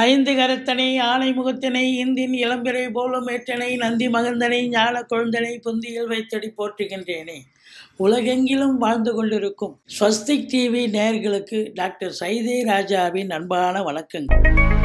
ஐந்து கரத்தனை ஆனை முகத்தினை இந்தின் இளம்பிறை போலும் ஏற்றனை நந்தி மகந்தனை ஞான கொழுந்தனை புந்தியில் வைத்தடி போற்றுகின்றேனே உலகெங்கிலும் வாழ்ந்து கொண்டிருக்கும் ஸ்வஸ்திக் டிவி நேயர்களுக்கு டாக்டர் சைதே ராஜாவின் அன்பான வணக்கங்கள்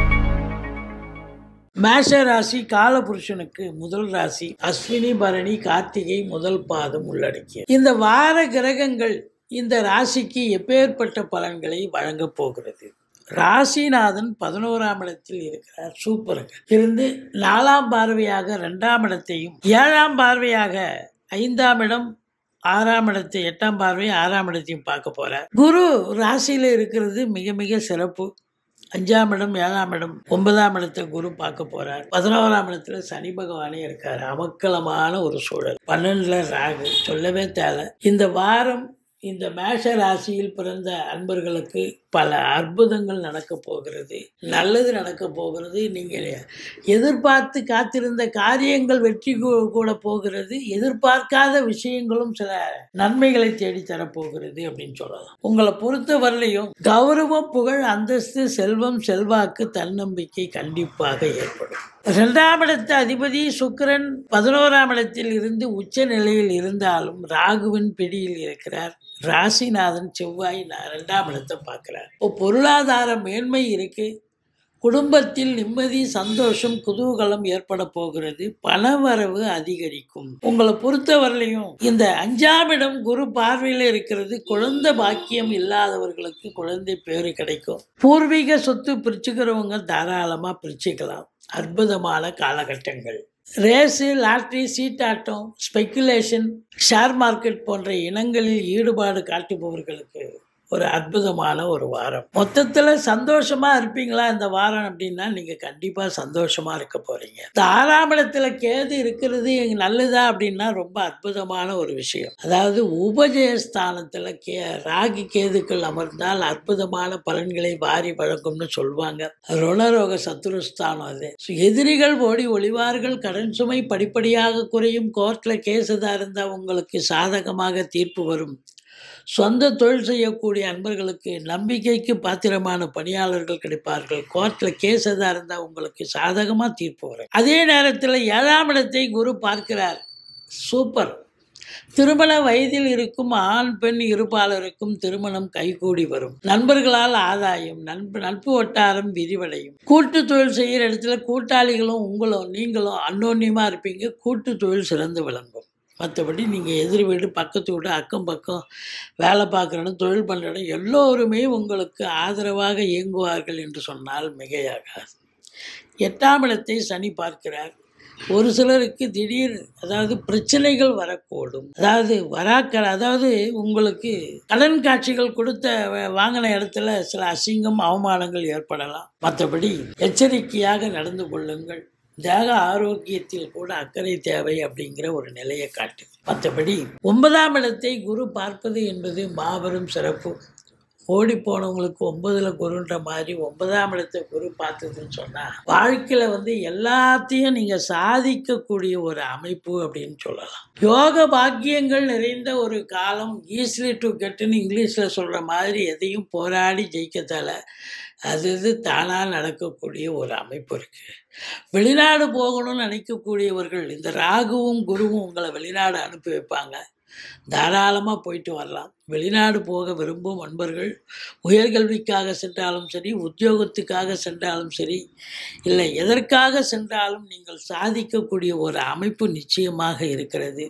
மேஷ ராசி காலபுருஷனுக்கு முதல் ராசி அஸ்வினி பரணி கார்த்திகை முதல் பாதம் உள்ளடக்கிய இந்த வார கிரகங்கள் இந்த ராசிக்கு எப்பேற்பட்ட பலன்களை வழங்கப் போகிறது ராசிநாதன் பதினோராம் இடத்தில் இருக்கிறார் சூப்பருங்க இருந்து நாலாம் பார்வையாக ரெண்டாம் இடத்தையும் ஏழாம் பார்வையாக ஐந்தாம் இடம் ஆறாம் இடத்தை எட்டாம் பார்வை ஆறாம் இடத்தையும் பார்க்க போறார் குரு ராசியில இருக்கிறது மிக மிக சிறப்பு அஞ்சாம் இடம் ஏழாம் இடம் ஒன்பதாம் இடத்தை குரு பார்க்க போறார் பதினோராம் இடத்துல சனி பகவானே இருக்காரு அமக்கலமான ஒரு சூழல் பன்னெண்டுல ராகு சொல்லவே தேவை இந்த வாரம் இந்த மேஷ ராசியில் பிறந்த அன்பர்களுக்கு பல அற்புதங்கள் நடக்க போகிறது நல்லது நடக்க போகிறது நீங்கள் எதிர்பார்த்து காத்திருந்த காரியங்கள் வெற்றி கூ- கூட போகிறது எதிர்பார்க்காத விஷயங்களும் சில நன்மைகளை தேடி தரப்போகிறது அப்படின்னு சொல்லலாம் உங்களை பொறுத்த வரலையும் கௌரவம் புகழ் அந்தஸ்து செல்வம் செல்வாக்கு தன்னம்பிக்கை கண்டிப்பாக ஏற்படும் இரண்டாம் இடத்து அதிபதி சுக்கிரன் பதினோராம் இடத்தில் இருந்து உச்ச நிலையில் இருந்தாலும் ராகுவின் பிடியில் இருக்கிறார் ராசிநாதன் செவ்வாய் நா- இரண்டாம் இடத்தை பார்க்கிறார் இப்போ பொருளாதார மேன்மை இருக்கு குடும்பத்தில் நிம்மதி சந்தோஷம் குதூகலம் ஏற்பட போகிறது பணவரவு அதிகரிக்கும் உங்களை பொறுத்தவரையிலையும் இந்த அஞ்சாம் இடம் குரு பார்வையில் இருக்கிறது குழந்தை பாக்கியம் இல்லாதவர்களுக்கு குழந்தை பேரு கிடைக்கும் பூர்வீக சொத்து பிரிச்சுக்கிறவங்க தாராளமாக பிரிச்சுக்கலாம் அற்புதமான காலகட்டங்கள் ரேஸு லாட்ரி சீட்டாட்டம் ஸ்பெக்குலேஷன் ஷேர் மார்க்கெட் போன்ற இனங்களில் ஈடுபாடு காட்டுபவர்களுக்கு ஒரு அற்புதமான ஒரு வாரம் மொத்தத்தில் சந்தோஷமா இருப்பீங்களா இந்த வாரம் அப்படின்னா நீங்க கண்டிப்பா சந்தோஷமா இருக்க போறீங்க இந்த ஆறாம் இடத்துல கேது இருக்கிறது நல்லதா அப்படின்னா ரொம்ப அற்புதமான ஒரு விஷயம் அதாவது உபஜயஸ்தானத்துல கே ராகி கேதுக்கள் அமர்ந்தால் அற்புதமான பலன்களை வாரி வழங்கும்னு சொல்லுவாங்க ருணரோக சத்துருஸ்தானம் அது So, எதிரிகள் ஓடி ஒளிவார்கள் கடன் சுமை படிப்படியாக குறையும் கோர்ட்ல கேஸ் எதா இருந்தா உங்களுக்கு சாதகமாக தீர்ப்பு வரும் சொந்த தொழில் செய்யக்கூடிய அன்பர்களுக்கு நம்பிக்கைக்கு பாத்திரமான பணியாளர்கள் கிடைப்பார்கள் கோர்ட்டில் கேஸ் எதாக இருந்தால் உங்களுக்கு சாதகமாக தீர்ப்பு வரும் அதே நேரத்தில் ஏழாம் இடத்தை குரு பார்க்கிறார் சூப்பர் திருமண வயதில் இருக்கும் ஆண் பெண் இருப்பாளருக்கும் திருமணம் கைகூடி வரும் நண்பர்களால் ஆதாயம் நண்பு நட்பு வட்டாரம் விரிவடையும் கூட்டு தொழில் செய்கிற இடத்துல கூட்டாளிகளும் உங்களும் நீங்களும் அன்னோன்யமாக இருப்பீங்க கூட்டு தொழில் சிறந்து விளங்கும் மற்றபடி நீங்கள் எதிர் வீடு பக்கத்து வீடு அக்கம் பக்கம் வேலை பார்க்குற இடம் தொழில் பண்ணுற இடம் எல்லோருமே உங்களுக்கு ஆதரவாக இயங்குவார்கள் என்று சொன்னால் மிகையாகாது எட்டாம் இடத்தை சனி பார்க்கிறார் ஒரு சிலருக்கு திடீர் அதாவது பிரச்சனைகள் வரக்கூடும் அதாவது வராக்க அதாவது உங்களுக்கு கடன் காட்சிகள் கொடுத்த வ- வாங்கின இடத்துல சில அசிங்கம் அவமானங்கள் ஏற்படலாம் மற்றபடி எச்சரிக்கையாக நடந்து கொள்ளுங்கள் தேக ஆரோக்கியத்தில் கூட அக்கறை தேவை அப்படிங்கிற ஒரு நிலையை காட்டு மற்றபடி ஒன்பதாம் இடத்தை குரு பார்ப்பது என்பது மாபெரும் சிறப்பு ஓடி போனவங்களுக்கு ஒன்பதுல குருன்ற மாதிரி ஒன்பதாம் இடத்தை குரு பார்த்ததுன்னு சொன்னா வாழ்க்கையில வந்து எல்லாத்தையும் நீங்க சாதிக்கக்கூடிய ஒரு அமைப்பு அப்படின்னு சொல்லலாம் யோக பாக்கியங்கள் நிறைந்த ஒரு காலம் ஈஸிலி டு கெட்டுன்னு இங்கிலீஷ்ல சொல்ற மாதிரி எதையும் போராடி ஜெயிக்கத்தால அது இது தானாக நடக்கக்கூடிய ஒரு அமைப்பு இருக்கு வெளிநாடு போகணும்னு நினைக்கக்கூடியவர்கள் இந்த ராகுவும் குருவும் உங்களை வெளிநாடு அனுப்பி வைப்பாங்க தாராளமாக போயிட்டு வரலாம் வெளிநாடு போக விரும்பும் அன்பர்கள் உயர்கல்விக்காக சென்றாலும் சரி உத்தியோகத்துக்காக சென்றாலும் சரி இல்லை எதற்காக சென்றாலும் நீங்கள் சாதிக்கக்கூடிய ஒரு அமைப்பு நிச்சயமாக இருக்கிறது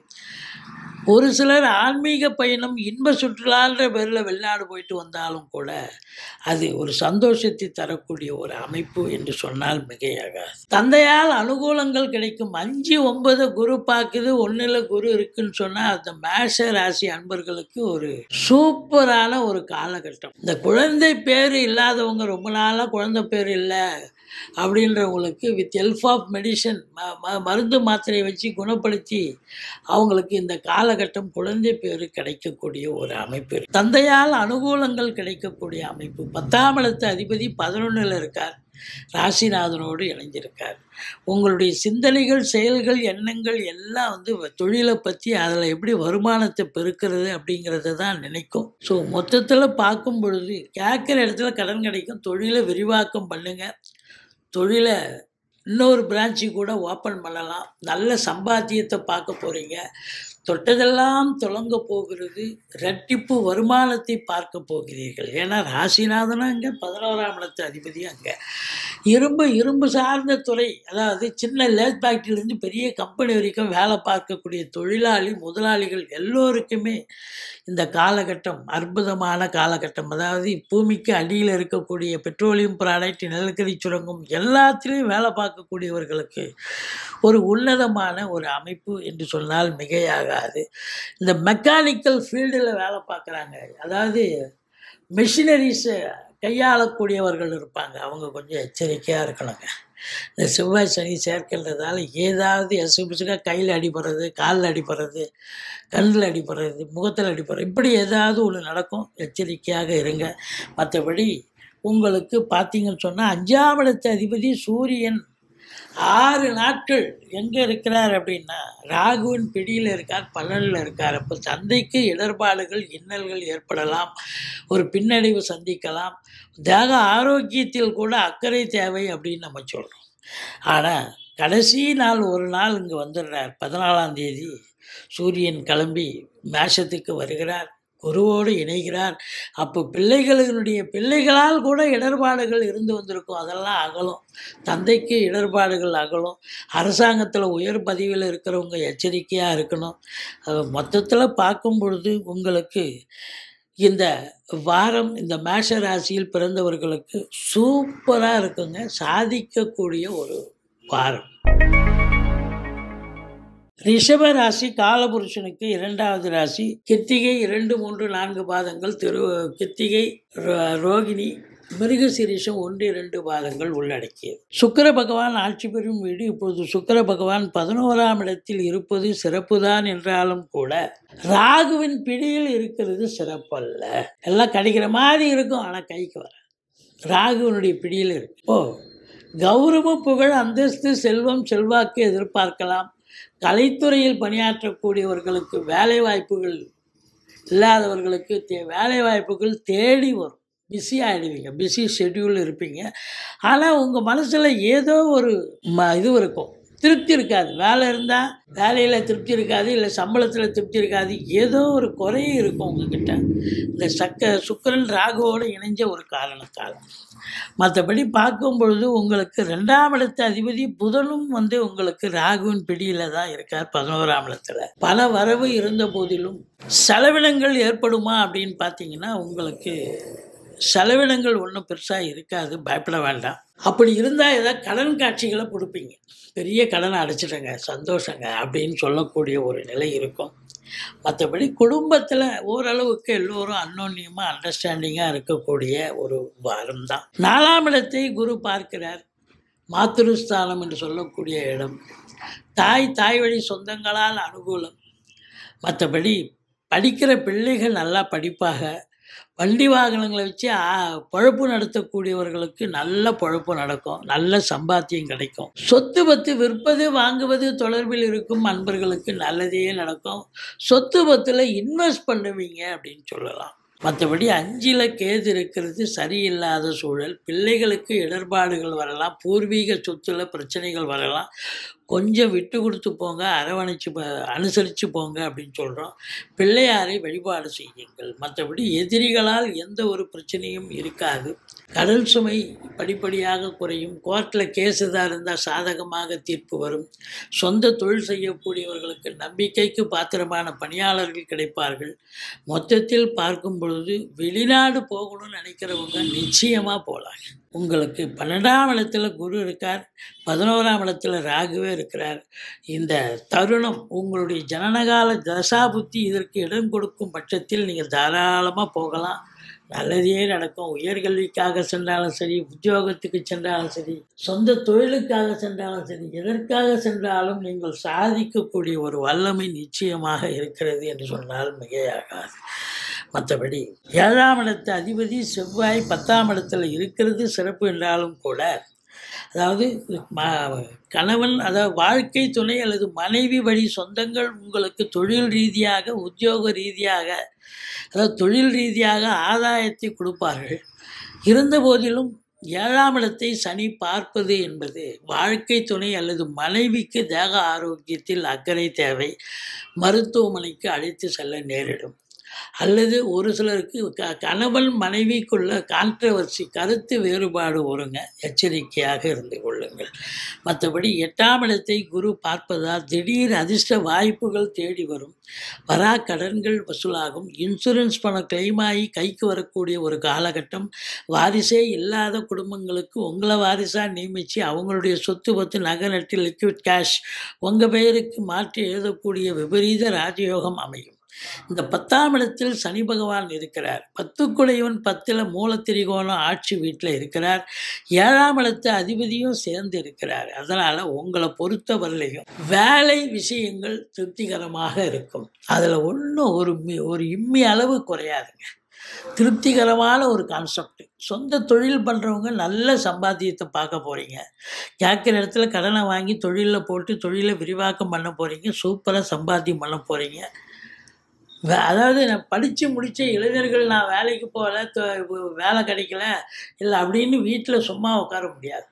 ஒரு சிலர் ஆன்மீக பயணம் இன்ப சுற்றுலான்ற பேரில் வெளிநாடு போயிட்டு வந்தாலும் கூட அது ஒரு சந்தோஷத்தை தரக்கூடிய ஒரு அமைப்பு என்று சொன்னால் மிகையாகாது தந்தையால் அனுகூலங்கள் கிடைக்கும் அஞ்சு ஒன்பது குரு பார்க்குது ஒன்றில் குரு இருக்குன்னு சொன்னால் அந்த மேஷ ராசி அன்பர்களுக்கு ஒரு சூப்பரான ஒரு காலகட்டம் இந்த குழந்தை பேர் இல்லாதவங்க ரொம்ப நாளாக குழந்தை பேர் இல்லை அப்படின்றவங்களுக்கு வித் ஹெல்ப் ஆஃப் மெடிசன் மருந்து மாத்திரையை வச்சு குணப்படுத்தி அவங்களுக்கு இந்த காலகட்டம் குழந்தை பேர் கிடைக்கக்கூடிய ஒரு அமைப்பு இருக்கு. தந்தையால் அனுகூலங்கள் கிடைக்கக்கூடிய அமைப்பு பத்தாம் இடத்து அதிபதி பதினொன்றில் இருக்கார் ராசிநாதனோடு இணைஞ்சிருக்கார் உங்களுடைய சிந்தனைகள் செயல்கள் எண்ணங்கள் எல்லாம் வந்து வ- தொழிலை பற்றி அதில் எப்படி வருமானத்தை பெருக்கிறது அப்படிங்கிறத தான் நினைக்கும் ஸோ மொத்தத்தில் பார்க்கும் பொழுது கேட்குற இடத்துல கடன் கிடைக்கும் தொழிலை விரிவாக்கம் பண்ணுங்க தொழிலை இன்னொரு பிரான்ச்சு கூட ஓப்பன் பண்ணலாம் நல்ல சம்பாத்தியத்தை பார்க்க போகிறீங்க தொட்டதெல்லாம் தொடங்க போகிறது ரெட்டிப்பு வருமானத்தை பார்க்க போகிறீர்கள் ஏன்னா ராசிநாதனும் அங்கே பதினோராம் இடத்து அதிபதி அங்கே இரும்பு இரும்பு சார்ந்த துறை அதாவது சின்ன லேத் ஃபேக்ட்ரியிலேருந்து பெரிய கம்பெனி வரைக்கும் வேலை பார்க்கக்கூடிய தொழிலாளி முதலாளிகள் எல்லோருக்குமே இந்த காலகட்டம் அற்புதமான காலகட்டம் அதாவது பூமிக்கு அடியில் இருக்கக்கூடிய பெட்ரோலியம் ப்ராடக்ட் நிலக்கரி சுரங்கம் எல்லாத்திலையும் வேலை பார்க்கக்கூடியவர்களுக்கு ஒரு உன்னதமான ஒரு அமைப்பு என்று சொன்னால் மிகையாகாது இந்த மெக்கானிக்கல் ஃபீல்டில் வேலை பார்க்குறாங்க அதாவது மெஷினரிஸை கையாளக்கூடியவர்கள் இருப்பாங்க அவங்க கொஞ்சம் எச்சரிக்கையாக இருக்கணுங்க இந்த செவ்வாய் சனி சேர்க்கிறதால ஏதாவது எசுபிசுக்காக கையில் அடிபடுறது காலில் அடிபடுறது கண்ணில் அடிபடுறது முகத்தில் அடிபடுறது இப்படி ஏதாவது ஒன்று நடக்கும் எச்சரிக்கையாக இருங்க மற்றபடி உங்களுக்கு பார்த்தீங்கன்னு சொன்னால் அஞ்சாம் இடத்து அதிபதி சூரியன் ஆறு நாட்கள் எங்கே இருக்கிறார் அப்படின்னா ராகுவின் பிடியில் இருக்கார் பலனில் இருக்கார் அப்போ தந்தைக்கு இடர்பாடுகள் இன்னல்கள் ஏற்படலாம் ஒரு பின்னடைவு சந்திக்கலாம் தேக ஆரோக்கியத்தில் கூட அக்கறை தேவை அப்படின்னு நம்ம சொல்கிறோம் ஆனால் கடைசி நாள் ஒரு நாள் இங்கே வந்துடுறார் பதினாலாம் தேதி சூரியன் கிளம்பி மேஷத்துக்கு வருகிறார் குருவோடு இணைகிறார் அப்போ பிள்ளைகளினுடைய பிள்ளைகளால் கூட இடர்பாடுகள் இருந்து வந்திருக்கும் அதெல்லாம் அகலும் தந்தைக்கு இடர்பாடுகள் அகலும் அரசாங்கத்தில் உயர் பதவியில் இருக்கிறவங்க எச்சரிக்கையாக இருக்கணும் அது மொத்தத்தில் பார்க்கும் பொழுது உங்களுக்கு இந்த வாரம் இந்த மேஷ ராசியில் பிறந்தவர்களுக்கு சூப்பராக இருக்குங்க சாதிக்கக்கூடிய ஒரு வாரம் ரிஷப ராசி காலபுருஷனுக்கு இரண்டாவது ராசி கித்திகை இரண்டு மூன்று நான்கு பாதங்கள் திரு கித்திகை ரோ- ரோகிணி மிருகசிரீஷம் ஒன்று இரண்டு பாதங்கள் உள்ளடக்கியது சுக்கிர பகவான் ஆட்சி பெறும் வீடு இப்பொழுது சுக்கிர பகவான் பதினோராம் இடத்தில் இருப்பது சிறப்புதான் என்றாலும் கூட ராகுவின் பிடியில் இருக்கிறது சிறப்பல்ல எல்லாம் கிடைக்கிற மாதிரி இருக்கும் ஆனால் கைக்கு வர ராகுவினுடைய பிடியில் இருக்கு ஓ கௌரவம் புகழ் அந்தஸ்து செல்வம் செல்வாக்கு எதிர்பார்க்கலாம் கலைத்துறையில் பணியாற்றக்கூடியவர்களுக்கு வேலை வாய்ப்புகள் இல்லாதவர்களுக்கு தே வேலை வாய்ப்புகள் தேடி வரும் பிஸி ஆகிடுவீங்க பிஸி ஷெட்யூல் இருப்பீங்க ஆனால் உங்கள் மனசில் ஏதோ ஒரு ம இது இருக்கும் திருப்தி இருக்காது வேலை இருந்தால் வேலையில் திருப்தி இருக்காது இல்லை சம்பளத்தில் திருப்தி இருக்காது ஏதோ ஒரு குறை இருக்கும் உங்ககிட்ட இந்த சக்க சுக்கரன் ராகுவோடு இணைஞ்ச ஒரு காரணத்தால் மற்றபடி பார்க்கும் பொழுது உங்களுக்கு ரெண்டாம் இடத்து அதிபதி புதனும் வந்து உங்களுக்கு ராகுவின் பிடியில் தான் இருக்கார் பதினோராம் இடத்துல பல வரவு இருந்த போதிலும் செலவினங்கள் ஏற்படுமா அப்படின்னு பார்த்தீங்கன்னா உங்களுக்கு செலவினங்கள் ஒன்றும் பெருசாக இருக்காது பயப்பட வேண்டாம் அப்படி இருந்தால் ஏதாவது கடன் காட்சிகளை கொடுப்பீங்க பெரிய கடனை அடைச்சிடுங்க சந்தோஷங்க அப்படின்னு சொல்லக்கூடிய ஒரு நிலை இருக்கும் மற்றபடி குடும்பத்தில் ஓரளவுக்கு எல்லோரும் அன்னோன்யமாக அண்டர்ஸ்டாண்டிங்காக இருக்கக்கூடிய ஒரு வாரம் தான் நாலாம் இடத்தை குரு பார்க்கிறார் மாத்திருஸ்தானம் என்று சொல்லக்கூடிய இடம் தாய் தாய் வழி சொந்தங்களால் அனுகூலம் மற்றபடி படிக்கிற பிள்ளைகள் நல்லா படிப்பாக வண்டி வாகனங்களை வச்சு ஆ, பொழப்பு நடத்தக்கூடியவர்களுக்கு நல்ல பொழப்பு நடக்கும் நல்ல சம்பாத்தியம் கிடைக்கும் சொத்து பத்து விற்பது வாங்குவது தொடர்பில் இருக்கும் அன்பர்களுக்கு நல்லதே நடக்கும் சொத்து பத்தில் இன்வெஸ்ட் பண்ணுவீங்க அப்படின்னு சொல்லலாம் மற்றபடி அஞ்சில் கேது இருக்கிறது சரியில்லாத சூழல் பிள்ளைகளுக்கு இடர்பாடுகள் வரலாம் பூர்வீக சொத்துல பிரச்சனைகள் வரலாம் கொஞ்சம் விட்டு கொடுத்து போங்க அரவணைச்சு ப- அனுசரித்து போங்க அப்படின்னு சொல்கிறோம் பிள்ளையாரை வழிபாடு செய்யுங்கள் மற்றபடி எதிரிகளால் எந்த ஒரு பிரச்சனையும் இருக்காது கடல் சுமை படிப்படியாக குறையும் கோர்ட்டில் கேஸ் எதாக இருந்தால் சாதகமாக தீர்ப்பு வரும் சொந்த தொழில் செய்யக்கூடியவர்களுக்கு நம்பிக்கைக்கு பாத்திரமான பணியாளர்கள் கிடைப்பார்கள் மொத்தத்தில் பார்க்கும் பொழுது வெளிநாடு போகணும்னு நினைக்கிறவங்க நிச்சயமாக போகலாம் உங்களுக்கு பன்னெண்டாம் இடத்துல குரு இருக்கார் பதினோராம் இடத்துல ராகுவே இருக்கிறார் இந்த தருணம் உங்களுடைய ஜனனகால தசாபுத்தி இதற்கு இடம் கொடுக்கும் பட்சத்தில் நீங்கள் தாராளமாக போகலாம் நல்லதே நடக்கும் உயர்கல்விக்காக சென்றாலும் சரி உத்தியோகத்துக்கு சென்றாலும் சரி சொந்த தொழிலுக்காக சென்றாலும் சரி எதற்காக சென்றாலும் நீங்கள் சாதிக்கக்கூடிய ஒரு வல்லமை நிச்சயமாக இருக்கிறது என்று சொன்னால் மிகையாகாது மற்றபடி ஏழாம் இடத்து அதிபதி செவ்வாய் பத்தாம் இடத்துல இருக்கிறது சிறப்பு என்றாலும் கூட அதாவது ம- கணவன் அதாவது வாழ்க்கை துணை அல்லது மனைவி வழி சொந்தங்கள் உங்களுக்கு தொழில் ரீதியாக உத்தியோக ரீதியாக அதாவது தொழில் ரீதியாக ஆதாயத்தை கொடுப்பார்கள் இருந்த போதிலும் ஏழாம் இடத்தை சனி பார்ப்பது என்பது வாழ்க்கை துணை அல்லது மனைவிக்கு தேக ஆரோக்கியத்தில் அக்கறை தேவை மருத்துவமனைக்கு அழைத்து செல்ல நேரிடும் அல்லது ஒரு சிலருக்கு க கணவன் மனைவிக்குள்ள கான்ட்ரவர்சி கருத்து வேறுபாடு வருங்க எச்சரிக்கையாக இருந்து கொள்ளுங்கள் மற்றபடி எட்டாம் இடத்தை குரு பார்ப்பதால் திடீர் அதிர்ஷ்ட வாய்ப்புகள் தேடி வரும் வரா கடன்கள் வசூலாகும் இன்சூரன்ஸ் பணம் claim ஆகி கைக்கு வரக்கூடிய ஒரு காலகட்டம் வாரிசே இல்லாத குடும்பங்களுக்கு உங்களை வாரிசாக நியமித்து அவங்களுடைய சொத்து பத்து நகை நட்டு லிக்விட் கேஷ் உங்கள் பெயருக்கு மாற்றி எழுதக்கூடிய விபரீத ராஜயோகம் அமையும் இந்த பத்தாம் இடத்தில் சனி பகவான் இருக்கிறார் பத்துக்குடையவன் பத்தில் மூலத்திரிகோணம் ஆட்சி வீட்டில் இருக்கிறார் ஏழாம் இடத்து அதிபதியும் சேர்ந்து இருக்கிறார் அதனால் உங்களை பொறுத்தவரையிலையும் வேலை விஷயங்கள் திருப்திகரமாக இருக்கும் அதில் ஒன்றும் ஒரு மி- ஒரு இம்மி அளவு குறையாதுங்க திருப்திகரமான ஒரு கான்செப்ட் சொந்த தொழில் பண்ணுறவங்க நல்ல சம்பாத்தியத்தை பார்க்க போகிறீங்க கேட்குற இடத்துல கடனை வாங்கி தொழிலில் போட்டு தொழிலை விரிவாக்கம் பண்ண போகிறீங்க சூப்பராக சம்பாத்தியம் பண்ண போகிறீங்க வே- அதாவது நான் படித்து முடித்த இளைஞர்கள் நான் வேலைக்கு போகல தொ- வேலை கிடைக்கல இல்லை அப்படின்னு வீட்டில் சும்மா உட்கார முடியாது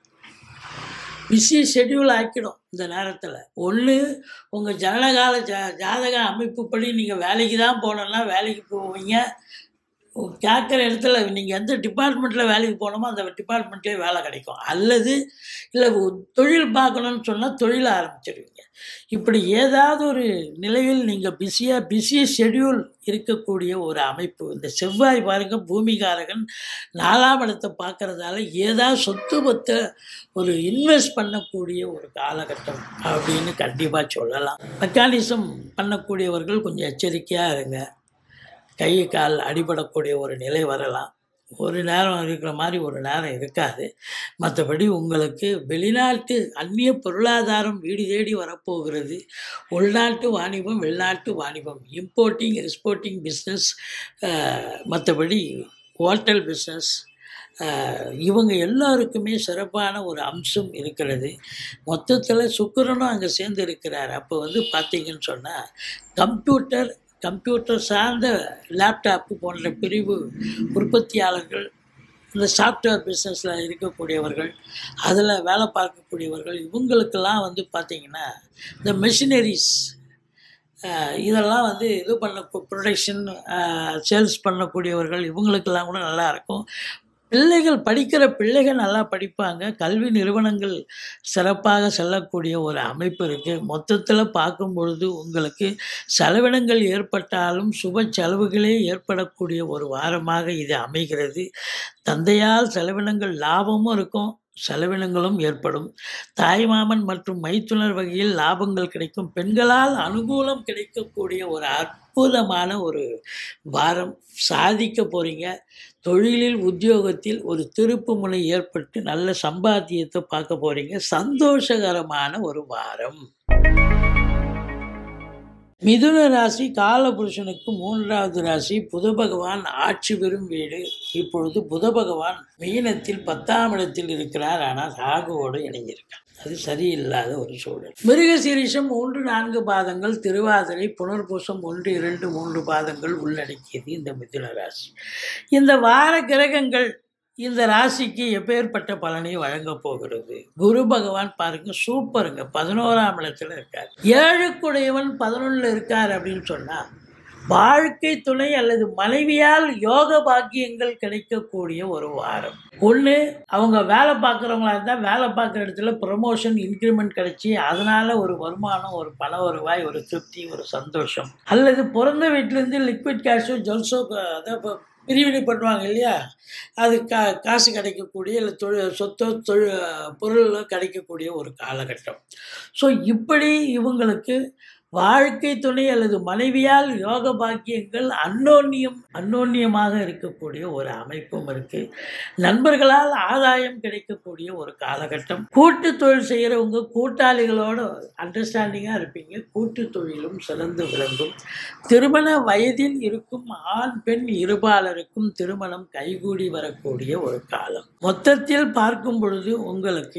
பிஸி ஷெட்யூல் ஆக்கிடும் இந்த நேரத்தில் ஒன்று உங்கள் ஜனகால ஜா ஜாதக அமைப்புப்படி நீங்கள் வேலைக்கு தான் போகணுன்னா வேலைக்கு போவீங்க கேட்குற இடத்துல நீங்கள் எந்த டிபார்ட்மெண்ட்டில் வேலைக்கு போகணுமோ அந்த டிபார்ட்மெண்ட்லேயே வேலை கிடைக்கும் அல்லது இல்லை தொழில் பார்க்கணும்னு சொன்னால் தொழில் ஆரம்பிச்சிடுவீங்க இப்படி ஏதாவது ஒரு நிலையில் நீங்கள் பிஸியாக பிஸி ஷெட்யூல் இருக்கக்கூடிய ஒரு அமைப்பு இந்த செவ்வாய் பாருங்க பூமிகாரகன் நாலாம் இடத்தை பார்க்கறதால ஏதாவது சொத்து பத்தை ஒரு இன்வெஸ்ட் பண்ணக்கூடிய ஒரு காலகட்டம் அப்படின்னு கண்டிப்பாக சொல்லலாம் மெக்கானிசம் பண்ணக்கூடியவர்கள் கொஞ்சம் எச்சரிக்கையாக இருங்க கை கால் அடிபடக்கூடிய ஒரு நிலை வரலாம் ஒரு நேரம் இருக்கிற மாதிரி ஒரு நேரம் இருக்காது மற்றபடி உங்களுக்கு வெளிநாட்டு அந்நிய பொருளாதாரம் வீடு தேடி வரப்போகிறது உள்நாட்டு வாணிபம் வெளிநாட்டு வாணிபம் இம்போர்ட்டிங் எக்ஸ்போர்ட்டிங் பிஸ்னஸ் மற்றபடி ஹோட்டல் பிஸ்னஸ் இவங்க எல்லாருக்குமே சிறப்பான ஒரு அம்சம் இருக்கிறது மொத்தத்தில் சுக்கிரனும் அங்கே சேர்ந்து இருக்கிறார் அப்போ வந்து பார்த்தீங்கன்னு சொன்னால் கம்ப்யூட்டர் கம்ப்யூட்டர் சார்ந்த லேப்டாப்பு போன்ற பிரிவு உற்பத்தியாளர்கள் இந்த சாஃப்ட்வேர் பிஸ்னஸில் இருக்கக்கூடியவர்கள் அதில் வேலை பார்க்கக்கூடியவர்கள் இவங்களுக்கெல்லாம் வந்து பார்த்திங்கன்னா இந்த மெஷினரிஸ் இதெல்லாம் வந்து இது பண்ண ப்ரொடக்ஷன் சேல்ஸ் பண்ணக்கூடியவர்கள் இவங்களுக்கெல்லாம் கூட நல்லா இருக்கும் பிள்ளைகள் படிக்கிற பிள்ளைகள் நல்லா படிப்பாங்க கல்வி நிறுவனங்கள் சிறப்பாக செல்லக்கூடிய ஒரு அமைப்பு இருக்குது மொத்தத்தில் பார்க்கும் பொழுது உங்களுக்கு செலவினங்கள் ஏற்பட்டாலும் சுப செலவுகளே ஏற்படக்கூடிய ஒரு வாரமாக இது அமைகிறது தந்தையால் செலவினங்கள் லாபமும் இருக்கும் செலவினங்களும் ஏற்படும் தாய்மாமன் மற்றும் மைத்துனர் வகையில் லாபங்கள் கிடைக்கும் பெண்களால் அனுகூலம் கிடைக்கக்கூடிய ஒரு அற்புதமான ஒரு வாரம் சாதிக்க போகிறீங்க தொழிலில் உத்தியோகத்தில் ஒரு திருப்பு முனை ஏற்பட்டு நல்ல சம்பாத்தியத்தை பார்க்க போகிறீங்க சந்தோஷகரமான ஒரு வாரம் மிதுன ராசி காலபுருஷனுக்கு மூன்றாவது ராசி புத பகவான் ஆட்சி பெறும் வீடு இப்பொழுது புத பகவான் மீனத்தில் பத்தாம் இடத்தில் இருக்கிறார் ஆனால் ராகுவோடு இணைஞ்சிருக்கார் அது சரியில்லாத ஒரு சூழல் மிருகசீரிஷம் மூன்று நான்கு பாதங்கள் திருவாதிரை புனர்பூசம் ஒன்று இரண்டு மூன்று பாதங்கள் உள்ளடக்கியது இந்த மிதுன ராசி இந்த வார கிரகங்கள் இந்த ராசிக்கு எப்பேற்பட்ட பலனை வழங்கப் போகிறது குரு பகவான் பாருங்க சூப்பருங்க பதினோராம் இடத்துல இருக்கார் ஏழுக்குடையவன் பதினொன்றில் இருக்கார் அப்படின்னு சொன்னா வாழ்க்கை துணை அல்லது மனைவியால் யோக பாக்கியங்கள் கிடைக்கக்கூடிய ஒரு வாரம் ஒன்று அவங்க வேலை பார்க்குறவங்களா இருந்தால் வேலை பார்க்குற இடத்துல ப்ரமோஷன் இன்க்ரிமெண்ட் கிடைச்சி அதனால ஒரு வருமானம் ஒரு பண வருவாய் ஒரு திருப்தி ஒரு சந்தோஷம் அல்லது பிறந்த வீட்டிலேருந்து லிக்விட் கேஷோ ஜுவல்ஸோ அதான் இப்போ பிரிவினை பண்ணுவாங்க இல்லையா அது கா காசு கிடைக்கக்கூடிய இல்லை தொழில் சொத்தோ தொழில் பொருளோ கிடைக்கக்கூடிய ஒரு காலகட்டம் ஸோ இப்படி இவங்களுக்கு வாழ்க்கை துணை அல்லது மனைவியால் யோக பாக்கியங்கள் அன்னோன்யம் அன்னோன்யமாக இருக்கக்கூடிய ஒரு அமைப்பும் இருக்கு நண்பர்களால் ஆதாயம் கிடைக்கக்கூடிய ஒரு காலகட்டம் கூட்டு தொழில் செய்கிறவங்க கூட்டாளிகளோட அண்டர்ஸ்டாண்டிங்காக இருப்பீங்க கூட்டு தொழிலும் சிறந்து விளங்கும் திருமண வயதில் இருக்கும் ஆண் பெண் இருபாலருக்கும் திருமணம் கைகூடி வரக்கூடிய ஒரு காலம் மொத்தத்தில் பார்க்கும் பொழுது உங்களுக்கு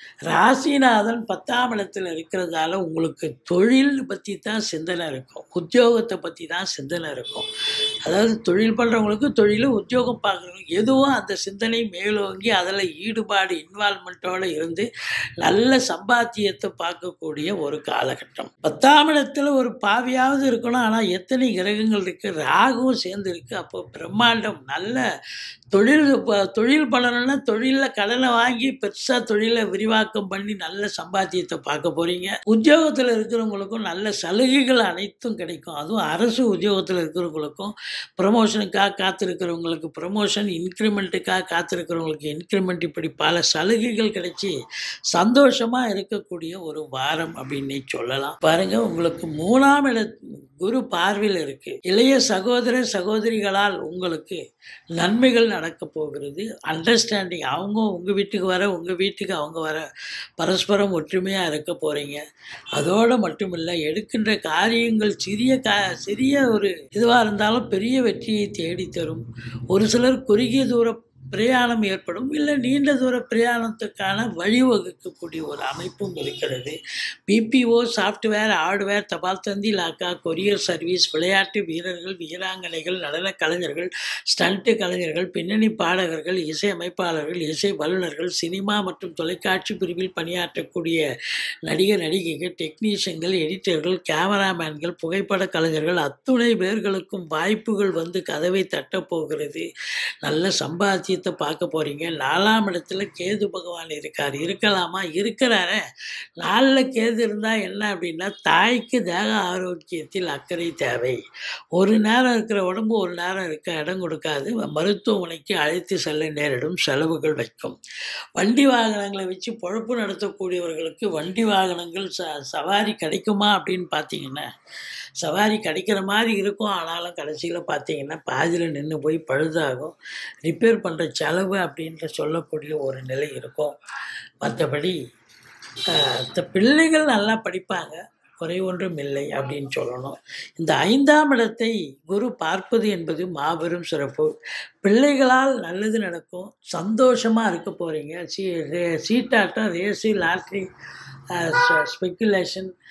ராசிநாதன் பத்தாம் இடத்துல இருக்கிறதால உங்களுக்கு தொழில் பற்றி தான் சிந்தனை இருக்கும் உத்தியோகத்தை பற்றி தான் சிந்தனை இருக்கும் அதாவது தொழில் பண்ணுறவங்களுக்கு தொழில் உத்தியோகம் பார்க்குறவங்களுக்கு எதுவும் அந்த சிந்தனை மேலோங்கி அதில் ஈடுபாடு இன்வால்மெண்ட்டோடு இருந்து நல்ல சம்பாத்தியத்தை பார்க்கக்கூடிய ஒரு காலகட்டம் பத்தாம் இடத்துல ஒரு பாவியாவது இருக்கணும் ஆனால் எத்தனை கிரகங்கள் இருக்குது ராகுவும் சேர்ந்து இருக்குது அப்போ பிரம்மாண்டம் நல்ல தொழில் ப- தொழில் பண்ணணும்னா தொழிலில் கடனை வாங்கி பெருசாக தொழிலை விரிவாக்கம் பண்ணி நல்ல சம்பாத்தியத்தை பார்க்க போகிறீங்க உத்தியோகத்தில் இருக்கிறவங்களுக்கும் நல்ல சலுகைகள் அனைத்தும் கிடைக்கும் அதுவும் அரசு உத்தியோகத்தில் இருக்கிறவங்களுக்கும் ப்ரமோஷனுக்காக காத்திருக்கிறவங்களுக்கு ப்ரமோஷன் இன்க்ரிமெண்ட்டுக்காக காத்திருக்கிறவங்களுக்கு இன்க்ரிமெண்ட் இப்படி பல சலுகைகள் கிடைச்சி சந்தோஷமாக இருக்கக்கூடிய ஒரு வாரம் அப்படின்னு சொல்லலாம் பாருங்க உங்களுக்கு மூணாம் இட குரு பார்வையில் இருக்கு இளைய சகோதர சகோதரிகளால் உங்களுக்கு நன்மைகள் நடக்க போகிறது அண்டர்ஸ்டாண்டிங் அவங்க உங்கள் வீட்டுக்கு வர உங்கள் வீட்டுக்கு அவங்க வர பரஸ்பரம் ஒற்றுமையாக இருக்க போகிறீங்க அதோடு மட்டும் இல்லை எடுக்கின்ற காரியங்கள் சிறிய கா சிறிய ஒரு இதுவாக இருந்தாலும் பெரிய வெற்றியை தேடி தரும் ஒரு சிலர் குறுகிய தூர பிரயாணம் ஏற்படும் இல்லை நீண்ட தூர பிரயாணத்துக்கான வழிவகுக்கக்கூடிய ஒரு அமைப்பும் இருக்கிறது பிபிஓ சாஃப்ட்வேர் ஹார்ட்வேர் தபால் தந்தி லாக்கா கொரியர் சர்வீஸ் விளையாட்டு வீரர்கள் வீராங்கனைகள் நடன கலைஞர்கள் ஸ்டண்ட்டு கலைஞர்கள் பின்னணி பாடகர்கள் இசை அமைப்பாளர்கள் இசை வல்லுநர்கள் சினிமா மற்றும் தொலைக்காட்சி பிரிவில் பணியாற்றக்கூடிய நடிகர் நடிகைகள் டெக்னீஷியன்கள் எடிட்டர்கள் கேமராமேன்கள் புகைப்பட கலைஞர்கள் அத்துணை பேர்களுக்கும் வாய்ப்புகள் வந்து கதவை தட்டப் போகிறது நல்ல சம்பாத்தியத்தை பார்க்க போகிறீங்க நாலாம் இடத்துல கேது பகவான் இருக்கார் இருக்கலாமா இருக்கிறாரே நாளில் கேது இருந்தால் என்ன அப்படின்னா தாய்க்கு தேக ஆரோக்கியத்தில் அக்கறை தேவை ஒரு நேரம் இருக்கிற உடம்பு ஒரு நேரம் இருக்க இடம் கொடுக்காது மருத்துவமனைக்கு அழைத்து செல்ல நேரிடும் செலவுகள் வைக்கும் வண்டி வாகனங்களை வச்சு பொழப்பு நடத்தக்கூடியவர்களுக்கு வண்டி வாகனங்கள் ச சவாரி கிடைக்குமா அப்படின்னு பார்த்தீங்கன்னா சவாரி கிடைக்கிற மாதிரி இருக்கும் ஆனாலும் கடைசியில் பார்த்தீங்கன்னா பாதியில் நின்று போய் பழுதாகும் ரிப்பேர் பண்ணுற செலவு அப்படின்ற சொல்லக்கூடிய ஒரு நிலை இருக்கும் மற்றபடி ஆஹ், இந்த பிள்ளைகள் நல்லா படிப்பாங்க குறை ஒன்றும் இல்லை அப்படின்னு சொல்லணும் இந்த ஐந்தாம் இடத்தை குரு பார்ப்பது என்பது மாபெரும் சிறப்பு பிள்ளைகளால் நல்லது நடக்கும் சந்தோஷமாக இருக்க போகிறீங்க சீ ரே சீட்டாட்டம் ரேஸு லாட்ரி ஸ்பெக்குலேஷன்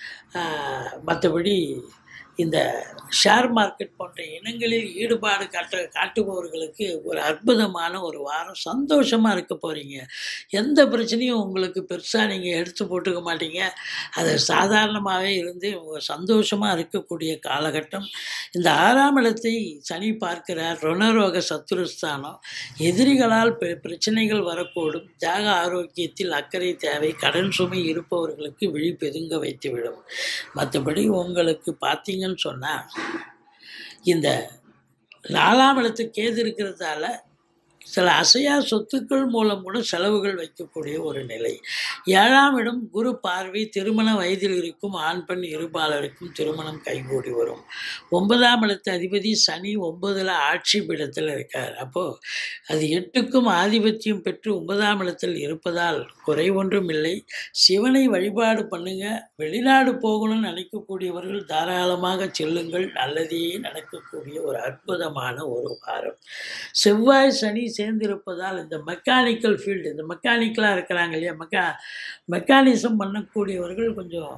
மற்றபடி இந்த ஷேர் மார்க்கெட் போன்ற இனங்களில் ஈடுபாடு காட்ட காட்டுபவர்களுக்கு ஒரு அற்புதமான ஒரு வாரம் சந்தோஷமாக இருக்க போகிறீங்க எந்த பிரச்சனையும் உங்களுக்கு பெருசாக நீங்கள் எடுத்து போட்டுக்க மாட்டீங்க அது சாதாரணமாகவே இருந்து சந்தோஷமாக இருக்கக்கூடிய காலகட்டம் இந்த ஆறாம் இடத்தை சனி பார்க்கிறார் ருணரோக சத்துருஸ்தானம் எதிரிகளால் பெ- பிரச்சனைகள் வரக்கூடும் தியாக ஆரோக்கியத்தில் அக்கறை தேவை கடன் சுமை இருப்பவர்களுக்கு விழி பெதுங்க வைத்துவிடும் மற்றபடி உங்களுக்கு பார்த்தீங்கன்னு சொன்னால் இந்த நாலாம் இடத்துக்கு கேது இருக்கிறதால சில அசையா சொத்துக்கள் மூலம் கூட செலவுகள் வைக்கக்கூடிய ஒரு நிலை ஏழாம் இடம் குரு பார்வை திருமண வயதில் இருக்கும் ஆண் பெண் இருபாலருக்கும் திருமணம் கைகூடி வரும் ஒன்பதாம் இடத்து அதிபதி சனி ஒன்பதில் ஆட்சி பீடத்தில் இருக்கார் அப்போது அது எட்டுக்கும் ஆதிபத்தியம் பெற்று ஒன்பதாம் இடத்தில் இருப்பதால் குறை ஒன்றும் இல்லை சிவனை வழிபாடு பண்ணுங்க வெளிநாடு போகணும்னு நினைக்கக்கூடியவர்கள் தாராளமாக செல்லுங்கள் நல்லதே நடக்கக்கூடிய ஒரு அற்புதமான ஒரு வாரம் செவ்வாய் சனி சேர்ந்திருப்பதால் இந்த மெக்கானிக்கல் ஃபீல்டு இந்த மெக்கானிக்கலாக இருக்கிறாங்க இல்லையா மெக்கா மெக்கானிசம் பண்ணக்கூடியவர்கள் கொஞ்சம்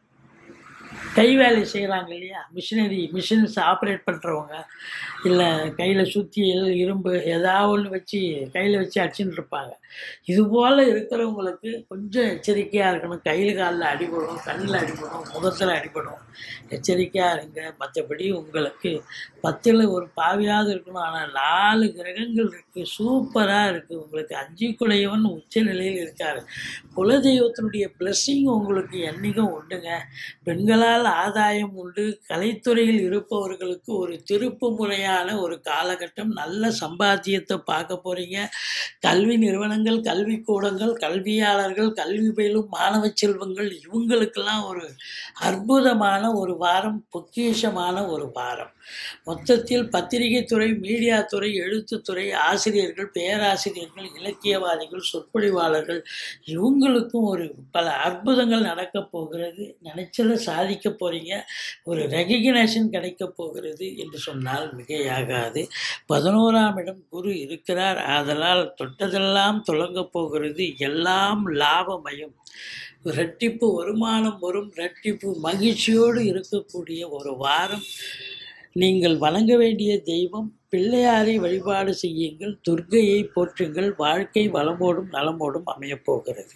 கை வேலை செய்கிறாங்க இல்லையா மிஷினரி மிஷின்ஸ் ஆப்ரேட் பண்ணுறவங்க இல்லை கையில் சுத்தியல் இரும்பு ஏதாவது ஒன்று வச்சு கையில் வச்சு அடிச்சுட்டு இருப்பாங்க இது போல் இருக்கிறவங்களுக்கு கொஞ்சம் எச்சரிக்கையாக இருக்கணும் கையில் காலில் அடிபடும் கண்ணில் அடிபடும் முகத்தில் அடிபடும் எச்சரிக்கையாக இருங்க மற்றபடி உங்களுக்கு பத்தில் ஒரு பாவியாவது இருக்கணும் ஆனால் நாலு கிரகங்கள் இருக்குது சூப்பராக இருக்குது உங்களுக்கு அஞ்சு குலையவன் உச்ச நிலையில் இருக்கார் குலதெய்வத்தினுடைய blessing உங்களுக்கு என்றைக்கும் உண்டுங்க பெண்களால் ஆதாயம் உண்டு கலைத்துறையில் இருப்பவர்களுக்கு ஒரு திருப்பு முறையான ஒரு காலகட்டம் நல்ல சம்பாத்தியத்தை பார்க்க போகிறீங்க கல்வி நிறுவனங்கள் கல்விக்கூடங்கள் கல்வியாளர்கள் கல்வி பயிலும் மாணவ செல்வங்கள் இவங்களுக்கெல்லாம் ஒரு அற்புதமான ஒரு வாரம் பொக்கிஷமான ஒரு வாரம் மொத்தத்தில் பத்திரிகை துறை மீடியா துறை எழுத்துத்துறை ஆசிரியர்கள் பேராசிரியர்கள் இலக்கியவாதிகள் சொற்பொழிவாளர்கள் இவங்களுக்கும் ஒரு பல அற்புதங்கள் நடக்கப் போகிறது நினைச்சதை சாதிக்க போகிறீங்க ஒரு ரெகக்னேஷன் கிடைக்க போகிறது என்று சொன்னால் மிகையாகாது பதினோராம் இடம் குரு இருக்கிறார் ஆதலால் தொட்டதெல்லாம் தொடங்கப் போகிறது எல்லாம் லாபமயம் ரெட்டிப்பு வருமானம் வரும் ரெட்டிப்பு மகிழ்ச்சியோடு இருக்கக்கூடிய ஒரு வாரம் நீங்கள் வணங்க வேண்டிய தெய்வம் பிள்ளையாரை வழிபாடு செய்யுங்கள் துர்க்கையை போற்றுங்கள் வாழ்க்கை வளமோடும் நலமோடும் அமையப் போகிறது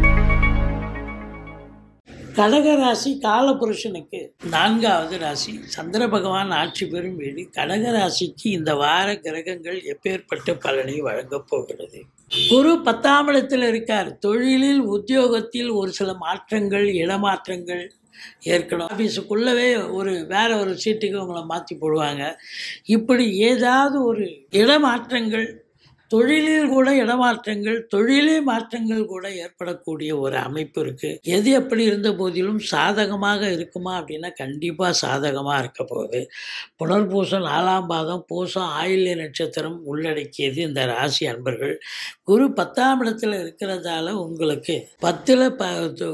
கடகராசி காலபுருஷனுக்கு நான்காவது ராசி சந்திர பகவான் ஆட்சி பெறும் வீடு கடகராசிக்கு இந்த வார கிரகங்கள் எப்பேற்பட்ட பலனை வழங்கப் போகிறது குரு பத்தாம் இடத்தில் இருக்கார் தொழிலில் உத்தியோகத்தில் ஒரு சில மாற்றங்கள் இடமாற்றங்கள் ஏற்கனவே ஆஃபீஸுக்குள்ளவே ஒரு வேற ஒரு சீட்டுக்கு உங்களை மாற்றி போடுவாங்க இப்படி ஏதாவது ஒரு இடமாற்றங்கள் தொழிலில் கூட இடமாற்றங்கள் தொழிலே மாற்றங்கள் கூட ஏற்படக்கூடிய ஒரு அமைப்பு இருக்கு எது எப்படி இருந்த போதிலும் சாதகமாக இருக்குமா அப்படின்னா கண்டிப்பாக சாதகமாக இருக்க போகுது புனர்பூசம் நாலாம் பாதம் பூசம் ஆயில்ய நட்சத்திரம் உள்ளடக்கியது இந்த ராசி அன்பர்கள் குரு பத்தாம் இடத்துல இருக்கிறதால உங்களுக்கு பத்தில் ப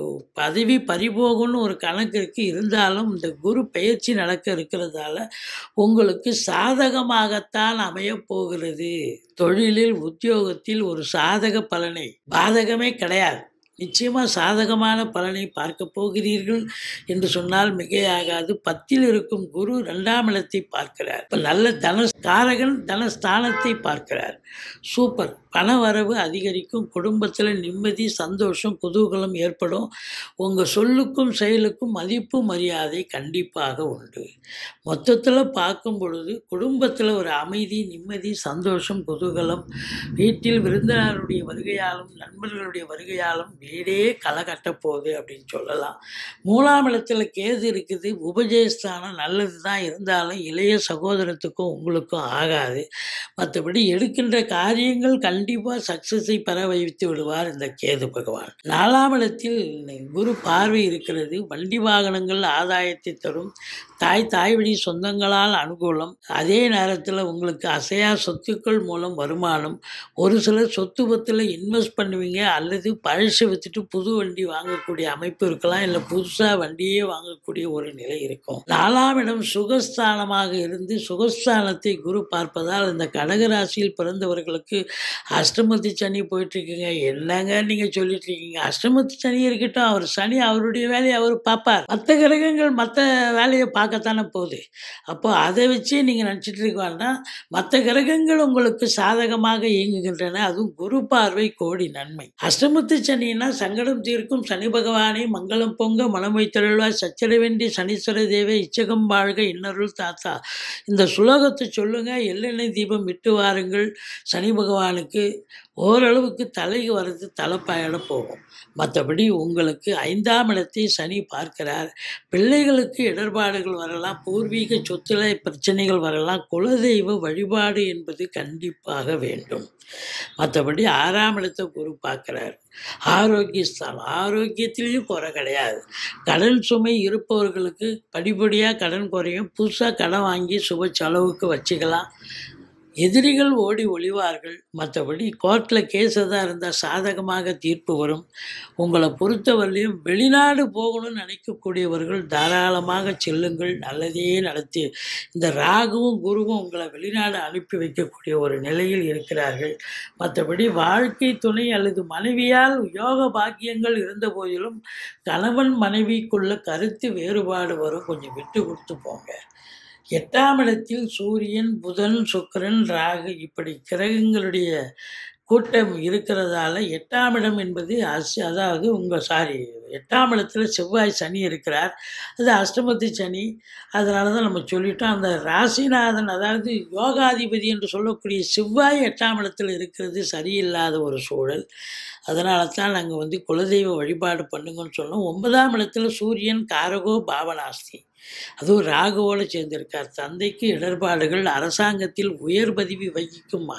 பதவி பறிபோகும்னு ஒரு கணக்கு இருக்கு இருந்தாலும் இந்த குரு பயிற்சி நடக்க இருக்கிறதால உங்களுக்கு சாதகமாகத்தான் அமையப் போகிறது தொழிலில் உத்தியோகத்தில் ஒரு சாதக பலனை பாதகமே கிடையாது நிச்சயமாக சாதகமான பலனை பார்க்க போகிறீர்கள் என்று சொன்னால் மிகையாகாது பத்தில் இருக்கும் குரு ரெண்டாம் இடத்தை பார்க்கிறார் இப்போ நல்ல தன காரகன் தனஸ்தானத்தை பார்க்கிறார் சூப்பர் பண வரவு அதிகரிக்கும் குடும்பத்தில் நிம்மதி சந்தோஷம் குதூகலம் ஏற்படும் உங்கள் சொல்லுக்கும் செயலுக்கும் மதிப்பு மரியாதை கண்டிப்பாக உண்டு மொத்தத்தில் பார்க்கும் பொழுது குடும்பத்தில் ஒரு அமைதி நிம்மதி சந்தோஷம் குதூகலம் வீட்டில் விருந்தினருடைய வருகையாலும் நண்பர்களுடைய வருகையாலும் வீடே களை கட்டப் போகுது அப்படின்னு சொல்லலாம் மூணாம் இடத்துல கேது இருக்குது உபஜயஸ்தானம் நல்லது தான் இருந்தாலும் இளைய சகோதரத்துக்கும் உங்களுக்கும் ஆகாது மற்றபடி எடுக்கின்ற காரியங்கள் கண்டிப்பாக சக்ஸஸை பெற வைத்து விடுவார் இந்த கேது பகவான் நாலாம் இடத்தில் குரு பார்வை இருக்கிறது வண்டி வாகனங்கள் ஆதாயத்தை தரும் தாய் தாய் வழி சொந்தங்களால் அனுகூலம் அதே நேரத்தில் உங்களுக்கு அசையா சொத்துக்கள் மூலம் வருமானம் ஒரு சிலர் சொத்து பத்தில் இன்வெஸ்ட் பண்ணுவீங்க அல்லது பழசு விற்றுட்டு புது வண்டி வாங்கக்கூடிய அமைப்பு இருக்கலாம் இல்லை புதுசாக வண்டியே வாங்கக்கூடிய ஒரு நிலை இருக்கும் நாலாம் இடம் சுகஸ்தானமாக இருந்து சுகஸ்தானத்தை குரு பார்ப்பதால் இந்த கடகராசியில் பிறந்தவர்களுக்கு அஷ்டமத்தி சனி போயிட்டுருக்குங்க என்னங்க நீங்கள் சொல்லிட்டு இருக்கீங்க அஷ்டமத்தி சனி இருக்கட்டும் அவர் சனி அவருடைய வேலையை அவர் பார்ப்பார் மற்ற கிரகங்கள் மற்ற வேலையை பார்க்கத்தானே போகுது அப்போ அதை வச்சு நீங்கள் நினச்சிட்டு இருக்க வேண்டாம் மற்ற கிரகங்கள் உங்களுக்கு சாதகமாக இயங்குகின்றன அதுவும் குரு பார்வை கோடி நன்மை அஷ்டமத்து சனின்னா சங்கடம் தீர்க்கும் சனி பகவானே மங்களம் பொங்க மனமை திரள்வாய் சச்சரவேண்டி சனீஸ்வர தேவை இச்சகம் வாழ்க இன்னருள் தாத்தா இந்த சுலோகத்தை சொல்லுங்க எள்ளெண்ணெய் தீபம் விட்டு வாருங்கள் சனி பகவானுக்கு ஓரளவுக்கு தலைக்கு வர்றது தலைப்பாயிட போகும் மற்றபடி உங்களுக்கு ஐந்தாம் இடத்தை சனி பார்க்கிறார் பிள்ளைகளுக்கு இடர்பாடுகள் வரலாம் பூர்வீக சொத்துல பிரச்சனைகள் வரலாம் குலதெய்வ வழிபாடு என்பது கண்டிப்பாக வேண்டும் மற்றபடி ஆறாம் இடத்தை குரு பார்க்குறார் ஆரோக்கியஸ்தானம் ஆரோக்கியத்திலையும் குறை கிடையாது கடன் சுமை இருப்பவர்களுக்கு படிப்படியாக கடன் குறையும் புதுசாக கடன் வாங்கி சுப செலவுக்கு வச்சுக்கலாம் எதிரிகள் ஓடி ஒளிவார்கள் மற்றபடி கோர்ட்டில் கேஸ் எதாக இருந்தால் சாதகமாக தீர்ப்பு வரும் உங்களை பொறுத்தவரையிலையும் வெளிநாடு போகணும்னு நினைக்கக்கூடியவர்கள் தாராளமாக செல்லுங்கள் நல்லதே நடத்தி இந்த ராகுவும் குருவும் உங்களை வெளிநாடு அனுப்பி வைக்கக்கூடிய ஒரு நிலையில் இருக்கிறார்கள் மற்றபடி வாழ்க்கை துணை அல்லது மனைவியால் யோக பாக்கியங்கள் இருந்த போதிலும் கணவன் மனைவிக்குள்ள கருத்து வேறுபாடு வரும் கொஞ்சம் விட்டு கொடுத்து போங்க எட்டாம் இடத்தில் சூரியன் புதன் சுக்கிரன் ராகு இப்படி கிரகங்களுடைய கூட்டம் இருக்கிறதால எட்டாம் இடம் என்பது அஸ் அதாவது உங்கள் சாரி எட்டாம் இடத்துல செவ்வாய் சனி இருக்கிறார் அது அஷ்டமத்து சனி அதனால தான் நம்ம சொல்லிட்டோம் அந்த ராசிநாதன் அதாவது யோகாதிபதி என்று சொல்லக்கூடிய செவ்வாய் எட்டாம் இடத்துல இருக்கிறது சரியில்லாத ஒரு சூழல் அதனால தான் நாங்கள் வந்து குலதெய்வ வழிபாடு பண்ணுங்கன்னு சொன்னோம் ஒன்பதாம் இடத்துல சூரியன் காரகோ பாவனாஸ்தி அதுவும் ராகுவோடு சேர்ந்திருக்கார் தந்தைக்கு இடர்பாடுகள் அரசாங்கத்தில் உயர் பதவி வகிக்கும்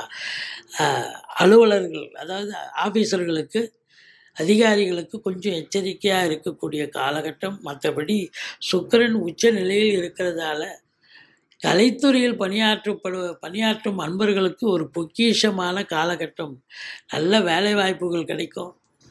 அஹ், அலுவலர்கள் அதாவது ஆஃபீஸர்களுக்கு அதிகாரிகளுக்கு கொஞ்சம் எச்சரிக்கையாக இருக்கக்கூடிய காலகட்டம் மற்றபடி சுக்கிரன் உச்ச நிலையில் இருக்கிறதால கலைத்துறையில் பணியாற்றப்படு பணியாற்றும் அன்பர்களுக்கு ஒரு பொக்கிஷமான காலகட்டம் நல்ல வேலை வாய்ப்புகள் கிடைக்கும்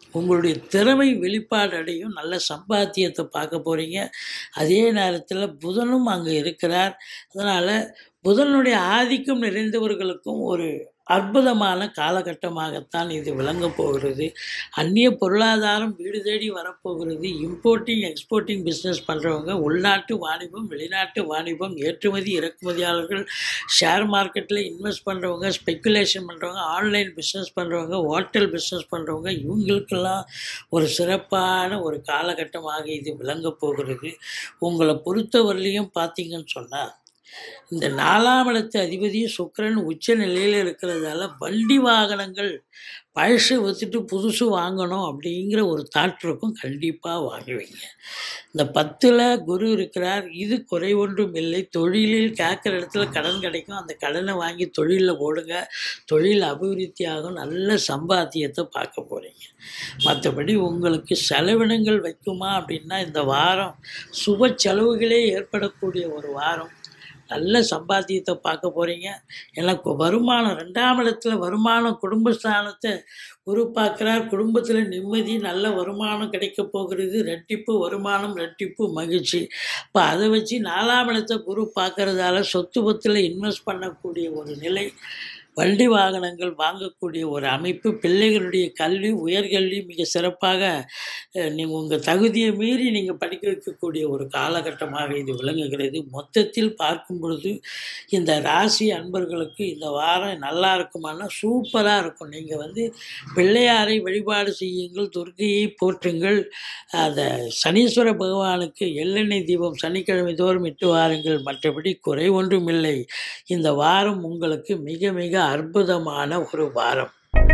உங்களுடைய திறமை வெளிப்பாடு அடையும் நல்ல சம்பாத்தியத்தை பார்க்க போகிறீங்க அதே நேரத்தில் புதனும் அங்கே இருக்கிறார் அதனால் புதனுடைய ஆதிக்கம் நிறைந்தவர்களுக்கும் ஒரு அற்புதமான காலகட்டமாகத்தான் இது விளங்கப் போகிறது அந்நிய பொருளாதாரம் வீடு தேடி வரப்போகிறது இம்போர்ட்டிங் எக்ஸ்போர்ட்டிங் பிஸ்னஸ் பண்ணுறவங்க உள்நாட்டு வாணிபம் வெளிநாட்டு வாணிபம் ஏற்றுமதி இறக்குமதியாளர்கள் ஷேர் மார்க்கெட்டில் இன்வெஸ்ட் பண்ணுறவங்க ஸ்பெக்குலேஷன் பண்ணுறவங்க ஆன்லைன் பிஸ்னஸ் பண்ணுறவங்க ஹோட்டல் பிஸ்னஸ் பண்ணுறவங்க இவங்களுக்கெல்லாம் ஒரு சிறப்பான ஒரு காலகட்டமாக இது விளங்கப் போகிறது உங்களை பொறுத்தவரையிலையும் பார்த்தீங்கன்னு சொன்னால் இந்த நாலாம் இடத்து அதிபதி சுக்கிரன் உச்ச நிலையில் இருக்கிறதால வண்டி வாகனங்கள் பழசு விற்றுட்டு புதுசு வாங்கணும் அப்படிங்கிற ஒரு தாட் இருக்கும் கண்டிப்பாக வாங்குவீங்க இந்த பத்தில் குரு இருக்கிறார் இது குறை ஒன்றும் இல்லை தொழிலில் கேட்குற இடத்துல கடன் கிடைக்கும் அந்த கடனை வாங்கி தொழிலில் போடுங்க தொழில் அபிவிருத்தியாகும் நல்ல சம்பாத்தியத்தை பார்க்க போகிறீங்க மற்றபடி உங்களுக்கு செலவினங்கள் வைக்குமா அப்படின்னா இந்த வாரம் சுப செலவுகளே ஏற்படக்கூடிய ஒரு வாரம் நல்ல சம்பாத்தியத்தை பார்க்க போகிறீங்க எனக்கு வருமானம் ரெண்டாம் இடத்துல வருமானம் குடும்பஸ்தானத்தை குரு பார்க்குறார் குடும்பத்தில் நிம்மதி நல்ல வருமானம் கிடைக்க போகிறது ரெட்டிப்பு வருமானம் ரெட்டிப்பு மகிழ்ச்சி இப்போ அதை வச்சு நாலாம் இடத்தை குரு பார்க்கறதால சொத்து பத்தில் இன்வெஸ்ட் பண்ணக்கூடிய ஒரு நிலை வண்டி வாகனங்கள் வாங்கக்கூடிய ஒரு அமைப்பு பிள்ளைகளுடைய கல்வி உயர்கல்வி மிக சிறப்பாக நீங்கள் உங்கள் தகுதியை மீறி நீங்கள் படிக்க வைக்கக்கூடிய ஒரு காலகட்டமாக இது விளங்குகிறது மொத்தத்தில் பார்க்கும் பொழுது இந்த ராசி அன்பர்களுக்கு இந்த வாரம் நல்லா இருக்குமானா சூப்பராக இருக்கும் நீங்கள் வந்து பிள்ளையாரை வழிபாடு செய்யுங்கள் துர்க்கையை போற்றுங்கள் அந்த சனீஸ்வர பகவானுக்கு எள்ளெண்ணெய் தீபம் சனிக்கிழமை தோறும் இட்டு வாருங்கள் மற்றபடி குறை ஒன்றும் இல்லை இந்த வாரம் உங்களுக்கு மிக மிக அற்புதமான ஒரு வாரம்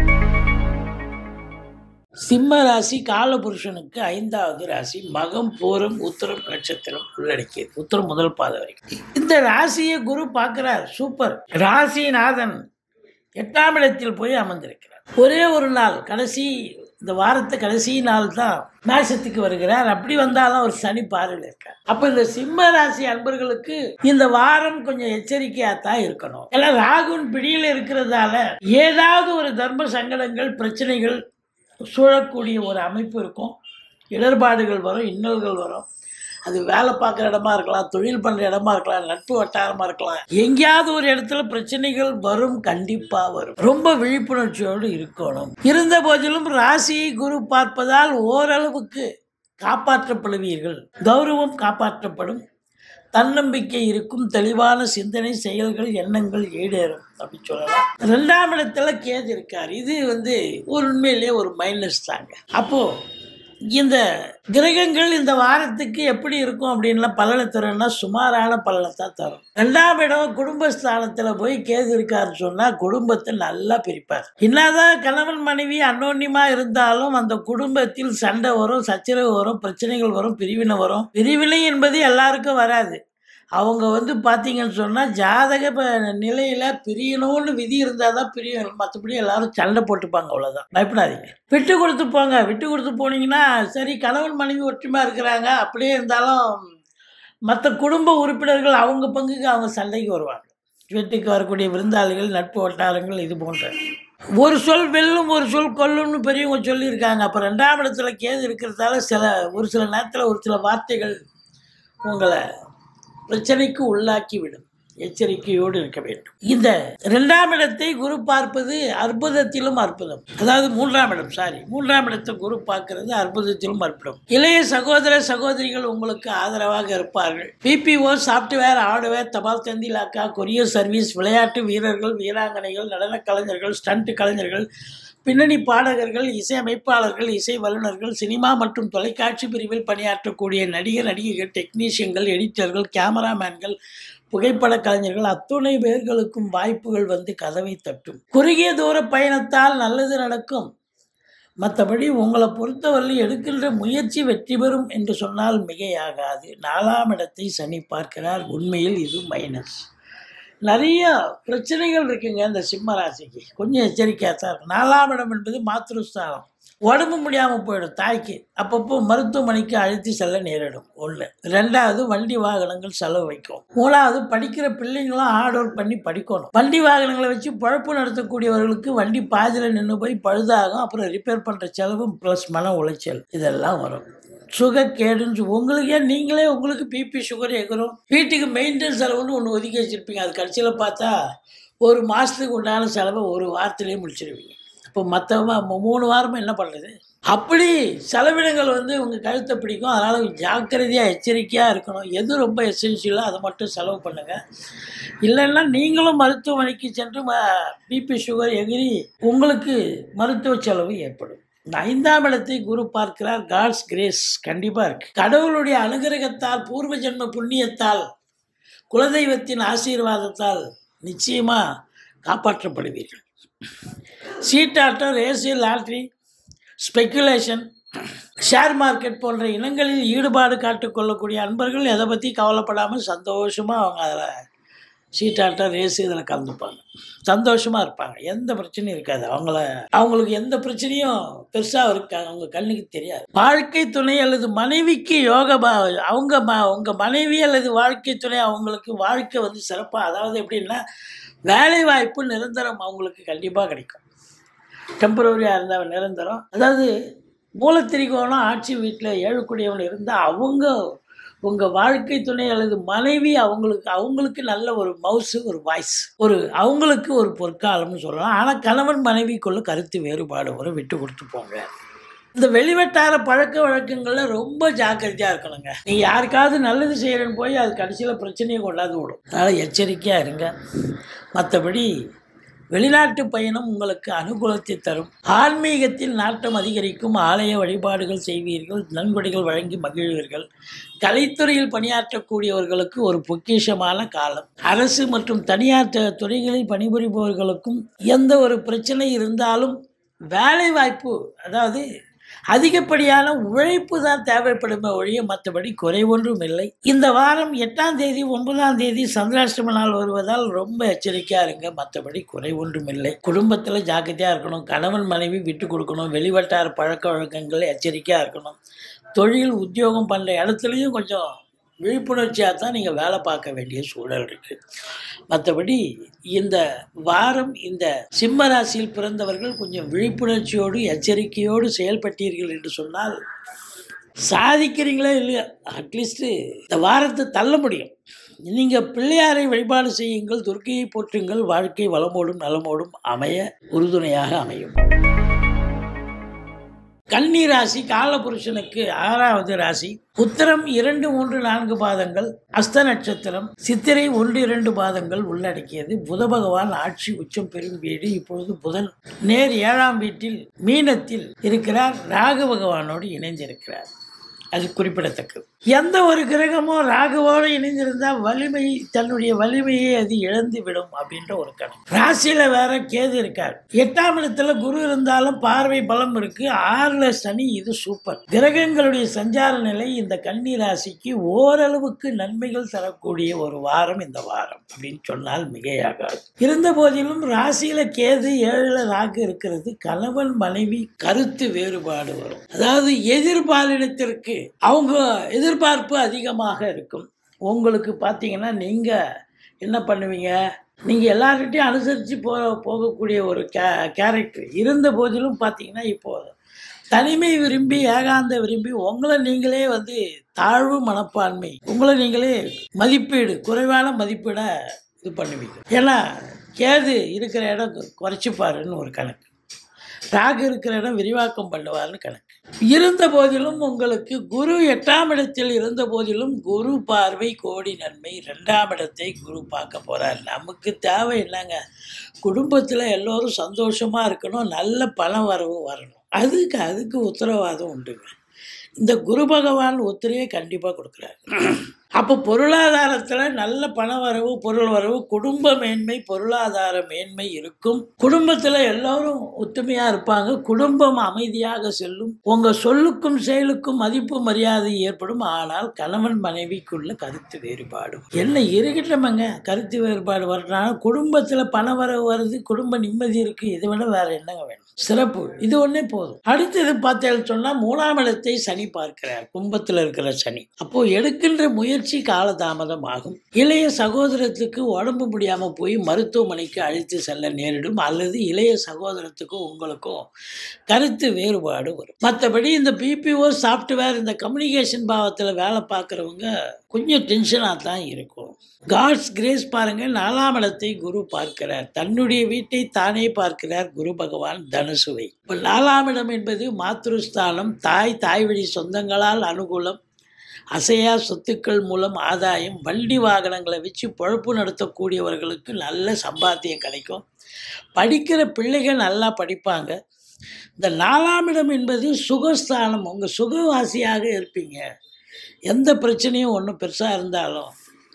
சிம்ம ராசி காலபுருஷனுக்கு ஐந்தாவது ராசி மகம் பூரம் உத்தரம் நட்சத்திரம் உள்ளடக்கியது உத்தரம் முதல் பாதை வரைக்கும் இந்த ராசியை குரு பார்க்கிறார் சூப்பர் ராசிநாதன் எட்டாம் இடத்தில் போய் அமர்ந்திருக்கிறார் ஒரே ஒரு நாள் கடைசி இந்த வாரத்து கடைசி நாள் தான் மேஷத்துக்கு வருகிறார் அப்படி வந்தாலும் அவர் சனி பார்வையில் இருக்கார் அப்ப இந்த சிம்ம ராசி அன்பர்களுக்கு இந்த வாரம் கொஞ்சம் எச்சரிக்கையா தான் இருக்கணும் ஏன்னா ராகுன் பிடியில் இருக்கிறதால ஏதாவது ஒரு தர்ம சங்கடங்கள் பிரச்சனைகள் சூழக்கூடிய ஒரு அமைப்பு இருக்கும் இடர்பாடுகள் வரும் இன்னல்கள் வரும் அது வேலை பார்க்குற இடமா இருக்கலாம் தொழில் பண்ணுற இடமா இருக்கலாம் நட்பு வட்டாரமாக இருக்கலாம் எங்கேயாவது ஒரு இடத்துல பிரச்சனைகள் வரும் கண்டிப்பாக வரும் ரொம்ப விழிப்புணர்ச்சியோடு இருக்கணும் இருந்த போதிலும் ராசியை குரு பார்ப்பதால் ஓரளவுக்கு காப்பாற்றப்படுவீர்கள் கௌரவம் காப்பாற்றப்படும் தன்னம்பிக்கை இருக்கும் தெளிவான சிந்தனை செயல்கள் எண்ணங்கள் ஈடேறும் அப்படின்னு சொல்லலாம் ரெண்டாம் இடத்துல கேது இருக்கார் இது வந்து ஒரு உண்மையிலேயே ஒரு மைனஸ் தாங்க அப்போ இந்த கிரகங்கள் இந்த வாரத்துக்கு எப்படி இருக்கும் அப்படின்லாம் பலனை தரும்னா சுமாரான பலனை தான் தரும் ரெண்டாம் இடம் குடும்பஸ்தானத்தில் போய் கேது இருக்காருன்னு சொன்னால் குடும்பத்தை நல்லா பிரிப்பார் என்னதான் கணவன் மனைவி அன்னோன்யமாக இருந்தாலும் அந்த குடும்பத்தில் சண்டை வரும் சச்சரவு வரும் பிரச்சனைகள் வரும் பிரிவினை வரும் பிரிவினை என்பது எல்லாருக்கும் வராது அவங்க வந்து பார்த்தீங்கன்னு சொன்னால் ஜாதக நிலையில் பிரியணும்னு விதி இருந்தால் தான் பிரியும் மற்றபடி எல்லாரும் சண்டை போட்டுப்பாங்க அவ்வளோதான் பயப்படாதீங்க விட்டு கொடுத்து போங்க விட்டு கொடுத்து போனீங்கன்னா சரி கணவன் மனைவி ஒற்றுமையாக இருக்கிறாங்க அப்படியே இருந்தாலும் மற்ற குடும்ப உறுப்பினர்கள் அவங்க பங்குக்கு அவங்க சண்டைக்கு வருவாங்க வீட்டுக்கு வரக்கூடிய விருந்தாளிகள் நட்பு வட்டாரங்கள் இது போன்ற ஒரு சொல் வெல்லும் ஒரு சொல் கொல்லும்னு பெரியவங்க சொல்லியிருக்காங்க அப்போ ரெண்டாம் இடத்துல கேது இருக்கிறதால சில ஒரு சில நேரத்தில் ஒரு சில வார்த்தைகள் உங்களை பிரச்சனைக்கு உள்ளாக்கிவிடும் எச்சரிக்கையோடு இருக்க வேண்டும் இந்த இரண்டாம் இடத்தை குரு பார்ப்பது அற்புதத்திலும் அற்புதம் அதாவது மூன்றாம் இடம் சாரி மூன்றாம் இடத்தை குரு பார்க்கிறது அற்புதத்திலும் அற்புதம் இளைய சகோதர சகோதரிகள் உங்களுக்கு ஆதரவாக இருப்பார்கள் பிபிஓ சாப்ட்வேர் ஹார்ட்வேர் தபால் தந்தி லாக்கா கொரியர் சர்வீஸ் விளையாட்டு வீரர்கள் வீராங்கனைகள் நடன கலைஞர்கள் ஸ்டண்ட் கலைஞர்கள் பின்னணி பாடகர்கள் இசை அமைப்பாளர்கள் இசை வல்லுநர்கள் சினிமா மற்றும் தொலைக்காட்சி பிரிவில் பணியாற்றக்கூடிய நடிகர் நடிகைகள் டெக்னீஷியன்கள் எடிட்டர்கள் கேமராமேன்கள் புகைப்பட கலைஞர்கள் அத்துணை பேர்களுக்கும் வாய்ப்புகள் வந்து கதவை தட்டும் குறுகிய தூர பயணத்தால் நல்லது நடக்கும் மற்றபடி உங்களை பொறுத்தவரை எடுக்கின்ற முயற்சி வெற்றி பெறும் என்று சொன்னால் மிகையாகாது நாலாம் இடத்தை சனி பார்க்கிறார் உண்மையில் இது மைனஸ் நிறைய பிரச்சனைகள் இருக்குங்க இந்த சிம்ம ராசிக்கு கொஞ்சம் எச்சரிக்கையாக தான் இருக்கும் நாலாம் இடம் என்பது மாத்திருஸ்தானம் உடம்பு முடியாமல் போயிடும் தாய்க்கு அப்பப்போ மருத்துவமனைக்கு அழைத்து செல்ல நேரிடும் ஒன்று ரெண்டாவது வண்டி வாகனங்கள் செலவு வைக்கும் மூணாவது படிக்கிற பிள்ளைங்களும் ஹார்ட் ஒர்க் பண்ணி படிக்கணும் வண்டி வாகனங்களை வச்சு பழப்பு நடத்தக்கூடியவர்களுக்கு வண்டி பாதியில் நின்று போய் பழுதாகும் அப்புறம் ரிப்பேர் பண்ணுற செலவும் ப்ளஸ் மன உளைச்சல் இதெல்லாம் வரும் சுகக்கேடுன்னு சொ- உங்களுக்கே நீங்களே உங்களுக்கு பிபி சுகர் எகிறோம் வீட்டுக்கு மெயின்டெனன்ஸ் செலவுன்னு ஒன்று ஒதுக்கி வச்சுருப்பீங்க அது கடைசியில் பார்த்தா ஒரு மாதத்துக்கு உண்டான செலவை ஒரு வாரத்திலே முடிச்சிடுவீங்க இப்போ மற்றவங்க மூணு வாரமாக என்ன பண்ணுறது அப்படி செலவினங்கள் வந்து உங்கள் கழுத்தை பிடிக்கும் அதனால் ஜாக்கிரதையாக எச்சரிக்கையாக இருக்கணும் எது ரொம்ப எசென்ஷியலோ அதை மட்டும் செலவு பண்ணுங்கள் இல்லைன்னா நீங்களும் மருத்துவமனைக்கு சென்று பிபி சுகர் எகிரி உங்களுக்கு மருத்துவ செலவு ஏற்படும் இந்த ஐந்தாம் இடத்தை குரு பார்க்கிறார் காட்ஸ் கிரேஸ் கண்டிப்பாக இருக்கு கடவுளுடைய அனுகிரகத்தால் பூர்வ ஜென்ம புண்ணியத்தால் குலதெய்வத்தின் ஆசீர்வாதத்தால் நிச்சயமாக காப்பாற்றப்படுவீர்கள் சீட்டாட்டம் ரேசியல் லாட்ரி ஸ்பெக்குலேஷன் ஷேர் மார்க்கெட் போன்ற இனங்களில் ஈடுபாடு காட்டிக்கொள்ளக்கூடிய அன்பர்கள் எதை பற்றி கவலைப்படாமல் சந்தோஷமாக அவங்க அதில் சீட்டாட்டம் ரேஸு இதில் கலந்துப்பாங்க சந்தோஷமாக இருப்பாங்க எந்த பிரச்சனையும் இருக்காது அவங்கள அவங்களுக்கு எந்த பிரச்சனையும் பெருசாக இருக்காது அவங்க கண்ணுக்கு தெரியாது வாழ்க்கை துணை அல்லது மனைவிக்கு யோக பா அவங்க ம உங்கள் மனைவி அல்லது வாழ்க்கை துணை அவங்களுக்கு வாழ்க்கை வந்து சிறப்பாக அதாவது எப்படின்னா வேலை வாய்ப்பு நிரந்தரம் அவங்களுக்கு கண்டிப்பாக கிடைக்கும் டெம்பரவரியாக இருந்தால் நிரந்தரம் அதாவது மூலத்திரிகோணம் ஆட்சி வீட்டில் ஏழுக்குடியவன் இருந்தால் அவங்க உங்கள் வாழ்க்கை துணை அல்லது மனைவி அவங்களுக்கு அவங்களுக்கு நல்ல ஒரு மவுஸு ஒரு வாய்ஸ் ஒரு அவங்களுக்கு ஒரு பொற்காலம்னு சொல்லலாம் ஆனால் கணவன் மனைவிக்குள்ள கருத்து வேறுபாடு வரும் விட்டு கொடுத்து போங்க இந்த வெளிவட்டார பழக்க வழக்கங்களில் ரொம்ப ஜாக்கிரதையாக இருக்கணுங்க நீங்கள் யாருக்காவது நல்லது செய்கிறேன்னு போய் அது கடைசியில் பிரச்சனையை கொண்டாந்து விடும் அதனால் எச்சரிக்கையாக இருங்க மற்றபடி வெளிநாட்டு பயணம் உங்களுக்கு அனுகூலத்தை தரும் ஆன்மீகத்தில் நாட்டம் அதிகரிக்கும் ஆலய வழிபாடுகள் செய்வீர்கள் நன்கொடைகள் வழங்கி மகிழ்வீர்கள் கலைத்துறையில் பணியாற்றக்கூடியவர்களுக்கு ஒரு பொக்கிஷமான காலம் அரசு மற்றும் தனியார் த- துறைகளில் பணிபுரிபவர்களுக்கும் எந்த ஒரு பிரச்சனை இருந்தாலும் வேலை வாய்ப்பு அதாவது அதிகப்படியான உழைப்பு தான் தேவைப்படுமே ஒழிய மற்றபடி குறை ஒன்றும் இல்லை இந்த வாரம் எட்டாம் தேதி ஒன்பதாம் தேதி சந்திராஷ்டம நாள் வருவதால் ரொம்ப எச்சரிக்கையாக இருங்க மற்றபடி குறை ஒன்றும் இல்லை குடும்பத்தில் ஜாக்கிரதையாக இருக்கணும் கணவன் மனைவி விட்டு கொடுக்கணும் வெளிவட்டார பழக்க வழக்கங்கள் எச்சரிக்கையாக இருக்கணும் தொழில் உத்தியோகம் பண்ணுற இடத்துலையும் கொஞ்சம் விழிப்புணர்ச்சியாக தான் நீங்கள் வேலை பார்க்க வேண்டிய சூழல் இருக்குது மற்றபடி இந்த வாரம் இந்த சிம்ம ராசியில் பிறந்தவர்கள் கொஞ்சம் விழிப்புணர்ச்சியோடு எச்சரிக்கையோடு செயல்பட்டீர்கள் என்று சொன்னால் சாதிக்கிறீங்களா இல்லையா அட்லீஸ்ட்டு இந்த வாரத்தை தள்ள முடியும் நீங்கள் பிள்ளையாரை வழிபாடு செய்யுங்கள் துர்க்கையை போற்றுங்கள் வாழ்க்கை வளமோடும் நலமோடும் அமைய உறுதுணையாக அமையும் கன்னி ராசி காலபுருஷனுக்கு ஆறாவது ராசி உத்தரம் இரண்டு மூன்று நான்கு பாதங்கள் அஸ்த நட்சத்திரம் சித்திரை ஒன்று இரண்டு பாதங்கள் உள்ளடக்கியது புத பகவான் ஆட்சி உச்சம் பெறும் வீடு இப்பொழுது புதன் நேர் ஏழாம் வீட்டில் மீனத்தில் இருக்கிறார் ராகு பகவானோடு இணைந்திருக்கிறார் அது குறிப்பிடத்தக்கது எந்த ஒரு கிரகமும் ராகுவோடு இணைந்திருந்தால் வலிமை தன்னுடைய வலிமையை அது இழந்து விடும் அப்படின்ற ஒரு கணக்கு ராசியில வேற கேது இருக்கார் எட்டாம் இடத்துல குரு இருந்தாலும் பார்வை பலம் இருக்கு ஆறுல சனி இது சூப்பர் கிரகங்களுடைய சஞ்சார நிலை இந்த கன்னி ராசிக்கு ஓரளவுக்கு நன்மைகள் தரக்கூடிய ஒரு வாரம் இந்த வாரம் அப்படின்னு சொன்னால் மிகையாகாது இருந்த போதிலும் ராசியில கேது ஏழுல ராகு இருக்கிறது கணவன் மனைவி கருத்து வேறுபாடு வரும் அதாவது எதிர்பாலினத்திற்கு அவங்க எதிர்பார்ப்பு அதிகமாக இருக்கும் உங்களுக்கு பார்த்தீங்கன்னா நீங்கள் என்ன பண்ணுவீங்க நீங்கள் எல்லார்கிட்டையும் அனுசரித்து போ போகக்கூடிய ஒரு கே கேரக்டர் இருந்த போதிலும் பார்த்தீங்கன்னா இப்போ தனிமை விரும்பி ஏகாந்த விரும்பி உங்களை நீங்களே வந்து தாழ்வு மனப்பான்மை உங்களை நீங்களே மதிப்பீடு குறைவான மதிப்பீடை இது பண்ணுவீங்க ஏன்னா கேது இருக்கிற இடம் குறைச்சிப்பாருன்னு ஒரு கணக்கு ராகு இருக்கிற இடம் விரிவாக்கம் பண்ணுவார்னு கணக்கு இருந்த போதிலும் உங்களுக்கு குரு எட்டாம் இடத்தில் இருந்த போதிலும் குரு பார்வை கோடி நன்மை ரெண்டாம் இடத்தை குரு பார்க்க போறார் நமக்கு தேவை என்னங்க குடும்பத்தில் எல்லோரும் சந்தோஷமா இருக்கணும் நல்ல பண வரவு வரணும் அதுக்கு அதுக்கு உத்தரவாதம் உண்டுங்க இந்த குரு பகவான் ஒத்திரையை கண்டிப்பாக கொடுக்குறாரு அப்போ பொருளாதாரத்தில் நல்ல பண வரவு பொருள் வரவு குடும்ப மேன்மை பொருளாதார மேன்மை இருக்கும் குடும்பத்தில் எல்லோரும் ஒத்துமையாக இருப்பாங்க குடும்பம் அமைதியாக செல்லும் உங்கள் சொல்லுக்கும் செயலுக்கும் மதிப்பு மரியாதை ஏற்படும் ஆனால் கணவன் மனைவிக்குள்ள கருத்து வேறுபாடு என்ன இருக்கட்டமங்க கருத்து வேறுபாடு வரனால குடும்பத்தில் பண வரவு வருது குடும்ப நிம்மதி இருக்கு இதை விட வேற என்னங்க வேணும் சிறப்பு இது ஒன்றே போதும் அடுத்தது பார்த்தேன்னு சொன்னால் மூணாம் இடத்தை சனி பார்க்கிறார் கும்பத்தில் இருக்கிற சனி அப்போ எடுக்கின்ற முயற்சி காலதாமதம் ஆகும் இளைய சகோதரத்துக்கு உடம்பு முடியாமல் போய் மருத்துவமனைக்கு அழைத்து செல்ல நேரிடும் அல்லது இளைய சகோதரத்துக்கும் உங்களுக்கும் கருத்து வேறுபாடு வரும் மற்றபடி இந்த பிபிஓ சாஃப்ட்வேர் இந்த கம்யூனிகேஷன் பாவத்தில் வேலை பார்க்குறவங்க கொஞ்சம் டென்ஷனாக தான் இருக்கும் காட்ஸ் கிரேஸ் பாருங்க நாலாம் இடத்தை குரு பார்க்கிறார் தன்னுடைய வீட்டை தானே பார்க்கிறார் குரு பகவான் தனுசுவை இப்போ நாலாம் இடம் என்பது மாத்ருஸ்தானம் தாய் தாய் வழி சொந்தங்களால் அனுகூலம் அசையா சொத்துக்கள் மூலம் ஆதாயம் வண்டி வாகனங்களை வச்சு பொழப்பு நடத்தக்கூடியவர்களுக்கு நல்ல சம்பாத்தியம் கிடைக்கும் படிக்கிற பிள்ளைகள் நல்லா படிப்பாங்க இந்த நாலாம் இடம் என்பது சுகஸ்தானம் உங்கள் சுகவாசியாக இருப்பீங்க எந்த பிரச்சனையும் ஒன்றும் பெருசாக இருந்தாலும்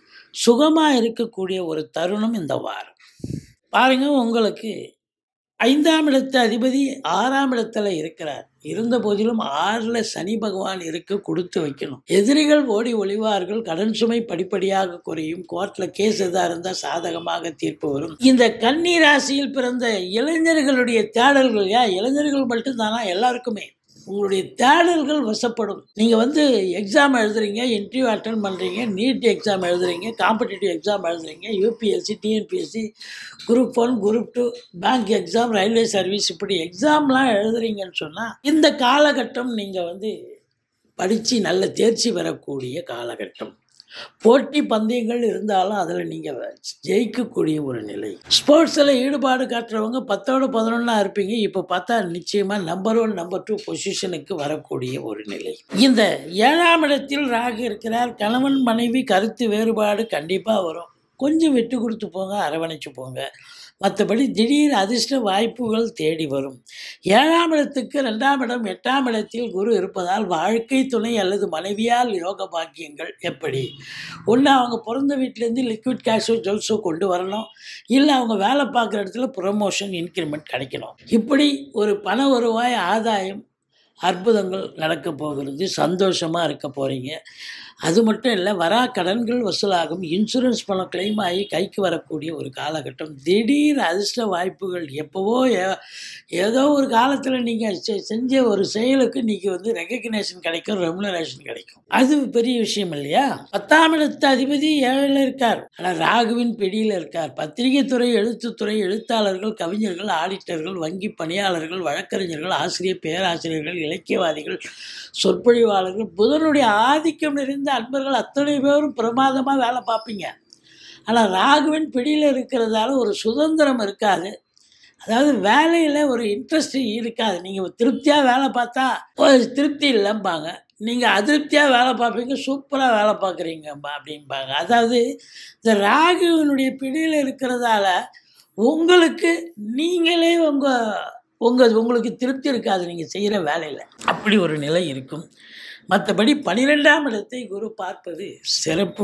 சுகமாக இருக்கக்கூடிய ஒரு தருணம் இந்த வாரம் பாருங்க உங்களுக்கு ஐந்தாம் இடத்து அதிபதி ஆறாம் இடத்துல இருக்கிறார் இருந்த போதிலும் ஆறில் சனி பகவான் இருக்க கொடுத்து வைக்கணும் எதிரிகள் ஓடி ஒளிவார்கள் கடன் சுமை படிப்படியாக குறையும் கோர்ட்டில் கேஸ் எதாக இருந்தால் சாதகமாக தீர்ப்பு வரும் இந்த கன்னி ராசியில் பிறந்த இளைஞர்களுடைய தேடல்கள் ஏன் இளைஞர்கள் மட்டும்தானா எல்லாருக்குமே உங்களுடைய தேடல்கள் வசப்படும் நீங்கள் வந்து எக்ஸாம் எழுதுறீங்க இன்டர்வியூ அட்டன் பண்ணுறீங்க நீட் எக்ஸாம் எழுதுறீங்க காம்படிட்டிவ் எக்ஸாம் எழுதுறீங்க UPSC TNPSC group one group two bank exam railway service இப்படி எக்ஸாம்லாம் எழுதுறீங்கன்னு சொன்னால் இந்த காலகட்டம் நீங்கள் வந்து படித்து நல்ல தேர்ச்சி பெறக்கூடிய காலகட்டம் போட்டி பந்தயங்கள் இருந்தாலும் அதில் நீங்கள் ஜெயிக்கக்கூடிய ஒரு நிலை ஸ்போர்ட்ஸில் ஈடுபாடு காட்டுறவங்க பத்தோட பதினொன்னா இருப்பீங்க இப்போ பார்த்தா நிச்சயமாக நம்பர் ஒன் நம்பர் டூ பொசிஷனுக்கு வரக்கூடிய ஒரு நிலை இந்த ஏழாம் இடத்தில் ராகு இருக்கிறார் கணவன் மனைவி கருத்து வேறுபாடு கண்டிப்பாக வரும் கொஞ்சம் விட்டு கொடுத்து போங்க அரவணைச்சு போங்க மற்றபடி திடீர் அதிர்ஷ்ட வாய்ப்புகள் தேடி வரும் ஏழாம் இடத்துக்கு ரெண்டாம் இடம் எட்டாம் இடத்தில் குரு இருப்பதால் வாழ்க்கை துணை அல்லது மனைவியால் யோக பாக்கியங்கள் எப்படி ஒன்று அவங்க பிறந்த வீட்டிலேருந்து லிக்விட் கேஷோ ஜுவல்ஸோ கொண்டு வரணும் இல்லை அவங்க வேலை பார்க்குற இடத்துல ப்ரொமோஷன் இன்க்ரிமெண்ட் கிடைக்கணும் இப்படி ஒரு பண வருவாய் ஆதாயம் அற்புதங்கள் நடக்க போகிறது சந்தோஷமாக இருக்க போகிறீங்க அது மட்டும் இல்லை வரா கடன்கள் வசூலாகும் இன்சூரன்ஸ் பணம் கிளைம் ஆகி கைக்கு வரக்கூடிய ஒரு காலகட்டம் திடீர் அதிர்ஷ்ட வாய்ப்புகள் எப்போவோ ஏ- ஏதோ ஒரு காலத்தில் நீங்கள் செஞ்ச ஒரு செயலுக்கு இன்றைக்கி வந்து ரெகக்னேஷன் கிடைக்கும் ரெமுனரேஷன் கிடைக்கும் அது பெரிய விஷயம் இல்லையா பத்தாம் இடத்து அதிபதி ஏழில் இருக்கார் ஆனால் ராகுவின் பிடியில் இருக்கார் பத்திரிகை துறை எழுத்துத்துறை எழுத்தாளர்கள் கவிஞர்கள் ஆடிட்டர்கள் வங்கி பணியாளர்கள் வழக்கறிஞர்கள் ஆசிரியர் பேராசிரியர்கள் இலக்கியவாதிகள் சொற்பொழிவாளர்கள் புதனுடைய ஆதிக்கம் நிறைந்த அன்பர்கள் அத்தனை பேரும் பிரமாதமாக வேலை பார்ப்பீங்க ஆனால் ராகுவின் பிடியில் இருக்கிறதால ஒரு சுதந்திரம் இருக்காது அதாவது வேலையில் ஒரு இன்ட்ரெஸ்ட் இருக்காது நீங்கள் திருப்தியாக வேலை பார்த்தா ஒரு திருப்தி இல்லைம்பாங்க நீங்கள் அதிருப்தியாக வேலை பார்ப்பீங்க சூப்பராக வேலை பார்க்குறீங்கம்மா அப்படிம்பாங்க அதாவது இந்த ராகுவினுடைய பிடியில் இருக்கிறதால உங்களுக்கு நீங்களே உங்கள் உங்கள் உங்களுக்கு திருப்தி இருக்காது நீங்கள் செய்கிற வேலையில் அப்படி ஒரு நிலை இருக்கும் மற்றபடி பன்னிரெண்டாம் இடத்தை குரு பார்ப்பது சிறப்பு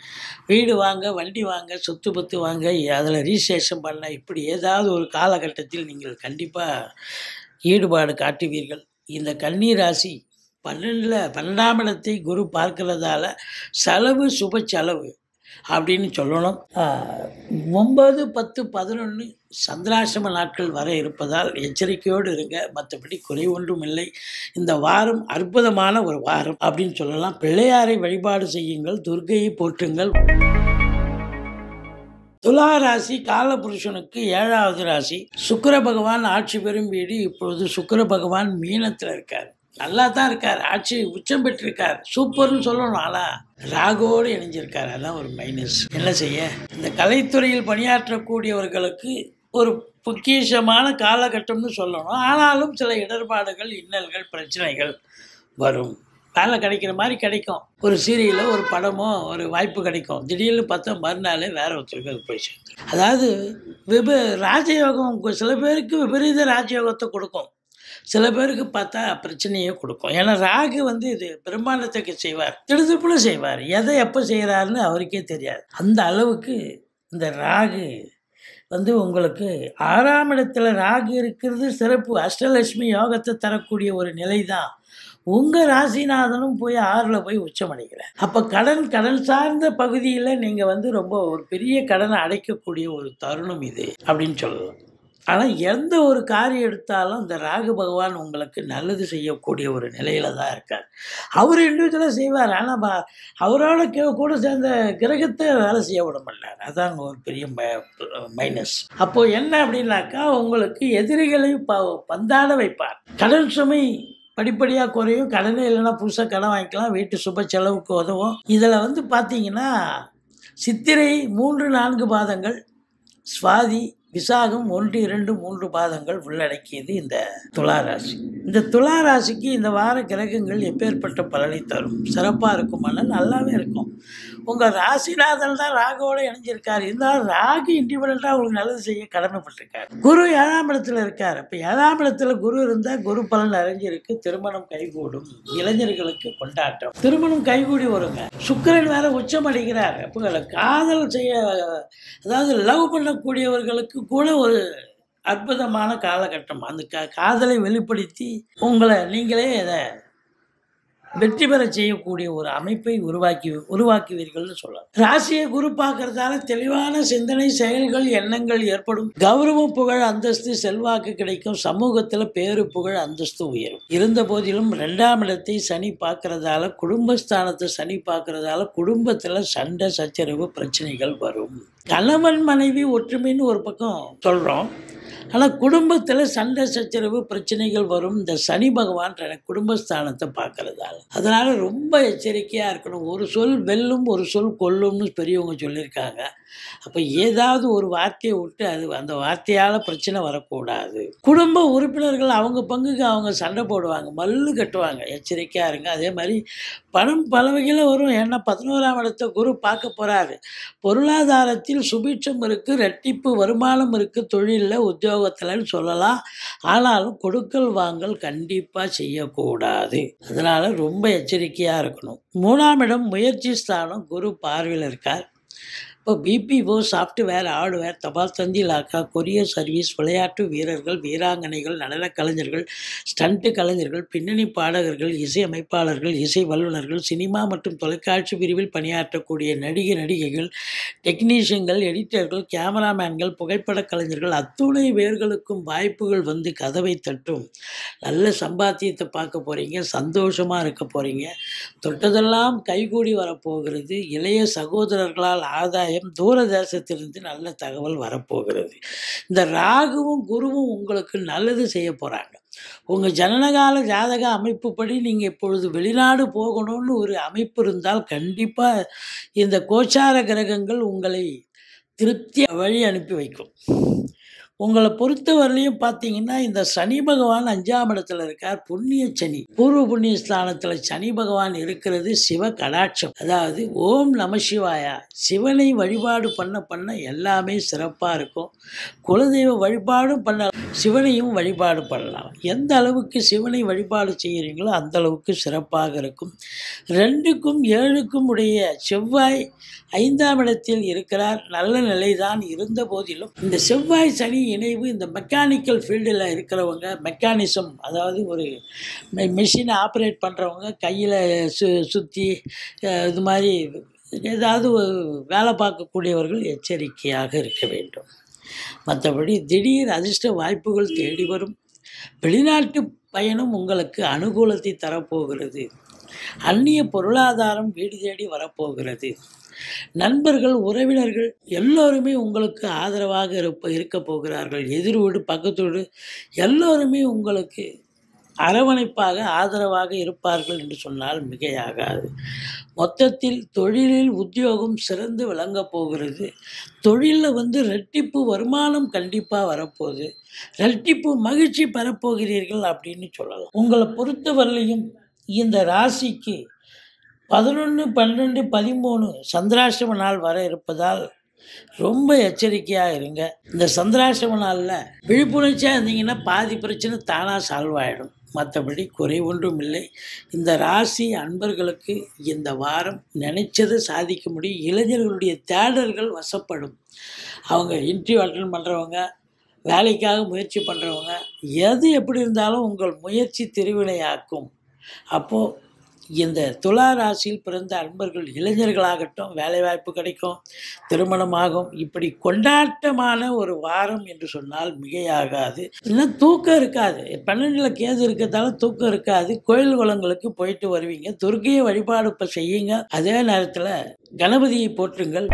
வீடு வாங்க வண்டி வாங்க சொத்து பத்து வாங்க அதில் ரீசேஷன் பண்ண இப்படி ஏதாவது ஒரு காலகட்டத்தில் நீங்கள் கண்டிப்பாக ஈடுபாடு காட்டுவீர்கள் இந்த கன்னி ராசி பன்னெண்டில் பன்னெண்டாம் இடத்தை குரு பார்க்கிறதால செலவு சுப செலவு அப்படின்னு சொல்லணும் ஆஹ், ஒன்பது பத்து பதினொன்று சந்திராசிரம நாட்கள் வர இருப்பதால் எச்சரிக்கையோடு இருங்க மற்றபடி குறை ஒன்றும் இல்லை இந்த வாரம் அற்புதமான ஒரு வாரம் அப்படின்னு சொல்லலாம் பிள்ளையாரை வழிபாடு செய்யுங்கள் துர்க்கையை போற்றுங்கள் துலா ராசி காலபுருஷனுக்கு ஏழாவது ராசி சுக்கிர பகவான் ஆட்சி பெறும் வீடு இப்பொழுது சுக்கிர பகவான் மீனத்தில் இருக்கார் நல்லா தான் இருக்கார் ஆட்சி உச்சம் பெற்றிருக்கார் சூப்பர்னு சொல்லணும் ஆனால் ராகுவோடு இணைஞ்சிருக்கார் அதான் ஒரு மைனஸ் என்ன செய்ய இந்த கலைத்துறையில் பணியாற்றக்கூடியவர்களுக்கு ஒரு பொக்கிஷமான காலகட்டம்னு சொல்லணும் ஆனாலும் சில இடர்பாடுகள் இன்னல்கள் பிரச்சனைகள் வரும் வேலை கிடைக்கிற மாதிரி கிடைக்கும் ஒரு சீரியலோ ஒரு படமோ ஒரு வாய்ப்பு கிடைக்கும் திடீர்னு பார்த்தா மறுநாளே வேற ஒருத்தருக்கு அது போய் சேர்ந்து அதாவது விப ராஜயோகம் கு- சில பேருக்கு விபரீத ராஜயோகத்தை கொடுக்கும் சில பேருக்கு பார்த்தா பிரச்சனையே கொடுக்கும் ஏன்னா ராகு வந்து இது பிரம்மாண்டத்துக்கு செய்வார் திடுதிப்புல செய்வார் எதை எப்போ செய்கிறாருன்னு அவருக்கே தெரியாது அந்த அளவுக்கு இந்த ராகு வந்து உங்களுக்கு ஆறாம் இடத்துல ராகு இருக்கிறது சிறப்பு அஷ்டலட்சுமி யோகத்தை தரக்கூடிய ஒரு நிலை தான் உங்கள் ராசிநாதனும் போய் ஆறில் போய் உச்சமடைகிறார் அப்போ கடன் கடன் சார்ந்த பகுதியில் நீங்கள் வந்து ரொம்ப ஒரு பெரிய கடனை அடைக்கக்கூடிய ஒரு தருணம் இது அப்படின்னு சொல்லலாம் ஆனால் எந்த ஒரு காரியம் எடுத்தாலும் இந்த ராகு பகவான் உங்களுக்கு நல்லது செய்யக்கூடிய ஒரு நிலையில தான் இருக்கார் அவர் இண்டிவிஜுவலாக செய்வார் ஆனால் அவரோட கே- கூட சேர்ந்த கிரகத்தை வேலை செய்ய விட மாட்டார் அதான் ஒரு பெரிய மைனஸ் அப்போ என்ன அப்படின்னாக்கா உங்களுக்கு எதிரிகளை ப பந்தாட வைப்பார் கடன் சுமை படிப்படியாக குறையும் கடனே இல்லைன்னா புதுசாக கடன் வாங்கிக்கலாம் வீட்டு சுப செலவுக்கு உதவும் இதில் வந்து பார்த்தீங்கன்னா சித்திரை மூன்று நான்கு பாதங்கள் சுவாதி விசாகம் ஒன்று இரண்டு மூன்று பாதங்கள் உள்ளடக்கியது இந்த துலா ராசி இந்த துலா ராசிக்கு இந்த வார கிரகங்கள் எப்பேற்பட்ட பலனை தரும் சிறப்பாக இருக்குமானா நல்லாவே இருக்கும் உங்கள் ராசிநாதன் தான் ராகுவோட இணைஞ்சிருக்காரு இருந்தாலும் ராகு இண்டிபெண்ட்டாக உங்களுக்கு நல்லது செய்ய கடமைப்பட்டிருக்காரு குரு ஏழாம் இடத்துல இருக்கார் இப்போ ஏழாம் இடத்துல குரு இருந்தால் குரு பலன் அறிஞ்சிருக்கு திருமணம் கைகூடும் இளைஞர்களுக்கு கொண்டாட்டம் திருமணம் கைகூடி வருங்க சுக்கிரன் வேற உச்சம் அடைகிறார் அப்போ காதல் செய்ய அதாவது லவ் பண்ணக்கூடியவர்களுக்கு கூட ஒரு அற்புதமான காலகட்டம் அந்த கா காதலை வெளிப்படுத்தி உங்களை நீங்களே அதை வெற்றி பெற செய்யக்கூடிய ஒரு அமைப்பை உருவாக்கி உருவாக்குவீர்கள்னு சொல்லலாம் ராசியை குரு பார்க்கறதால தெளிவான சிந்தனை செயல்கள் எண்ணங்கள் ஏற்படும் கௌரவம் புகழ் அந்தஸ்து செல்வாக்கு கிடைக்கும் சமூகத்தில் பேரு புகழ் அந்தஸ்து உயரும் இருந்த போதிலும் ரெண்டாம் இடத்தை சனி பார்க்கறதால குடும்பஸ்தானத்தை சனி பார்க்கறதால குடும்பத்தில் சண்டை சச்சரவு பிரச்சனைகள் வரும் கணவன் மனைவி ஒற்றுமைன்னு ஒரு பக்கம் சொல்கிறோம் ஆனால் குடும்பத்தில் சண்டை சச்சரவு பிரச்சனைகள் வரும் இந்த சனி பகவான் தன குடும்பஸ்தானத்தை பார்க்கறதால அதனால் ரொம்ப எச்சரிக்கையாக இருக்கணும் ஒரு சொல் வெல்லும் ஒரு சொல் கொல்லும்னு பெரியவங்க சொல்லியிருக்காங்க அப்போ ஏதாவது ஒரு வார்த்தையை விட்டு அது அந்த வார்த்தையால் பிரச்சனை வரக்கூடாது குடும்ப உறுப்பினர்கள் அவங்க பங்குக்கு அவங்க சண்டை போடுவாங்க மல்லு கட்டுவாங்க எச்சரிக்கையாக இருங்க அதே மாதிரி பணம் பல வகையில் வரும் ஏன்னா பதினோராம் இடத்தை குரு பார்க்க போகிறாரு பொருளாதாரத்தில் சுபிட்சம் இருக்குது ரெட்டிப்பு வருமானம் இருக்குது தொழிலில் உத்தியோகத்தில்னு சொல்லலாம் ஆனாலும் கொடுக்கல் வாங்கல் கண்டிப்பாக செய்யக்கூடாது அதனால் ரொம்ப எச்சரிக்கையாக இருக்கணும் மூணாம் இடம் முயற்சி ஸ்தானம் குரு பார்வையில் இருக்கார் இப்போ பிபிஓ சாஃப்ட்வேர் ஹார்ட்வேர் தபால் தந்தி லாக்கா கொரியர் சர்வீஸ் விளையாட்டு வீரர்கள் வீராங்கனைகள் நடனக் கலைஞர்கள் ஸ்டண்ட் கலைஞர்கள் பின்னணி பாடகர்கள் இசையமைப்பாளர்கள் இசை வல்லுநர்கள் சினிமா மற்றும் தொலைக்காட்சி பிரிவில் பணியாற்றக்கூடிய நடிகை நடிகைகள் டெக்னீஷியன்கள் எடிட்டர்கள் கேமராமேன்கள் புகைப்படக் கலைஞர்கள் அத்துணை பேர்களுக்கும் வாய்ப்புகள் வந்து கதவை தட்டும் நல்ல சம்பாத்தியத்தை பார்க்க போகிறீங்க சந்தோஷமாக இருக்க போகிறீங்க தொட்டதெல்லாம் கைகூடி வரப்போகிறது இளைய சகோதரர்களால் ஆதாயம் தூர தேசத்திலிருந்து நல்ல தகவல் வரப்போகிறது இந்த ராகுவும் குருவும் உங்களுக்கு நல்லது செய்ய போகிறாங்க உங்கள் ஜனனகால ஜாதக அமைப்புப்படி நீங்கள் இப்பொழுது வெளிநாடு போகணும்னு ஒரு அமைப்பு இருந்தால் கண்டிப்பாக இந்த கோச்சார கிரகங்கள் உங்களை திருப்தி வழி அனுப்பி வைக்கும் உங்களை பொறுத்தவரையிலையும் பார்த்தீங்கன்னா இந்த சனி பகவான் அஞ்சாம் இடத்துல இருக்கார் புண்ணிய சனி பூர்வ புண்ணிய ஸ்தானத்தில் சனி பகவான் இருக்கிறது சிவ கடாட்சம் அதாவது ஓம் நம சிவாயா சிவனை வழிபாடு பண்ண பண்ண எல்லாமே சிறப்பாக இருக்கும் குலதெய்வ வழிபாடும் பண்ண சிவனையும் வழிபாடு பண்ணலாம் எந்த அளவுக்கு சிவனை வழிபாடு செய்கிறீங்களோ அந்த அளவுக்கு சிறப்பாக இருக்கும் ரெண்டுக்கும் ஏழுக்கும் உடைய செவ்வாய் ஐந்தாம் இடத்தில் இருக்கிறார் நல்ல நிலைதான் இருந்த போதிலும் இந்த செவ்வாய் சனி இணைவு இந்த மெக்கானிக்கல் ஃபீல்டில் இருக்கிறவங்க மெக்கானிசம் அதாவது ஒரு மெஷினை ஆப்ரேட் பண்ணுறவங்க கையில் சு சுற்றி இது மாதிரி ஏதாவது ஒரு வேலை பார்க்கக்கூடியவர்கள் எச்சரிக்கையாக இருக்க வேண்டும் மற்றபடி திடீர் அதிர்ஷ்ட வாய்ப்புகள் தேடி வரும் வெளிநாட்டு பயணம் உங்களுக்கு அனுகூலத்தை தரப்போகிறது அந்நிய பொருளாதாரம் வீடு தேடி வரப்போகிறது நண்பர்கள் உறவினர்கள் எல்லோருமே உங்களுக்கு ஆதரவாக இருப்ப இருக்க போகிறார்கள் எதிர் வீடு பக்கத்து வீடு எல்லோருமே உங்களுக்கு அரவணைப்பாக ஆதரவாக இருப்பார்கள் என்று சொன்னால் மிகையாகாது மொத்தத்தில் தொழிலில் உத்தியோகம் சிறந்து விளங்கப் போகிறது தொழிலில் வந்து ரெட்டிப்பு வருமானம் கண்டிப்பாக வரப்போகுது ரெட்டிப்பு மகிழ்ச்சி பெறப்போகிறீர்கள் அப்படின்னு சொல்லலாம் உங்களை பொறுத்தவரையிலையும் இந்த ராசிக்கு பதினொன்று பன்னெண்டு பதிமூணு சந்திராஷ்டம நாள் வர இருப்பதால் ரொம்ப எச்சரிக்கையாக இருங்க இந்த சந்திராசிரம நாளில் விழிப்புணர்ச்சியாக இருந்தீங்கன்னா பாதி பிரச்சனை தானாக சால்வ் ஆகிடும் மற்றபடி குறை ஒன்றும் இல்லை இந்த ராசி அன்பர்களுக்கு இந்த வாரம் நினைச்சதை சாதிக்க முடியும் இளைஞர்களுடைய தேடல்கள் வசப்படும் அவங்க இன்டர்வியூ அட்டன் பண்ணுறவங்க வேலைக்காக முயற்சி பண்ணுறவங்க எது எப்படி இருந்தாலும் உங்கள் முயற்சி திருவினையாக்கும் அப்போது இந்த துலா ராசியில் பிறந்த அன்பர்கள் இளைஞர்களாகட்டும் வேலைவாய்ப்பு கிடைக்கும் திருமணமாகும் இப்படி கொண்டாட்டமான ஒரு வாரம் என்று சொன்னால் மிகையாகாது இன்னும் தூக்கம் இருக்காது பன்னெண்டில் கேது இருக்கிறதால தூக்கம் இருக்காது கோயில் குளங்களுக்கு போயிட்டு வருவீங்க துர்க்கையை வழிபாடு இப்போ செய்யுங்க அதே நேரத்தில் கணபதியை போற்றுங்கள்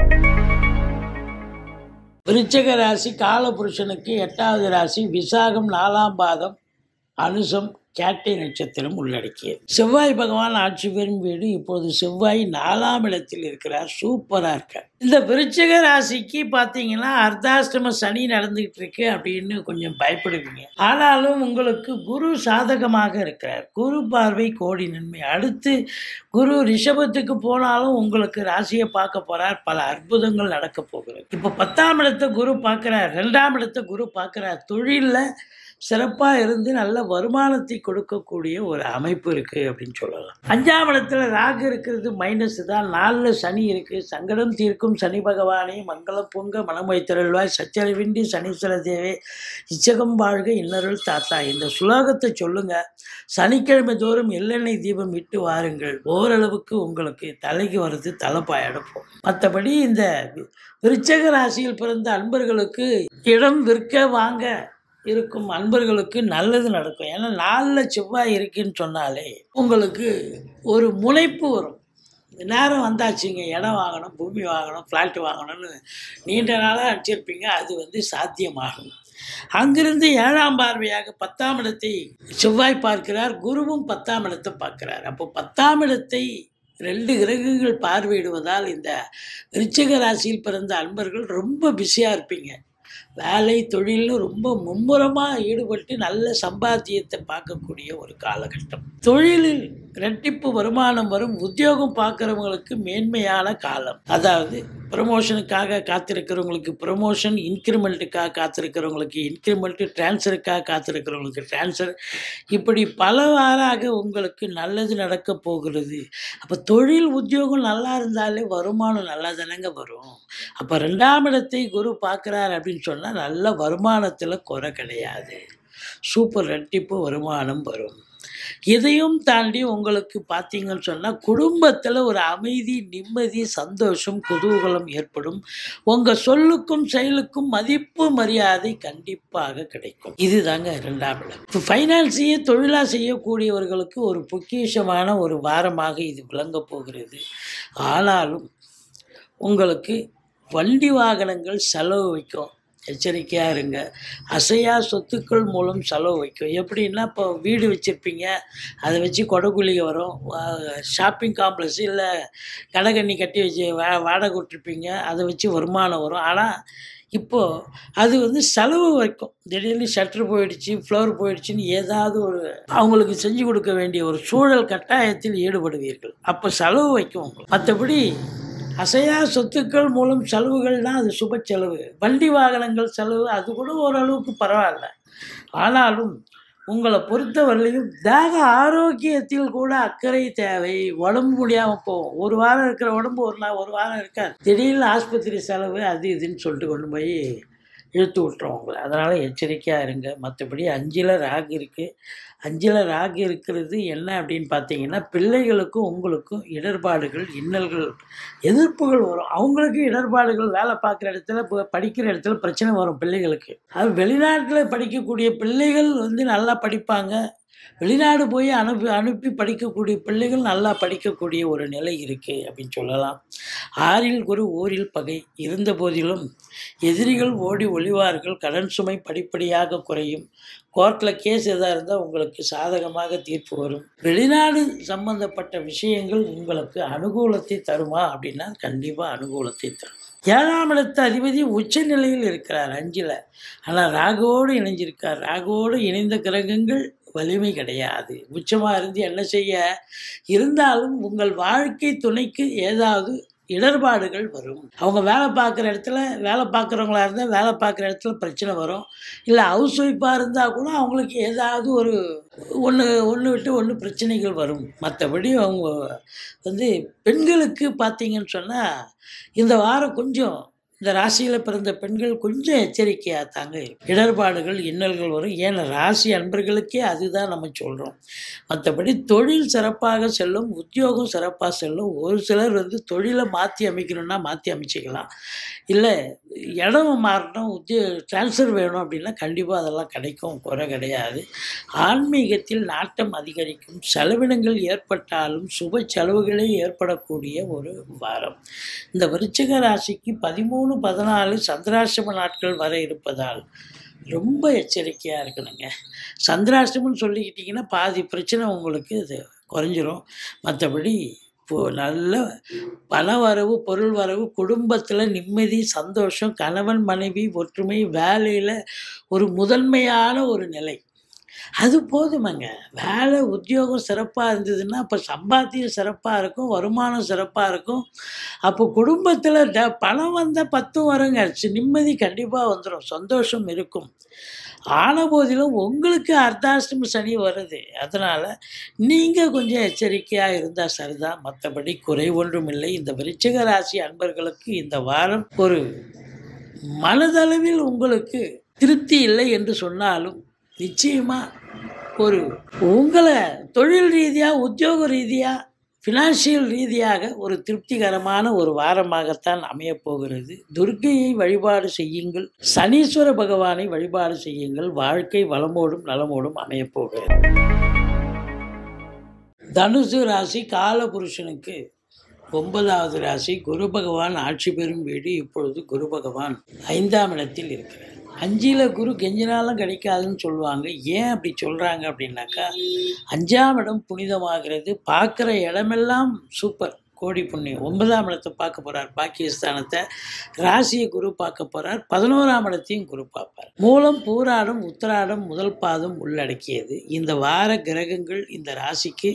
விருச்சக ராசி காலபுருஷனுக்கு எட்டாவது ராசி விசாகம் நாலாம் பாதம் அனுசம் கேட்டை நட்சத்திரம் உள்ளடக்கியது செவ்வாய் பகவான் ஆட்சி பெறும் வீடு இப்போது செவ்வாய் நாலாம் இடத்தில் இருக்கிறார் சூப்பராக இருக்கார் இந்த விருச்சக ராசிக்கு பார்த்தீங்கன்னா அர்த்தாஷ்டம சனி நடந்துகிட்டு இருக்கு அப்படின்னு கொஞ்சம் பயப்படுவீங்க ஆனாலும் உங்களுக்கு குரு சாதகமாக இருக்கிறார் குரு பார்வை கோடி நன்மை அடுத்து குரு ரிஷபத்துக்கு போனாலும் உங்களுக்கு ராசியை பார்க்க போறார் பல அற்புதங்கள் நடக்க போகிறது இப்போ பத்தாம் இடத்தை குரு பார்க்குறார் ரெண்டாம் இடத்தை குரு பார்க்குறார் தொழிலில் சிறப்பாக இருந்து நல்ல வருமானத்தை கொடுக்கக்கூடிய ஒரு அமைப்பு இருக்குது அப்படின்னு சொல்லலாம் அஞ்சாம் இடத்துல ராகு இருக்கிறது மைனஸ் தான் நாலில் சனி இருக்குது சங்கடம் தீர்க்கும் சனி பகவானே மங்களம் பொங்க மனம் வைத்திருள்வாய் சச்சரவின்றி சனீஸ்வர தேவே இச்சகம் வாழ்க இன்னருள் தாத்தா இந்த சுலோகத்தை சொல்லுங்க சனிக்கிழமை தோறும் எள்ளெண்ணெய் தீபம் இட்டு வாருங்கள் ஓரளவுக்கு உங்களுக்கு தலைக்கு வர்றது தலைப்பாயிடப்போம் மற்றபடி இந்த விருச்சக ராசியில் பிறந்த அன்பர்களுக்கு இடம் விற்க வாங்க இருக்கும் அன்பர்களுக்கு நல்லது நடக்கும் ஏன்னா நாளில் செவ்வாய் இருக்குன்னு சொன்னாலே உங்களுக்கு ஒரு முனைப்பு வரும் நேரம் வந்தாச்சுங்க இடம் வாங்கணும் பூமி வாங்கணும் ஃப்ளாட்டு வாங்கணும்னு நீண்ட நாளாக அடிச்சிருப்பீங்க அது வந்து சாத்தியமாகும் அங்கிருந்து ஏழாம் பார்வையாக பத்தாம் இடத்தை செவ்வாய் பார்க்கிறார் குருவும் பத்தாம் இடத்தை பார்க்கிறார் அப்போ பத்தாம் இடத்தை ரெண்டு கிரகங்கள் பார்வையிடுவதால் இந்த விருச்சிக ராசியில் பிறந்த அன்பர்கள் ரொம்ப பிஸியாக இருப்பீங்க வேலை தொழில்னு ரொம்ப மும்முரமாக ஈடுபட்டு நல்ல சம்பாத்தியத்தை பார்க்கக்கூடிய ஒரு காலகட்டம் தொழிலில் ரெட்டிப்பு வருமானம் வரும் உத்தியோகம் பார்க்குறவங்களுக்கு மேன்மையான காலம் அதாவது ப்ரமோஷனுக்காக காத்திருக்கிறவங்களுக்கு ப்ரமோஷன் இன்க்ரிமெண்ட்டுக்காக காத்திருக்கிறவங்களுக்கு இன்க்ரிமெண்ட்டு ட்ரான்ஸ்ஃபருக்காக காத்திருக்கிறவங்களுக்கு ட்ரான்ஸ்ஃபர் இப்படி பலவாறாக உங்களுக்கு நல்லது நடக்க போகிறது அப்போ தொழில் உத்தியோகம் நல்லா இருந்தாலே வருமானம் நல்லா தானேங்க வரும் அப்போ ரெண்டாம் இடத்தை குரு பார்க்குறார் அப்படின்னு சொன்னால் நல்ல வருமானத்தில் குறை கிடையாது சூப்பர் ரெட்டிப்பு வருமானம் வரும் இதையும் தாண்டி உங்களுக்கு பார்த்தீங்கன்னு சொன்னால் குடும்பத்தில் ஒரு அமைதி நிம்மதி சந்தோஷம் குதூகலம் ஏற்படும் உங்கள் சொல்லுக்கும் செயலுக்கும் மதிப்பு மரியாதை கண்டிப்பாக கிடைக்கும் இதுதாங்க ரெண்டாம் இடம் இப்போ ஃபைனான்ஸையே தொழிலாக செய்யக்கூடியவர்களுக்கு ஒரு பொக்கிஷமான ஒரு வாரமாக இது விளங்கப் போகிறது ஆனாலும் உங்களுக்கு வண்டி வாகனங்கள் செலவு வைக்கும் எச்சரிக்கையாக இருங்க அசையா சொத்துக்கள் மூலம் செலவு வைக்கும் எப்படின்னா இப்போ வீடு வச்சுருப்பீங்க அதை வச்சு கொடகுலிக வரும் ஷாப்பிங் காம்ப்ளெக்ஸ் இல்லை கடைகண்ணி கட்டி வச்சு வா வாடகை விட்டுருப்பீங்க அதை வச்சு வருமானம் வரும் ஆனால் இப்போது அது வந்து செலவு வைக்கும் திடீர்னு ஷட்டர் போயிடுச்சு ஃப்ளோர் போயிடுச்சுன்னு ஏதாவது ஒரு அவங்களுக்கு செஞ்சு கொடுக்க வேண்டிய ஒரு சூழல் கட்டாயத்தில் ஈடுபடுவீர்கள் அப்போ செலவு வைக்கும் உங்களுக்கு மற்றபடி அசையா சொத்துக்கள் மூலம் செலவுகள்னால் அது சுப செலவு வண்டி வாகனங்கள் செலவு அது கூட ஓரளவுக்கு பரவாயில்ல ஆனாலும் உங்களை பொறுத்தவரையிலையும் தேக ஆரோக்கியத்தில் கூட அக்கறை தேவை உடம்பு முடியாமல் போகும் ஒரு வாரம் இருக்கிற உடம்பு ஒரு நாள் ஒரு வாரம் இருக்காது திடீர்னு ஆஸ்பத்திரி செலவு அது இதுன்னு சொல்லிட்டு கொண்டு போய் இழுத்து விட்டுரும் உங்களை அதனால் எச்சரிக்கையாக இருங்க மற்றபடி அஞ்சில் ராகு இருக்குது அஞ்சில் ராகு இருக்கிறது என்ன அப்படின்னு பார்த்தீங்கன்னா பிள்ளைகளுக்கும் உங்களுக்கும் இடர்பாடுகள் இன்னல்கள் எதிர்ப்புகள் வரும் அவங்களுக்கு இடர்பாடுகள் வேலை பார்க்குற இடத்துல இப்போ படிக்கிற இடத்துல பிரச்சனை வரும் பிள்ளைகளுக்கு அது வெளிநாட்டில் படிக்கக்கூடிய பிள்ளைகள் வந்து நல்லா படிப்பாங்க வெளிநாடு போய் அனுப்பி அனுப்பி படிக்கக்கூடிய பிள்ளைகள் நல்லா படிக்கக்கூடிய ஒரு நிலை இருக்குது அப்படின்னு சொல்லலாம் ஆறில் குரு ஓரில் பகை இருந்த போதிலும் எதிரிகள் ஓடி ஒளிவார்கள் கடன் சுமை படிப்படியாக குறையும் கோர்ட்டில் கேஸ் எதாக இருந்தால் உங்களுக்கு சாதகமாக தீர்ப்பு வரும் வெளிநாடு சம்பந்தப்பட்ட விஷயங்கள் உங்களுக்கு அனுகூலத்தை தருமா அப்படின்னா கண்டிப்பாக அனுகூலத்தை தரும் ஏழாம் இடத்து அதிபதி உச்ச நிலையில் இருக்கிறார் அஞ்சில் ஆனால் ராகுவோடு இணைஞ்சிருக்கார் ராகுவோடு இணைந்த கிரகங்கள் வலிமை கிடையாது உச்சமாக இருந்து என்ன செய்ய இருந்தாலும் உங்கள் வாழ்க்கை துணைக்கு ஏதாவது இடர்பாடுகள் வரும் அவங்க வேலை பார்க்குற இடத்துல வேலை பார்க்குறவங்களா இருந்தால் வேலை பார்க்குற இடத்துல பிரச்சனை வரும் இல்லை ஹவுஸ் ஒய்ஃபாக இருந்தால் கூட அவங்களுக்கு ஏதாவது ஒரு ஒன்று ஒன்று விட்டு ஒன்று பிரச்சனைகள் வரும் மற்றபடி அவங்க வந்து பெண்களுக்கு பார்த்தீங்கன்னு சொன்னால் இந்த வாரம் கொஞ்சம் இந்த ராசியில் பிறந்த பெண்கள் கொஞ்சம் எச்சரிக்கையாக தாங்க இருக்கும் இடர்பாடுகள் இன்னல்கள் வரும் ஏன்னா ராசி அன்பர்களுக்கே அதுதான் நம்ம சொல்கிறோம் மற்றபடி தொழில் சிறப்பாக செல்லும் உத்தியோகம் சிறப்பாக செல்லும் ஒரு சிலர் வந்து தொழிலை மாற்றி அமைக்கணும்னா மாற்றி அமைச்சிக்கலாம் இல்லை இடம் மாறணும் உத்தியோ ட்ரான்ஸ்ஃபர் வேணும் அப்படின்னா கண்டிப்பாக அதெல்லாம் கிடைக்கும் குறை கிடையாது ஆன்மீகத்தில் நாட்டம் அதிகரிக்கும் செலவினங்கள் ஏற்பட்டாலும் சுப செலவுகளே ஏற்படக்கூடிய ஒரு வாரம் இந்த விருச்சிக ராசிக்கு பதிமூணு பதினாலு சந்திராசிரம நாட்கள் வர இருப்பதால் ரொம்ப எச்சரிக்கையாக இருக்கணுங்க சந்திராஷ்டமம்னு சொல்லிக்கிட்டிங்கன்னா பாதி பிரச்சனை உங்களுக்கு இது குறைஞ்சிரும் மற்றபடி இப்போது நல்ல பண வரவு பொருள் வரவு குடும்பத்தில் நிம்மதி சந்தோஷம் கணவன் மனைவி ஒற்றுமை வேலையில் ஒரு முதன்மையான ஒரு நிலை அது போதுமங்க வேலை உத்தியோகம் சிறப்பாக இருந்ததுன்னா அப்போ சம்பாத்தியம் சிறப்பாக இருக்கும் வருமானம் சிறப்பாக இருக்கும் அப்போ குடும்பத்தில் ட பணம் வந்தால் பத்தும் வருங்க சி- நிம்மதி கண்டிப்பாக வந்துடும் சந்தோஷம் இருக்கும் ஆன போதிலும் உங்களுக்கு அர்த்தாஷ்டம சனி வருது அதனால் நீங்கள் கொஞ்சம் எச்சரிக்கையாக இருந்தால் சரிதான் மற்றபடி குறை ஒன்றும் இல்லை இந்த விருச்சிக ராசி அன்பர்களுக்கு இந்த வாரம் ஒரு மனதளவில் உங்களுக்கு திருப்தி இல்லை என்று சொன்னாலும் நிச்சயமாக ஒரு உங்களை தொழில் ரீதியாக உத்தியோக ரீதியாக ஃபினான்ஷியல் ரீதியாக ஒரு திருப்திகரமான ஒரு வாரமாகத்தான் அமையப் போகிறது துர்க்கையை வழிபாடு செய்யுங்கள் சனீஸ்வர பகவானை வழிபாடு செய்யுங்கள் வாழ்க்கை வளமோடும் நலமோடும் அமையப் போகிறது தனுசு ராசி காலபுருஷனுக்கு ஒன்பதாவது ராசி குரு பகவான் ஆட்சி பெறும் வீடு இப்பொழுது குரு பகவான் ஐந்தாம் இடத்தில் இருக்கிறார் அஞ்சில் குரு கெஞ்சினாலும் கிடைக்காதுன்னு சொல்லுவாங்க ஏன் அப்படி சொல்கிறாங்க அப்படின்னாக்கா அஞ்சாம் இடம் புனிதமாகிறது பார்க்குற இடமெல்லாம் சூப்பர் கோடி புண்ணியம் ஒன்பதாம் இடத்தை பார்க்க போகிறார் பாக்கியஸ்தானத்தை ராசியை குரு பார்க்க போகிறார் பதினோராம் இடத்தையும் குரு பார்ப்பார் மூலம் பூராடம் உத்தராடம் முதல் பாதம் உள்ளடக்கியது இந்த வார கிரகங்கள் இந்த ராசிக்கு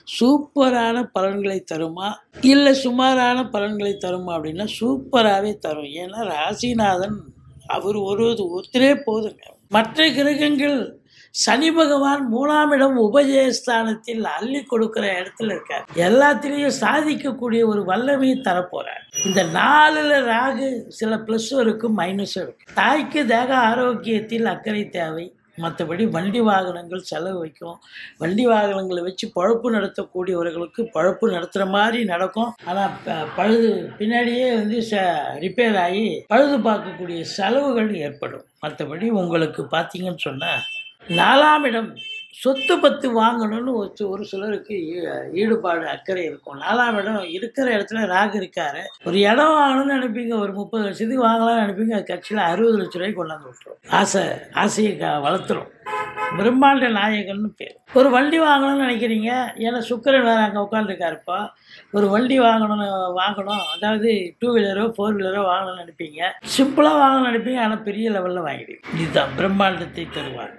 சூப்பரான பலன்களை தருமா இல்லை சுமாரான பலன்களை தருமா அப்படின்னா சூப்பராகவே தரும் ஏன்னா ராசிநாதன் அவர் ஒரு ஒருத்தரே போதுங்க மற்ற கிரகங்கள் சனி பகவான் மூணாம் இடம் உபஜயஸ்தானத்தில் அள்ளி கொடுக்கிற இடத்துல இருக்கார் எல்லாத்திலையும் சாதிக்கக்கூடிய ஒரு வல்லமையை தரப்போறார் இந்த நாலுல ராகு சில ப்ளஸ்ஸும் இருக்கும் மைனஸும் இருக்கு தாய்க்கு தேக ஆரோக்கியத்தில் அக்கறை தேவை மற்றபடி வண்டி வாகனங்கள் செலவு வைக்கும் வண்டி வாகனங்களை வச்சு பழப்பு நடத்தக்கூடியவர்களுக்கு பழப்பு நடத்துகிற மாதிரி நடக்கும் ஆனால் பழுது பின்னாடியே வந்து ச ரிப்பேர் ஆகி பழுது பார்க்கக்கூடிய செலவுகள் ஏற்படும் மற்றபடி உங்களுக்கு பார்த்தீங்கன்னு சொன்னால் நாலாம் இடம் சொத்து பத்து வாங்கணும்னு ஒரு சி- ஒரு சிலருக்கு ஈ- ஈடுபாடு அக்கறை இருக்கும் நாலாம் இடம் இருக்கிற இடத்துல ராகு இருக்காரு ஒரு இடம் வாங்கணும்னு நினைப்பீங்க ஒரு முப்பது லட்சத்துக்கு வாங்கலாம்னு நினைப்பீங்க அது கட்சியில் அறுபது லட்ச ரூபாய்க்கு கொண்டாந்து விட்டுரும் ஆசை ஆசையை க- வளர்த்துரும் பிரம்மாண்ட நாயகன்னு பேர் ஒரு வண்டி வாங்கணும்னு நினைக்கிறீங்க ஏன்னா சுக்கரன் வேறு அங்கே உட்காந்துருக்காருப்பா ஒரு வண்டி வாங்கணும்னு வாங்கணும் அதாவது டூ வீலரோ ஃபோர் வீலரோ வாங்கணும்னு நினைப்பீங்க சிம்பிளாக வாங்கணும்னு நினைப்பீங்க ஆனால் பெரிய லெவலில் வாங்கிடுவீங்க இதுதான் பிரம்மாண்டத்தை தருவார்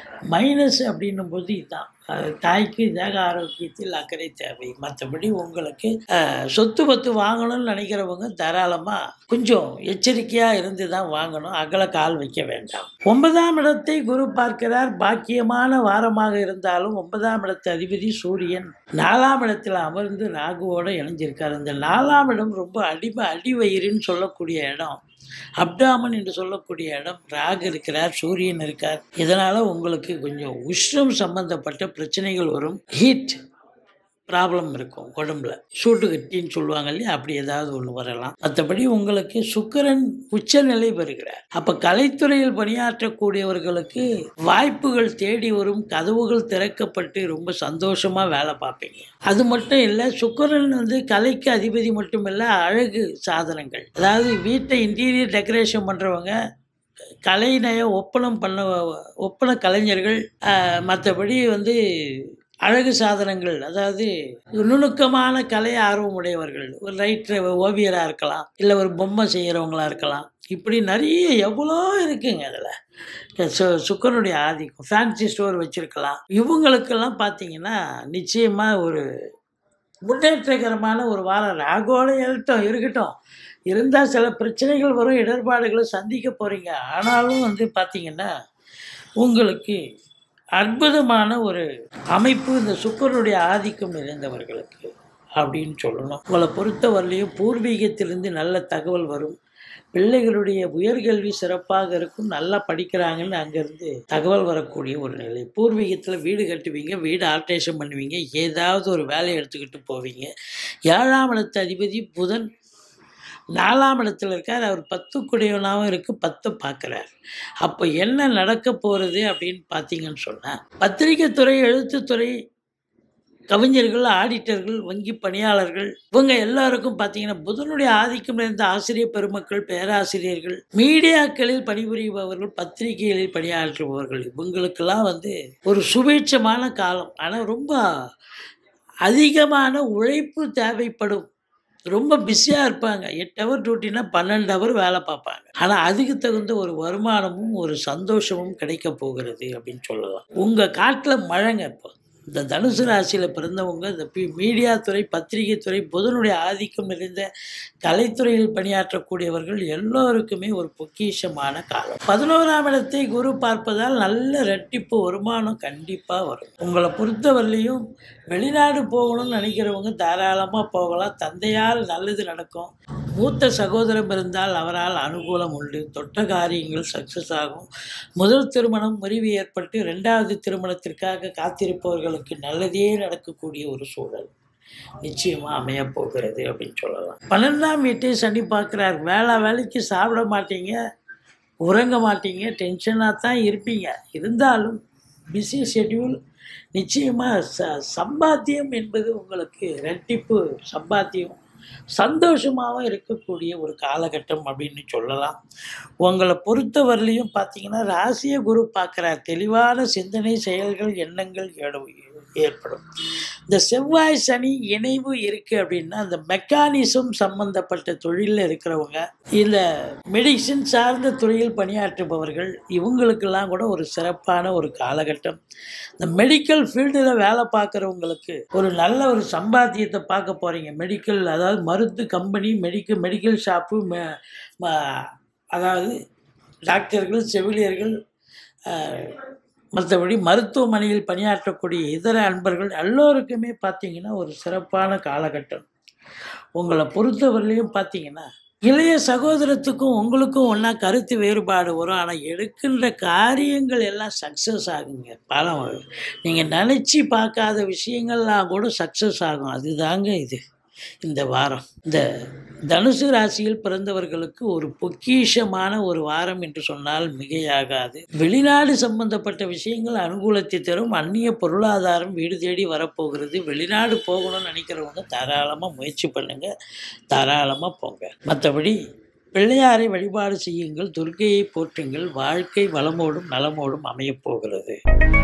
மைனஸ் அப்படின்னும் போது இதுதான் அது தாய்க்கு தேக ஆரோக்கியத்தில் அக்கறை தேவை மற்றபடி உங்களுக்கு அஹ், சொத்து பத்து வாங்கணும்னு நினைக்கிறவங்க தாராளமாக கொஞ்சம் எச்சரிக்கையாக இருந்து தான் வாங்கணும் அகல கால் வைக்க வேண்டாம் ஒன்பதாம் இடத்தை குரு பார்க்கிறார் பாக்கியமான வாரமாக இருந்தாலும் ஒன்பதாம் இடத்து அதிபதி சூரியன் நாலாம் இடத்துல அமர்ந்து ராகுவோட இணைஞ்சிருக்கார் இந்த நாலாம் இடம் ரொம்ப அடிமை அடிவயிறுன்னு சொல்லக்கூடிய இடம் அப்டாமன் என்று சொல்லக்கூடிய இடம் ராகு இருக்கிறார் சூரியன் இருக்கார் இதனால் உங்களுக்கு கொஞ்சம் உஷ்ணம் சம்பந்தப்பட்ட பிரச்சனைகள் வரும் ஹீட் ப்ராப்ளம் இருக்கும் உடம்புல சூட்டு கட்டின்னு சொல்லுவாங்க இல்லையா அப்படி ஏதாவது ஒன்று வரலாம் மற்றபடி உங்களுக்கு சுக்கிரன் உச்சநிலை பெறுகிறார் அப்போ கலைத்துறையில் பணியாற்றக்கூடியவர்களுக்கு வாய்ப்புகள் தேடி வரும் கதவுகள் திறக்கப்பட்டு ரொம்ப சந்தோஷமாக வேலை பார்ப்பீங்க அது மட்டும் இல்லை சுக்கிரன் வந்து கலைக்கு அதிபதி மட்டும் இல்லை அழகு சாதனங்கள் அதாவது வீட்டை இன்டீரியர் டெக்கரேஷன் பண்ணுறவங்க கலைநய ஒப்பனம் பண்ண ஒப்பன கலைஞர்கள் மற்றபடி வந்து அழகு சாதனங்கள் அதாவது நுணுக்கமான கலை ஆர்வம் உடையவர்கள் ஒரு ரைட்டர் ஓவியராக இருக்கலாம் இல்லை ஒரு பொம்மை செய்கிறவங்களா இருக்கலாம் இப்படி நிறைய எவ்வளோ இருக்குங்க அதில் சு சுக்கரனுடைய ஆதிக்கம் ஃபேன்சி ஸ்டோர் வச்சுருக்கலாம் இவங்களுக்கெல்லாம் பார்த்தீங்கன்னா நிச்சயமாக ஒரு முன்னேற்றகரமான ஒரு வாரம் ராகோட இருக்கட்டும் இருக்கட்டும் இருந்தால் சில பிரச்சனைகள் வரும் இடர்பாடுகளை சந்திக்க போகிறீங்க ஆனாலும் வந்து பார்த்தீங்கன்னா உங்களுக்கு அற்புதமான ஒரு அமைப்பு இந்த சுக்கரனுடைய ஆதிக்கம் நிறைந்தவர்களுக்கு அப்படின்னு சொல்லணும் உங்களை பொறுத்தவரையிலையும் பூர்வீகத்திலிருந்து நல்ல தகவல் வரும் பிள்ளைகளுடைய உயர்கல்வி சிறப்பாக இருக்கும் நல்லா படிக்கிறாங்கன்னு அங்கேருந்து தகவல் வரக்கூடிய ஒரு நிலை பூர்வீகத்தில் வீடு கட்டுவீங்க வீடு ஆல்ட்ரேஷன் பண்ணுவீங்க ஏதாவது ஒரு வேலையை எடுத்துக்கிட்டு போவீங்க ஏழாம் இடத்து அதிபதி புதன் நாலாம் இடத்துல இருக்கார் அவர் பத்து குடையவனாகவும் இருக்குது பத்து பார்க்குறார் அப்போ என்ன நடக்க போகிறது அப்படின்னு பார்த்தீங்கன்னு சொன்னால் பத்திரிகைத்துறை எழுத்துத்துறை கவிஞர்கள் ஆடிட்டர்கள் வங்கி பணியாளர்கள் இவங்க எல்லாருக்கும் பார்த்தீங்கன்னா புதனுடைய ஆதிக்கம் நிறைந்த ஆசிரியர் பெருமக்கள் பேராசிரியர்கள் மீடியாக்களில் பணிபுரிபவர்கள் பத்திரிகைகளில் பணியாற்றுபவர்கள் இவங்களுக்கெல்லாம் வந்து ஒரு சுபீட்சமான காலம் ஆனால் ரொம்ப அதிகமான உழைப்பு தேவைப்படும் ரொம்ப பிஸியாக இருப்பாங்க எட்டு ஹவர் டியூட்டினா பன்னெண்டு ஹவர் வேலை பார்ப்பாங்க ஆனால் அதுக்கு தகுந்த ஒரு வருமானமும் ஒரு சந்தோஷமும் கிடைக்க போகிறது அப்படின்னு சொல்லலாம் உங்கள் காட்டில் மழைங்க இப்போ இந்த தனுசு ராசியில் பிறந்தவங்க இந்த பி மீடியா துறை பத்திரிகை துறை புதனுடைய ஆதிக்கம் நிறைந்த கலைத்துறையில் பணியாற்றக்கூடியவர்கள் எல்லோருக்குமே ஒரு பொக்கிஷமான காலம் பதினோராம் இடத்தை குரு பார்ப்பதால் நல்ல ரெட்டிப்பு வருமானம் கண்டிப்பாக வரும் உங்களை பொறுத்தவரையிலையும் வெளிநாடு போகணும்னு நினைக்கிறவங்க தாராளமாக போகலாம் தந்தையால் நல்லது நடக்கும் மூத்த சகோதரம் இருந்தால் அவரால் அனுகூலம் உண்டு தொட்ட காரியங்கள் சக்ஸஸ் ஆகும் முதல் திருமணம் முறிவு ஏற்பட்டு ரெண்டாவது திருமணத்திற்காக காத்திருப்பவர்களுக்கு நல்லதே நடக்கக்கூடிய ஒரு சூழல் நிச்சயமாக அமையப் போகிறது அப்படின்னு சொல்லலாம் பன்னெண்டாம் வீட்டை சனி பார்க்குறார் வேலை வேலைக்கு சாப்பிட மாட்டீங்க உறங்க மாட்டீங்க டென்ஷனாக தான் இருப்பீங்க இருந்தாலும் பிஸி ஷெட்யூல் நிச்சயமாக ச சம்பாத்தியம் என்பது உங்களுக்கு ரெட்டிப்பு சம்பாத்தியம் சந்தோஷமாகவும் இருக்கக்கூடிய ஒரு காலகட்டம் அப்படின்னு சொல்லலாம் உங்களை பொறுத்தவரையிலையும் பார்த்தீங்கன்னா ராசிய குரு பார்க்குறார் தெளிவான சிந்தனை செயல்கள் எண்ணங்கள் ஏடு- ஏற்படும் இந்த செவ்வாய் சனி இணைவு இருக்குது அப்படின்னா அந்த மெக்கானிசம் சம்பந்தப்பட்ட தொழிலில் இருக்கிறவங்க இந்த மெடிசின் சார்ந்த துறையில் பணியாற்றுபவர்கள் இவங்களுக்கெல்லாம் கூட ஒரு சிறப்பான ஒரு காலகட்டம் இந்த மெடிக்கல் ஃபீல்டில் வேலை பார்க்குறவங்களுக்கு ஒரு நல்ல ஒரு சம்பாத்தியத்தை பார்க்க போகிறீங்க மெடிக்கல் அதாவது மருந்து கம்பெனி மெடிக்கல் மெடிக்கல் ஷாப்பு மெ- ம- அதாவது டாக்டர்கள் செவிலியர்கள் அஹ், மற்றபடி மருத்துவமனையில் பணியாற்றக்கூடிய இதர அன்பர்கள் எல்லோருக்குமே பார்த்தீங்கன்னா ஒரு சிறப்பான காலகட்டம் உங்களை பொறுத்தவரையிலையும் பார்த்தீங்கன்னா இளைய சகோதரத்துக்கும் உங்களுக்கும் ஒன்றா கருத்து வேறுபாடு வரும் ஆனால் எடுக்கின்ற காரியங்கள் எல்லாம் சக்ஸஸ் ஆகுங்க பலம் வரும் நீங்கள் நினச்சி பார்க்காத விஷயங்கள்லாம் கூட சக்ஸஸ் ஆகும் அதுதாங்க இது இந்த வாரம் இந்த தனுசு ராசியில் பிறந்தவர்களுக்கு ஒரு பொக்கிஷமான ஒரு வாரம் என்று சொன்னால் மிகையாகாது வெளிநாடு சம்பந்தப்பட்ட விஷயங்கள் அனுகூலத்தை தரும் அந்நிய பொருளாதாரம் வீடு தேடி வரப்போகிறது வெளிநாடு போகணும்னு நினைக்கிறவங்க தாராளமாக முயற்சி பண்ணுங்க தாராளமாக போங்க மற்றபடி பிள்ளையாரை வழிபாடு செய்யுங்கள் துர்க்கையை போற்றுங்கள் வாழ்க்கை வளமோடும் நலமோடும் அமையப் போகிறது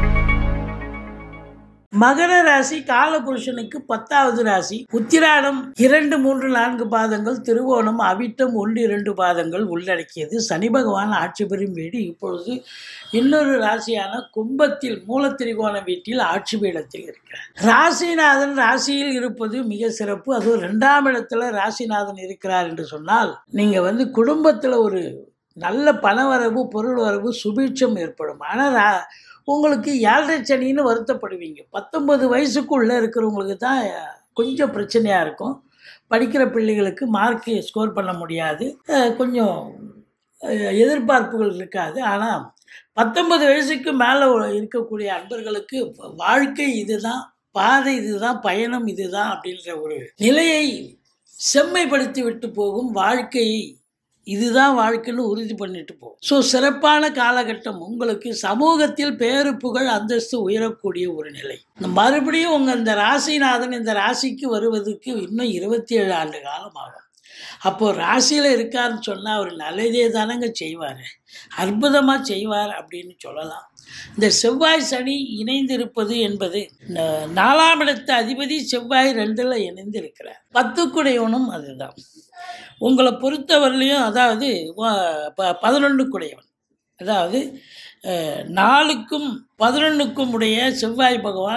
மகர ராசி காலபுருஷனுக்கு பத்தாவது ராசி உத்திராடம் இரண்டு மூன்று நான்கு பாதங்கள் திருவோணம் அவிட்டம் ஒன்று இரண்டு பாதங்கள் உள்ளடக்கியது சனி பகவான் ஆட்சி பெறும் வீடு இப்பொழுது இன்னொரு ராசியான கும்பத்தில் மூலத்திரிகோண வீட்டில் ஆட்சி பீடத்தில் இருக்கிறார் ராசிநாதன் ராசியில் இருப்பது மிக சிறப்பு அதுவும் ரெண்டாம் இடத்துல ராசிநாதன் இருக்கிறார் என்று சொன்னால் நீங்க வந்து குடும்பத்தில் ஒரு நல்ல பணவரவு பொருள் வரவு சுபீட்சம் ஏற்படும் ஆனால் ரா- உங்களுக்கு ஏழரை சனின்னு வருத்தப்படுவீங்க பத்தொன்பது வயசுக்குள்ளே இருக்கிறவங்களுக்கு தான் கொஞ்சம் பிரச்சனையாக இருக்கும் படிக்கிற பிள்ளைகளுக்கு மார்க்கு ஸ்கோர் பண்ண முடியாது அஹ் கொஞ்சம் அஹ் எதிர்பார்ப்புகள் இருக்காது ஆனால் பத்தொன்பது வயசுக்கு மேலே இருக்கக்கூடிய அன்பர்களுக்கு வாழ்க்கை இதுதான் பாதை இதுதான் பயணம் இதுதான் அப்படின்ற ஒரு நிலையை செம்மைப்படுத்தி விட்டு போகும் வாழ்க்கையை இதுதான் வாழ்க்கைன்னு உறுதி பண்ணிட்டு போகும் ஸோ சிறப்பான காலகட்டம் உங்களுக்கு சமூகத்தில் பேரு புகழ் அந்தஸ்து உயரக்கூடிய ஒரு நிலை இந்த மறுபடியும் உங்கள் இந்த ராசிநாதன் இந்த ராசிக்கு வருவதற்கு இன்னும் இருபத்தி ஏழு ஆண்டு காலம் ஆகும் அப்போது ராசியில் இருக்காருன்னு சொன்னால் அவர் நல்லதே தானங்க செய்வார் அற்புதமாக செய்வார் அப்படின்னு சொல்லலாம் இந்த செவ்வாய் சனி இணைந்திருப்பது என்பது ந- நாலாம் இடத்து அதிபதி செவ்வாய் ரெண்டில் இணைந்து இருக்கிறார் பத்துக்குடையவனும் அதுதான் உங்களை பொறுத்தவரையிலையும் அதாவது பதினொன்று குடையவன் அதாவது அஹ், நாலுக்கும் பதினொன்றுக்கும் உடைய செவ்வாய் பகவான்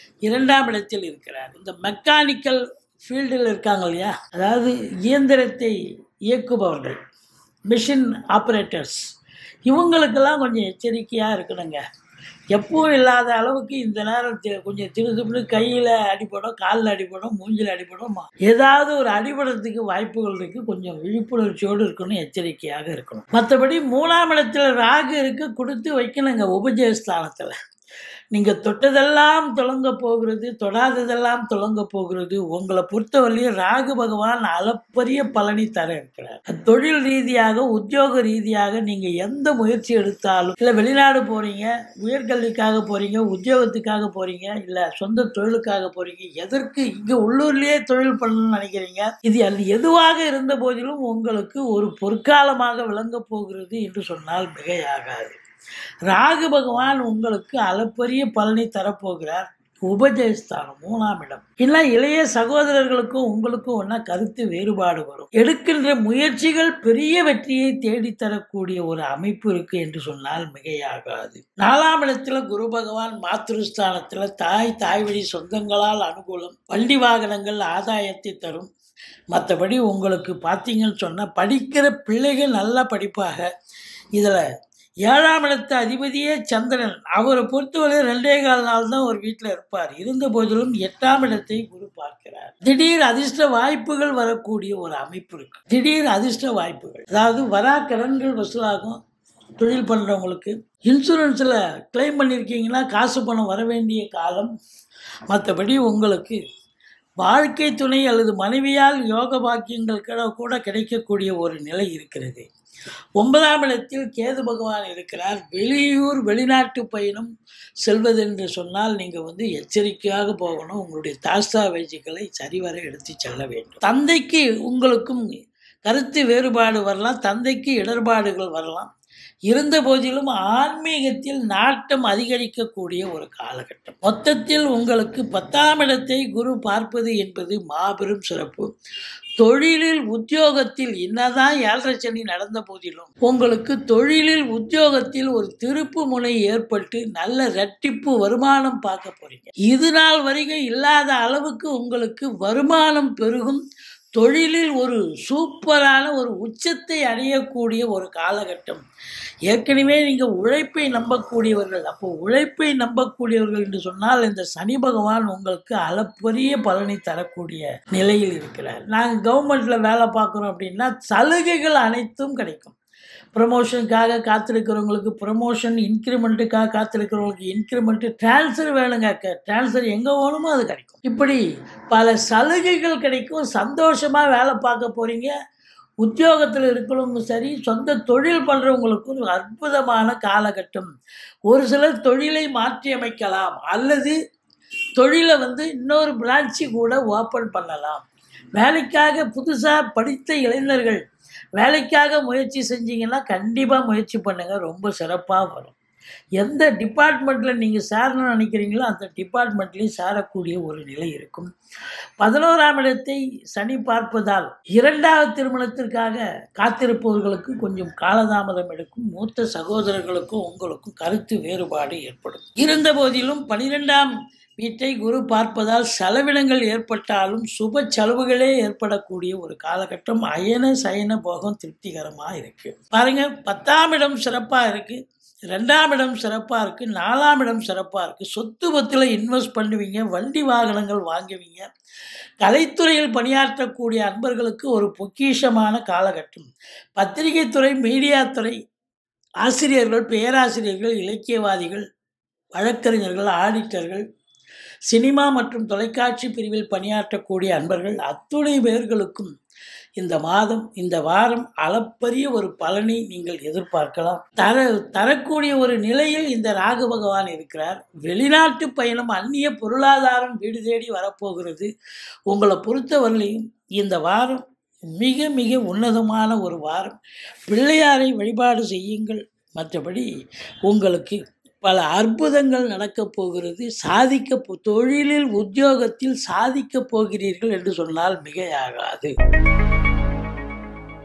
இரண்டாம் இடத்தில் இருக்கிறார் இந்த மெக்கானிக்கல் ஃபீல்டில் இருக்காங்க இல்லையா அதாவது இயந்திரத்தை இயக்குபவர்கள் மிஷின் ஆப்ரேட்டர்ஸ் இவங்களுக்கெல்லாம் கொஞ்சம் எச்சரிக்கையாக இருக்கணுங்க எப்பவும் இல்லாத அளவுக்கு இந்த நேரம் தி- கொஞ்சம் திருதுப்புன்னு கையில் அடிபடும் காலில் அடிபடும் மூஞ்சில் அடிபடும் மா- ஏதாவது ஒரு அடிபடுறதுக்கு வாய்ப்புகள் இருக்குது கொஞ்சம் விழிப்புணர்ச்சியோடு இருக்கணும் எச்சரிக்கையாக இருக்கணும் மற்றபடி மூணாம் இடத்துல ராகு இருக்கு கொடுத்து வைக்கணுங்க உபஜயஸ்தானத்தில் நீங்கள் தொட்டதெல்லாம் தொடங்க போகிறது தொடாததெல்லாம் தொடங்க போகிறது உங்களை பொறுத்தவரையும் ராகு பகவான் அளப்பரிய பலனை தர இருக்கிறார் தொழில் ரீதியாக உத்தியோக ரீதியாக நீங்கள் எந்த முயற்சி எடுத்தாலும் இல்லை வெளிநாடு போகிறீங்க உயர்கல்விக்காக போகிறீங்க உத்தியோகத்துக்காக போகிறீங்க இல்லை சொந்த தொழிலுக்காக போகிறீங்க எதற்கு இங்கே உள்ளூர்லேயே தொழில் பண்ணணும்னு நினைக்கிறீங்க இது அது எதுவாக இருந்த போதிலும் உங்களுக்கு ஒரு பொற்காலமாக விளங்கப் போகிறது என்று சொன்னால் மிகையாகாது ராகு பகவான் உங்களுக்கு அளப்பரிய பலனை தரப்போகிறார் உபஜயஸ்தானம் மூணாம் இடம் இல்லை இளைய சகோதரர்களுக்கும் உங்களுக்கும் ஒன்றா கருத்து வேறுபாடு வரும் எடுக்கின்ற முயற்சிகள் பெரிய வெற்றியை தேடித்தரக்கூடிய ஒரு அமைப்பு இருக்கு என்று சொன்னால் மிகையாகாது நாலாம் இடத்துல குரு பகவான் மாத்திருஸ்தானத்துல தாய் தாய் வழி சொந்தங்களால் அனுகூலம் வண்டி வாகனங்கள் ஆதாயத்தை தரும் மற்றபடி உங்களுக்கு பார்த்தீங்கன்னு சொன்னால் படிக்கிற பிள்ளைகள் நல்லா படிப்பாக இதில் ஏழாம் இடத்து அதிபதியே சந்திரன் அவரை பொறுத்தவரை ரெண்டே கால் நாள் தான் ஒரு வீட்டில் இருப்பார் இருந்த போதிலும் எட்டாம் இடத்தை குரு பார்க்கிறார் திடீர் அதிர்ஷ்ட வாய்ப்புகள் வரக்கூடிய ஒரு அமைப்பு இருக்கு திடீர் அதிர்ஷ்ட வாய்ப்புகள் அதாவது வரா கடன்கள் வசூலாகும் தொழில் பண்ணுறவங்களுக்கு இன்சூரன்ஸில் கிளைம் பண்ணியிருக்கீங்கன்னா காசு பணம் வர வேண்டிய காலம் மற்றபடி உங்களுக்கு வாழ்க்கை துணை அல்லது மனைவியால் யோக பாக்கியங்கள் கூட- கூட கிடைக்கக்கூடிய ஒரு நிலை இருக்கிறது ஒன்பதாம் இடத்தில் கேது பகவான் இருக்கிறார் வெளியூர் வெளிநாட்டு பயணம் செல்வதென்று சொன்னால் நீங்கள் வந்து எச்சரிக்கையாக போகணும் உங்களுடைய தாஸ்தா வைஜிகளை சரிவர எடுத்து செல்ல வேண்டும் தந்தைக்கு உங்களுக்கும் கருத்து வேறுபாடு வரலாம் தந்தைக்கு இடர்பாடுகள் வரலாம் இருந்த போதிலும் ஆன்மீகத்தில் நாட்டம் அதிகரிக்கக்கூடிய ஒரு காலகட்டம் மொத்தத்தில் உங்களுக்கு பத்தாம் இடத்தை குரு பார்ப்பது என்பது மாபெரும் சிறப்பு தொழிலில் உத்தியோகத்தில் என்னதான் ஏழரை சனி நடந்த போதிலும் உங்களுக்கு தொழிலில் உத்தியோகத்தில் ஒரு திருப்பு முனை ஏற்பட்டு நல்ல ரெட்டிப்பு வருமானம் பார்க்க போறீங்க இது நாள் வரைக்கும் இல்லாத அளவுக்கு உங்களுக்கு வருமானம் பெருகும் தொழிலில் ஒரு சூப்பரான ஒரு உச்சத்தை அடையக்கூடிய ஒரு காலகட்டம் ஏற்கனவே நீங்கள் உழைப்பை நம்பக்கூடியவர்கள் அப்போ உழைப்பை நம்பக்கூடியவர்கள் என்று சொன்னால் இந்த சனி பகவான் உங்களுக்கு அளப்பரிய பலனை தரக்கூடிய நிலையில் இருக்கிறார் நாங்கள் கவர்மெண்ட்டில் வேலை பார்க்குறோம் அப்படின்னா சலுகைகள் அனைத்தும் கிடைக்கும் ப்ரமோஷனுக்காக காத்திருக்கிறவங்களுக்கு ப்ரமோஷன் இன்க்ரிமெண்ட்டுக்காக காத்திருக்கிறவங்களுக்கு இன்க்ரிமெண்ட்டு ட்ரான்ஸ்ஃபர் வேணுங்க ட்ரான்ஸ்ஃபர் எங்கே வேணுமோ அது கிடைக்கும் இப்படி பல சலுகைகள் கிடைக்கும் சந்தோஷமாக வேலை பார்க்க போகிறீங்க உத்தியோகத்தில் இருக்கிறவங்க சரி சொந்த தொழில் பண்ணுறவங்களுக்கும் ஒரு அற்புதமான காலகட்டம் ஒரு சிலர் தொழிலை மாற்றி அமைக்கலாம் அல்லது தொழிலை வந்து இன்னொரு பிரான்ச்சு கூட ஓப்பன் பண்ணலாம் வேலைக்காக புதுசாக படித்த இளைஞர்கள் வேலைக்காக முயற்சி செஞ்சீங்கன்னா கண்டிப்பாக முயற்சி பண்ணுங்கள் ரொம்ப சிறப்பாக வரும் எந்த டிபார்ட்மெண்ட்டில் நீங்கள் சேரணும்னு நினைக்கிறீங்களோ அந்த டிபார்ட்மெண்ட்லேயும் சேரக்கூடிய ஒரு நிலை இருக்கும் பதினோராம் இடத்தை சனி பார்ப்பதால் இரண்டாவது திருமணத்திற்காக காத்திருப்பவர்களுக்கு கொஞ்சம் காலதாமதம் எடுக்கும் மூத்த சகோதரர்களுக்கும் உங்களுக்கும் கருத்து வேறுபாடு ஏற்படும் இருந்த போதிலும் பனிரெண்டாம் வீட்டை குரு பார்ப்பதால் செலவினங்கள் ஏற்பட்டாலும் சுப செலவுகளே ஏற்படக்கூடிய ஒரு காலகட்டம் அயன சயன போகம் திருப்திகரமாக இருக்கு பாருங்க பத்தாம் இடம் சிறப்பாக இருக்கு ரெண்டாம் இடம் சிறப்பாக இருக்குது நாலாம் இடம் சிறப்பாக இருக்குது சொத்து பத்தில் இன்வெஸ்ட் பண்ணுவீங்க வண்டி வாகனங்கள் வாங்குவீங்க கலைத்துறையில் பணியாற்றக்கூடிய அன்பர்களுக்கு ஒரு பொக்கிஷமான காலகட்டம் பத்திரிகை துறை மீடியா துறை ஆசிரியர்கள் பேராசிரியர்கள் இலக்கியவாதிகள் வழக்கறிஞர்கள் ஆடிட்டர்கள் சினிமா மற்றும் தொலைக்காட்சி பிரிவில் பணியாற்றக்கூடிய அன்பர்கள் அத்துணை பேர்களுக்கும் இந்த மாதம் இந்த வாரம் அளப்பரிய ஒரு பலனை நீங்கள் எதிர்பார்க்கலாம் தர தரக்கூடிய ஒரு நிலையில் இந்த ராகு பகவான் இருக்கிறார் வெளிநாட்டு பயணம் அந்நிய பொருளாதாரம் வீடு தேடி வரப்போகிறது உங்களை பொறுத்தவரையிலையும் இந்த வாரம் மிக மிக உன்னதமான ஒரு வாரம் பிள்ளையாரை வழிபாடு செய்யுங்கள் மற்றபடி உங்களுக்கு பல அற்புதங்கள் நடக்கப் போகிறது சாதிக்க போ- தொழிலில் உத்தியோகத்தில் சாதிக்கப் போகிறீர்கள் என்று சொன்னால் மிகையாகாது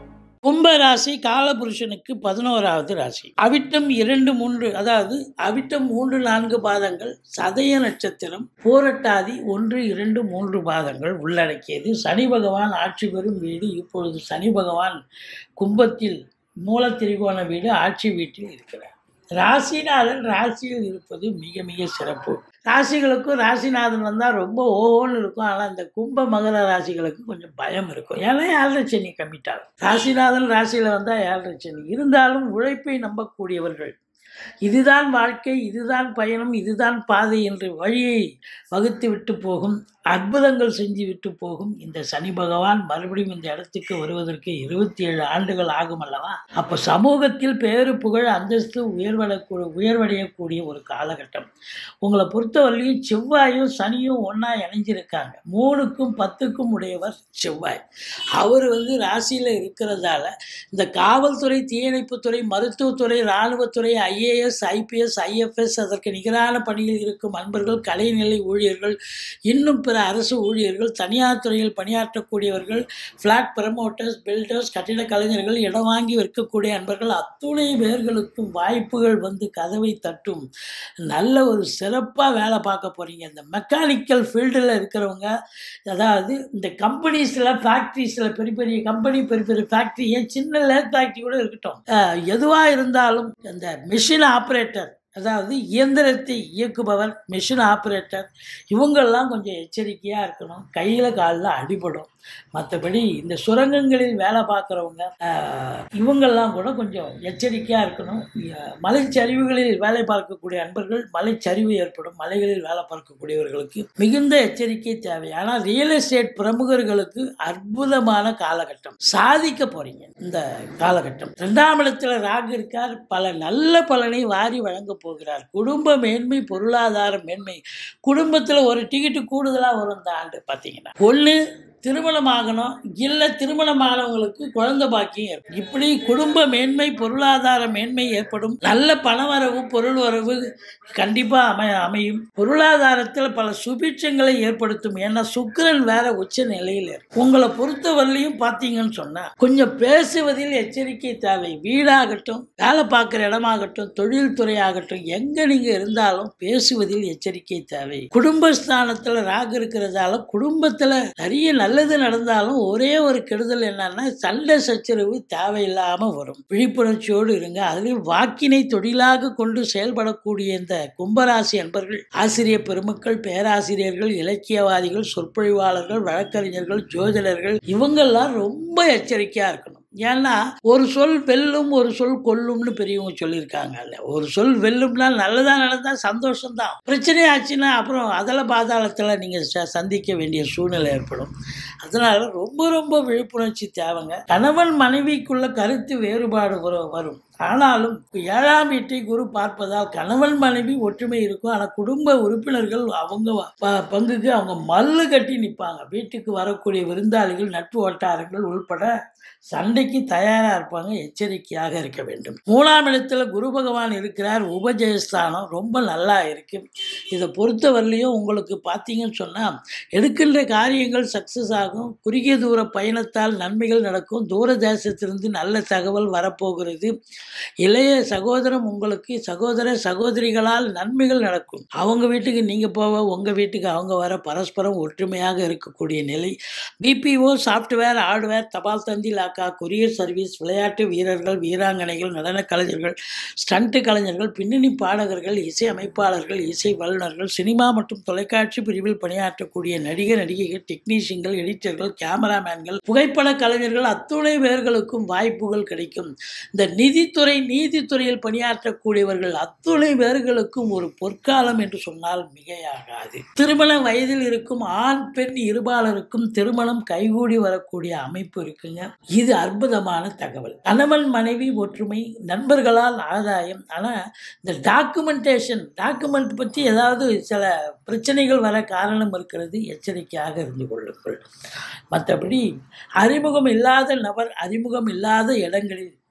கும்ப ராசி காலபுருஷனுக்கு பதினோராவது ராசி அவிட்டம் இரண்டு மூன்று அதாவது அவிட்டம் மூன்று நான்கு பாதங்கள் சதய நட்சத்திரம் போரட்டாதி ஒன்று இரண்டு மூன்று பாதங்கள் உள்ளடக்கியது சனி பகவான் ஆட்சி பெறும் வீடு இப்பொழுது சனி பகவான் கும்பத்தில் மூல திரிகோண வீடு ஆட்சி வீட்டில் இருக்கிறார் ராசிநாதன் ராசியில் இருப்பது மிக மிக சிறப்பு ராசிகளுக்கும் ராசிநாதன் வந்தால் ரொம்ப ஓஹோன்னு இருக்கும் ஆனால் இந்த கும்ப மகர ராசிகளுக்கு கொஞ்சம் பயம் இருக்கும் ஏன்னா ஏழரை சனி கம்மிட்டாகும் ராசிநாதன் ராசியில் வந்தால் ஏழரை சனி இருந்தாலும் உழைப்பை நம்பக்கூடியவர்கள் இதுதான் வாழ்க்கை இதுதான் பயணம் இதுதான் பாதை என்று வழியை வகுத்து விட்டு போகும் அற்புதங்கள் செஞ்சு விட்டு போகும் இந்த சனி பகவான் மறுபடியும் இந்த இடத்துக்கு வருவதற்கு இருபத்தி ஏழு ஆண்டுகள் ஆகும் அல்லவா அப்போ சமூகத்தில் பேரு புகழ் அந்தஸ்து உயர்வடக்கூடிய உயர்வடையக்கூடிய ஒரு காலகட்டம் உங்களை பொறுத்தவரையிலும் செவ்வாயும் சனியும் ஒன்றா இணைஞ்சிருக்காங்க மூணுக்கும் பத்துக்கும் உடையவர் செவ்வாய் அவர் வந்து ராசியில் இருக்கிறதால இந்த காவல்துறை தீயணைப்புத்துறை மருத்துவத்துறை இராணுவத்துறை ஐஏஎஸ் ஐபிஎஸ் ஐஎஃப்எஸ் அதற்கு நிகரான பணியில் இருக்கும் அன்பர்கள் கலைநிலை ஊழியர்கள் இன்னும் பிற அரசு ஊழியர்கள் தனியார் துறையில் பணியாற்றக்கூடியவர்கள் ஃப்ளாட் ப்ரமோட்டர்ஸ் பில்டர்ஸ் கட்டிட கலைஞர்கள் இடம் வாங்கி விற்கக்கூடிய அன்பர்கள் அத்துணை பேர்களுக்கும் வாய்ப்புகள் வந்து கதவை தட்டும் நல்ல ஒரு சிறப்பாக வேலை பார்க்க போகிறீங்க இந்த மெக்கானிக்கல் ஃபீல்டில் இருக்கிறவங்க அதாவது இந்த கம்பெனிஸில் ஃபேக்ட்ரிஸில் பெரிய பெரிய கம்பெனி பெரிய பெரிய ஃபேக்ட்ரி ஏன் சின்ன லேத் ஃபேக்ட்ரி கூட இருக்கட்டும் எதுவாக இருந்தாலும் இந்த மிஷின் ஆப்ரேட்டர் அதாவது இயந்திரத்தை இயக்குபவர் மிஷின் ஆப்ரேட்டர் இவங்கெல்லாம் கொஞ்சம் எச்சரிக்கையாக இருக்கணும் கையில் காலில் அடிபடும் மற்றபடி இந்த சுரங்கங்களில் வேலை பார்க்குறவங்க இவங்கெல்லாம் கூட கொஞ்சம் எச்சரிக்கையாக இருக்கணும் அஹ், மலைச்சரிவுகளில் வேலை பார்க்கக்கூடிய அன்பர்கள் மலைச்சரிவு ஏற்படும் மலைகளில் வேலை பார்க்கக்கூடியவர்களுக்கு மிகுந்த எச்சரிக்கை தேவை ஆனால் ரியல் எஸ்டேட் பிரமுகர்களுக்கு அற்புதமான காலகட்டம் சாதிக்க போறீங்க இந்த காலகட்டம் ரெண்டாம் இடத்துல ராகு இருக்கார் பல நல்ல பலனை வாரி வழங்க போகிறார் குடும்ப மேன்மை பொருளாதார மேன்மை குடும்பத்தில் ஒரு டிக்கெட்டு கூடுதலாக வரும் இந்த ஆண்டு பார்த்தீங்கன்னா ஒன்று திருமணமாகணும் இல்லை திருமணமானவங்களுக்கு குழந்தை பாக்கியம் ஏற்படும் இப்படி குடும்ப மேன்மை பொருளாதார மேன்மை ஏற்படும் நல்ல பணவரவு பொருள் வரவு கண்டிப்பாக அமை அமையும் பொருளாதாரத்தில் பல சுபிட்சங்களை ஏற்படுத்தும் ஏன்னா சுக்கிரன் வேற உச்ச நிலையில் இருக்கு உங்களை பொறுத்தவரையிலையும் பார்த்தீங்கன்னு சொன்னால் கொஞ்சம் பேசுவதில் எச்சரிக்கை தேவை வீடாகட்டும் வேலை பார்க்குற இடமாகட்டும் தொழில்துறை ஆகட்டும் எங்கே நீங்கள் இருந்தாலும் பேசுவதில் எச்சரிக்கை தேவை குடும்பஸ்தானத்தில் ராகு இருக்கிறதால குடும்பத்தில் நிறைய நல்லது நடந்தாலும் ஒரே ஒரு கெடுதல் என்னன்னா சண்டை சச்சரவு தேவையில்லாமல் வரும் விழிப்புணர்ச்சியோடு இருங்க அதில் வாக்கினை தொழிலாக கொண்டு செயல்படக்கூடிய இந்த கும்பராசி அன்பர்கள் ஆசிரியர் பெருமக்கள் பேராசிரியர்கள் இலக்கியவாதிகள் சொற்பொழிவாளர்கள் வழக்கறிஞர்கள் ஜோதிடர்கள் இவங்கெல்லாம் ரொம்ப எச்சரிக்கையாக இருக்கணும் ஏன்னா ஒரு சொல் வெல்லும் ஒரு சொல் கொல்லும்னு பெரியவங்க சொல்லியிருக்காங்கல்ல ஒரு சொல் வெல்லும்னா நல்லதா நடந்தா சந்தோஷம்தான் பிரச்சனை ஆச்சுன்னா அப்புறம் அதில் பாதாளத்தில் நீங்கள் ச சந்திக்க வேண்டிய சூழ்நிலை ஏற்படும் அதனால ரொம்ப ரொம்ப விழிப்புணர்ச்சி தேவைங்க கணவன் மனைவிக்குள்ள கருத்து வேறுபாடு வரும் வரும் ஆனாலும் ஏழாம் வீட்டை குரு பார்ப்பதால் கணவன் மனைவி ஒற்றுமை இருக்கும் ஆனால் குடும்ப உறுப்பினர்கள் அவங்க ப- பங்குக்கு அவங்க மல்லு கட்டி நிற்பாங்க வீட்டுக்கு வரக்கூடிய விருந்தாளிகள் நட்பு வட்டாரங்கள் உள்பட சண்டைக்கு தயாராக இருப்பாங்க எச்சரிக்கையாக இருக்க வேண்டும் மூணாம் இடத்துல குரு பகவான் இருக்கிறார் உபஜயஸ்தானம் ரொம்ப நல்லா இருக்கு இதை பொறுத்தவரையிலையும் உங்களுக்கு பார்த்தீங்கன்னு சொன்னால் எடுக்கின்ற காரியங்கள் சக்ஸஸ் ஆகும் குறுகிய தூர பயணத்தால் நன்மைகள் நடக்கும் தூர தேசத்திலிருந்து நல்ல தகவல் வரப்போகிறது இளைய சகோதரம் உங்களுக்கு சகோதர சகோதரிகளால் நன்மைகள் நடக்கும் அவங்க வீட்டுக்கு நீங்கள் போக உங்கள் வீட்டுக்கு அவங்க வர பரஸ்பரம் ஒற்றுமையாக இருக்கக்கூடிய நிலை பிபிஓ சாஃப்ட்வேர் ஹார்ட்வேர் தபால் தந்தி லாக்கா கொரியர் சர்வீஸ் விளையாட்டு வீரர்கள் வீராங்கனைகள் நடனக் கலைஞர்கள் ஸ்டண்ட் கலைஞர்கள் பின்னணி பாடகர்கள் இசை அமைப்பாளர்கள் இசை வல்லுநர்கள் சினிமா மற்றும் தொலைக்காட்சி பிரிவில் பணியாற்றக்கூடிய நடிகர் நடிகைகள் டெக்னீஷியன்கள் எடிட்டர்கள் கேமராமேன்கள் புகைப்பட கலைஞர்கள் அத்துணை பேர்களுக்கும் வாய்ப்புகள் கிடைக்கும் இந்த நிதித்துறை நீதித்துறையில் பணியாற்றக்கூடியவர்கள் அத்துணை பேர்களுக்கும் ஒரு பொற்காலம் என்று சொன்னால் மிகையாகாது திருமண வயதில் இருக்கும் ஆண் பெண் இருபாலருக்கும் திருமணம் கைகூடி வரக்கூடிய அமைப்பு இருக்குங்க இது அற்புதமான தகவல் கணவன் மனைவி ஒற்றுமை நண்பர்களால் ஆதாயம் ஆனால் இந்த டாக்குமெண்டேஷன் டாக்குமெண்ட் பற்றி ஏதாவது சில பிரச்சனைகள் வர காரணம் இருக்கிறது எச்சரிக்கையாக இருந்து கொள்ளுங்கள் மற்றபடி அறிமுகம் இல்லாத நபர் அறிமுகம் இல்லாத இடங்களில்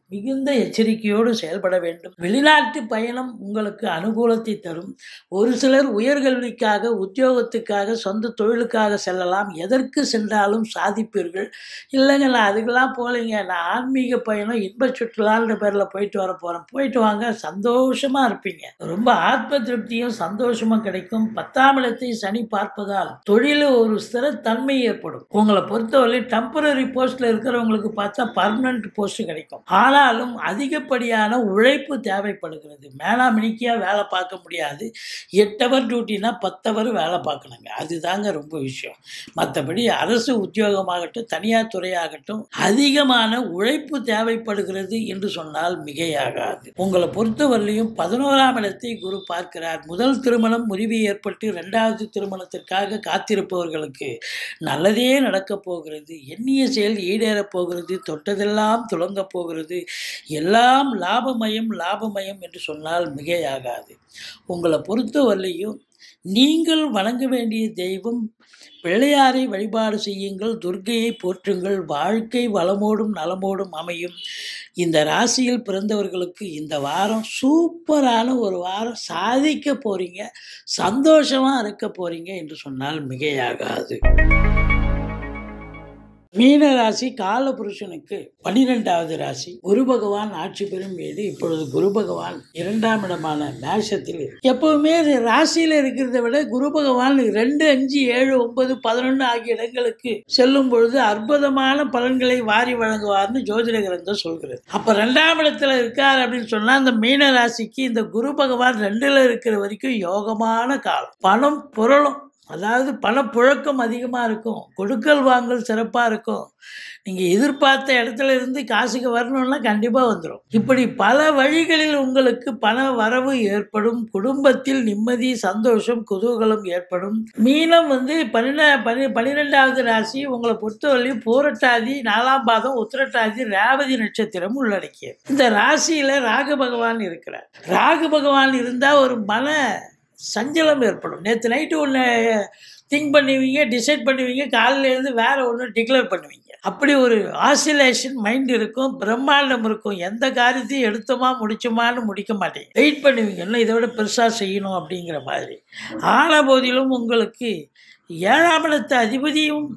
மிகுந்த எச்சரிக்கையோடு செயல்பட வேண்டும் வெளிநாட்டு பயணம் உங்களுக்கு அனுகூலத்தை தரும் ஒரு சிலர் உயர்கல்விக்காக உத்தியோகத்துக்காக சொந்த தொழிலுக்காக செல்லலாம் எதற்கு சென்றாலும் சாதிப்பீர்கள் இல்லைங்க நான் அதுக்கெல்லாம் போகலைங்க நான் ஆன்மீக பயணம் இன்ப சுற்றுலான்ற பேரில் போயிட்டு வர போகிறேன் போயிட்டு வாங்க சந்தோஷமாக இருப்பீங்க ரொம்ப ஆத்ம திருப்தியும் சந்தோஷமும் கிடைக்கும் பத்தாம் இடத்தை சனி பார்ப்பதால் தொழிலில் ஒரு ஸ்திரத்தன்மை ஏற்படும் உங்களை பொறுத்தவரை டெம்பரரி போஸ்ட்டில் இருக்கிறவங்களுக்கு பார்த்தா பர்மனன்ட் போஸ்ட் கிடைக்கும் ஆனாலும் அதிகப்படியான உழைப்பு தேவைப்படுகிறது மேலாமினிக்கியாக வேலை பார்க்க முடியாது எட்டவர் டியூட்டினா பத்தவர் வேலை பார்க்கணுங்க அதுதாங்க ரொம்ப விஷயம் மற்றபடி அரசு உத்தியோகமாகட்டும் தனியார் துறையாகட்டும் அதிகமான உழைப்பு தேவைப்படுகிறது என்று சொன்னால் மிகையாகாது உங்களை பொறுத்தவரையிலையும் பதினோராம் இடத்தை குரு பார்க்கிறார் முதல் திருமணம் முறிவு ஏற்பட்டு இரண்டாவது திருமணத்திற்காக காத்திருப்பவர்களுக்கு நல்லதே நடக்கப் போகிறது எண்ணிய செயல் ஈடேறப் போகிறது தொட்டதெல்லாம் துளங்கப் போகிறது எல்லாம் லாபமயம் லாபமயம் என்று சொன்னால் மிகையாகாது உங்களை பொறுத்தவரையிலையும் நீங்கள் வணங்க வேண்டிய தெய்வம் பிள்ளையாரை வழிபாடு செய்யுங்கள் துர்க்கையை போற்றுங்கள் வாழ்க்கை வளமோடும் நலமோடும் அமையும் இந்த ராசியில் பிறந்தவர்களுக்கு இந்த வாரம் சூப்பரான ஒரு வாரம் சாதிக்க போறீங்க சந்தோஷமா இருக்க போறீங்க என்று சொன்னால் மிகையாகாது மீன ராசி காலபுருஷனுக்கு பன்னிரெண்டாவது ராசி குரு பகவான் ஆட்சி பெறும் வீடு இப்பொழுது குரு பகவான் இரண்டாம் இடமான மேஷத்தில் இருக்கு. எப்பவுமே இது ராசியில இருக்கிறத விட குரு பகவான் ரெண்டு அஞ்சு ஏழு ஒன்பது பதினொன்று ஆகிய இடங்களுக்கு செல்லும் பொழுது அற்புதமான பலன்களை வாரி வழங்குவார்னு ஜோதிட கிரந்தம் சொல்கிறது அப்ப ரெண்டாம் இடத்துல இருக்கார் அப்படின்னு சொன்னா இந்த மீன ராசிக்கு இந்த குரு பகவான் ரெண்டுல இருக்கிற வரைக்கும் யோகமான காலம் பணம் பொருளும் அதாவது பணப்புழக்கம் அதிகமாக இருக்கும் கொடுக்கல் வாங்கல் சிறப்பாக இருக்கும் நீங்கள் எதிர்பார்த்த இடத்துல இருந்து காசுக்கு வரணும்னா கண்டிப்பாக வந்துடும் இப்படி பல வழிகளில் உங்களுக்கு பண வரவு ஏற்படும் குடும்பத்தில் நிம்மதி சந்தோஷம் குதூகலம் ஏற்படும் மீனம் வந்து பன்னிரெண்டா பனி பன்னிரெண்டாவது ராசி உங்களை பொறுத்தவரையும் பூரட்டாதி நாலாம் பாதம் உத்திரட்டாதி ரேவதி நட்சத்திரம் உள்ளடக்கியது இந்த ராசியில் ராகு பகவான் இருக்கிறார் ராகு பகவான் இருந்தால் ஒரு மன சஞ்சலம் ஏற்படும் நேற்று நைட்டு ஒன்று திங்க் பண்ணுவீங்க டிசைட் பண்ணுவீங்க காலையில இருந்து வேற ஒன்று டிக்ளேர் பண்ணுவீங்க அப்படி ஒரு ஆசிலேஷன் மைண்ட் இருக்கும் பிரம்மாண்டம் இருக்கும் எந்த காரியத்தையும் எடுத்தோமா முடிச்சோமான்னு முடிக்க மாட்டீங்க வெயிட் பண்ணுவீங்க இன்னும் இதை விட பெருசாக செய்யணும் அப்படிங்கிற மாதிரி ஆன போதிலும் உங்களுக்கு ஏழாம் இடத்து அதிபதியும்